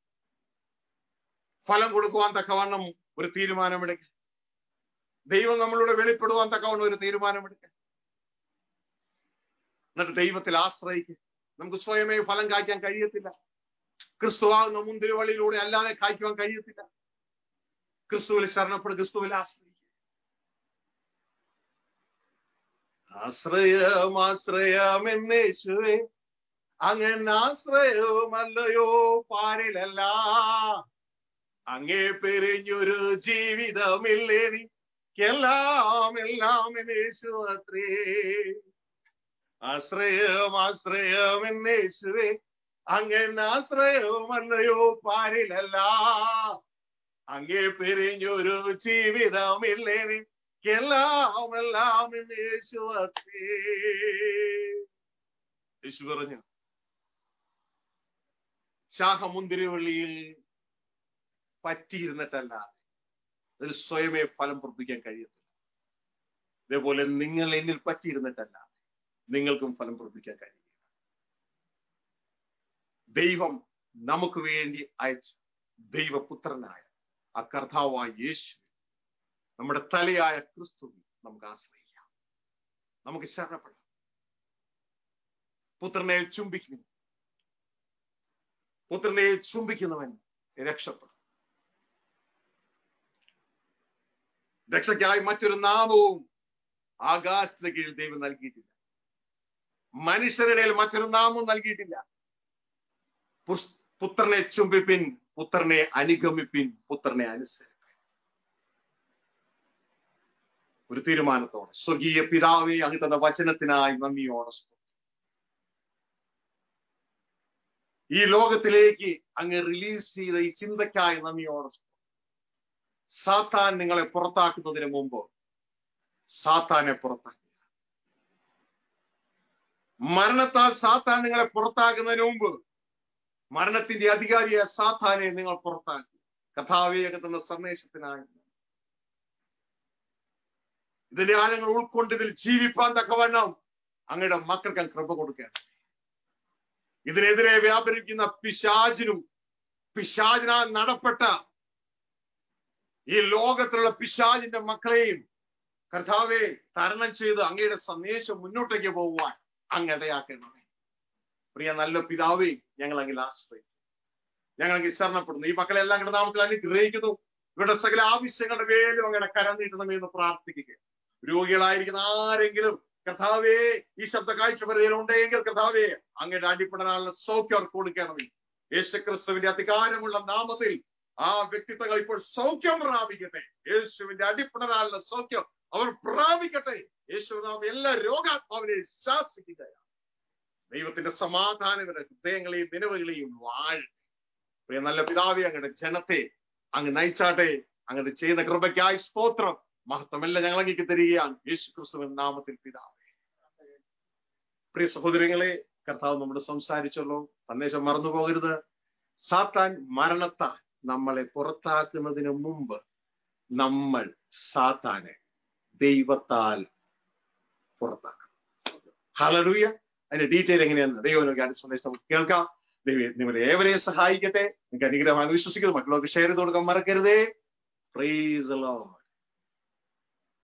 ഫലം കൊടുക്കുവാൻ തക്കവണ്ണം ഒരു തീരുമാനമെടുക്കുക ദൈവം നമ്മളോട് വെളിപ്പെടുവാൻ തക്കവണ്ണം ഒരു തീരുമാനമെടുക്കുക എന്നിട്ട് ദൈവത്തിൽ ആശ്രയിക്കുക നമുക്ക് സ്വയമേ ഫലം കായ്ക്കാൻ കഴിയത്തില്ല ക്രിസ്തുവാകുന്ന മുന്തിരിവള്ളിയിലൂടെ അല്ലാതെ കായ്ക്കുവാൻ കഴിയത്തില്ല ക്രിസ്തുവിൽ ശരണപ്പെടും ക്രിസ്തുവിൽ ആശ്രയിക്കുക ആശ്രയം ആശ്രയം എന്നേശുവേ അങ്ങനെ ആശ്രയവുമല്ലയോ പാരിലല്ല അങ്ങേ പിരിഞ്ഞൊരു ജീവിതമില്ലെനിക്കെല്ലാം എല്ലാം എന്നേശു അത്രേ ആശ്രയം ആശ്രയം എന്നേശുവേ അങ്ങനെ ആശ്രയവുമല്ലയോ പാരിലല്ല അങ്ങേ പിരിഞ്ഞൊരു ജീവിതമില്ലെനിക്കെല്ലാം എല്ലാം എന്നേശു അത്രേ യേശു പറഞ്ഞു ശാഖമുന്തിരിവള്ളിയിൽ പറ്റിയിരുന്നിട്ടല്ല അതിൽ സ്വയമേ ഫലം പുറപ്പിക്കാൻ കഴിയത്തില്ല ഇതേപോലെ നിങ്ങൾ എന്നിൽ പറ്റിയിരുന്നിട്ടല്ല നിങ്ങൾക്കും ഫലം പുറപ്പിക്കാൻ കഴിയില്ല ദൈവം നമുക്ക് വേണ്ടി അയച്ച ദൈവപുത്രനായ ആ കർത്താവായ യേശു നമ്മുടെ തലയായ ക്രിസ്തു നമുക്ക് ആശ്രയിക്കാം നമുക്ക് ശരണപ്പെടാം പുത്രനെ ചുംബിക്കുന്നു പുത്രനെ ചുംബിക്കുന്നവൻ രക്ഷപ്പെടും രക്ഷയ്ക്കായി മറ്റൊരു നാമവും ആകാശത്തിന് കീഴിൽ ദൈവം നൽകിയിട്ടില്ല മനുഷ്യരുടെ മറ്റൊരു നാമവും നൽകിയിട്ടില്ല പുത്രനെ ചുംബിപ്പിൻ പുത്രനെ അനുഗമിപ്പിൻ പുത്രനെ അനുസരിപ്പിൻ ഒരു തീരുമാനത്തോടെ സ്വർഗീയ പിതാവെ അങ്ങ് തന്ന വചനത്തിനായി നന്ദിയോടെ ഈ ലോകത്തിലേക്ക് അങ്ങ് റിലീസ് ചെയ്ത ഈ ചിന്തക്കായി നന്ദിയോടെ സാത്താൻ നിങ്ങളെ പുറത്താക്കുന്നതിന് മുമ്പ് സാത്താനെ പുറത്താക്കി മരണത്താൽ സാത്താൻ നിങ്ങളെ പുറത്താക്കുന്നതിന് മുമ്പ് മരണത്തിന്റെ അധികാരിയെ സാത്താനെ നിങ്ങൾ പുറത്താക്കി കഥാവേ തന്ന സന്ദേശത്തിനായി ഇതിന്റെ ആഴങ്ങൾ ഉൾക്കൊണ്ട് ഇതിൽ ജീവിപ്പാൻ തക്കവണ്ണം അങ്ങയുടെ മക്കൾക്ക് കൃപ കൊടുക്കുകയാണ് ഇതിനെതിരെ വ്യാപരിക്കുന്ന പിശാചിനും പിശാചിനാൽ നടപ്പെട്ട ഈ ലോകത്തിലുള്ള പിശാചിന്റെ മക്കളെയും കർത്താവെ തരണം ചെയ്ത് അങ്ങയുടെ സന്ദേശം മുന്നോട്ടേക്ക് പോകുവാൻ അങ്ങ് ഇടയാക്കണമേ പ്രിയ നല്ല പിതാവേ ഞങ്ങൾ അങ്ങിൽ ആശ്രയിക്കും ഞങ്ങൾ അങ്ങിൽ ശരണപ്പെടുന്നു ഈ മക്കളെല്ലാം അങ്ങയുടെ നാമത്തിൽ അനുഗ്രഹിക്കുന്നു ഇവരുടെ സകല ആവശ്യങ്ങളുടെ പേരിലും അങ്ങനെ കരം നീട്ടണമേ എന്ന് പ്രാർത്ഥിക്കുക രോഗികളായിരിക്കുന്ന ആരെങ്കിലും കർത്താവേ ഈ ശബ്ദ കാഴ്ച പരിധിയിൽ ഉണ്ടെങ്കിൽ കർത്താവേ അങ്ങയുടെ അടിപ്പെടാനുള്ള സൗഖ്യം അവർക്ക് കൊടുക്കണമേ യേശുക്രിസ്തുവിന്റെ അധികാരമുള്ള നാമത്തിൽ ആ വ്യക്തിത്വങ്ങൾ ഇപ്പോൾ സൗഖ്യം പ്രാപിക്കട്ടെ യേശുവിന്റെ അടിപ്പെടാനുള്ള സൗഖ്യം അവർ പ്രാപിക്കട്ടെ യേശുനാമം എല്ലാ രോഗാത്മാവിനെ ശാസിക്കുകയാണ് ദൈവത്തിന്റെ സമാധാനം ഇവരുടെ ഹൃദയങ്ങളെയും നിലവുകളെയും വാഴട്ടെ പ്രിയ നല്ല പിതാവെ അങ്ങയുടെ ജനത്തെ അങ്ങ് നയിച്ചാട്ടെ അങ്ങയുടെ ചെയ്യുന്ന കൃപയ്ക്കായി സ്തോത്രം മഹത്വമെല്ലാം ഞങ്ങൾ അങ്ങേക്ക് തരികയാണ് യേശു ക്രിസ്തുവിൻ നാമത്തിൽ പിതാവേ പ്രിയ സഹോദരങ്ങളെ കർത്താവ് നമ്മോട് സംസാരിച്ചല്ലോ സന്ദേശം മറന്നു പോകരുത് സാത്താൻ മരണത്താൽ നമ്മളെ പുറത്താക്കുന്നതിന് മുമ്പ് നമ്മൾ സാത്താനെ ദൈവത്താൽ പുറത്താക്കണം ഹലലൂയ അതിന്റെ ഡീറ്റെയിൽ എങ്ങനെയാണ് ദൈവം നമുക്ക് സന്ദേശം നമുക്ക് കേൾക്കാം ദൈവം നിങ്ങളെ ഏവരെയും സഹായിക്കട്ടെ നിങ്ങൾക്ക് അനുഗ്രഹമായി വിശ്വസിക്കുന്നു മറ്റുള്ളവർക്ക് ഷെയർ ചെയ്ത് കൊടുക്കാൻ മറക്കരുതേ പ്രൈസ് ലോഡ്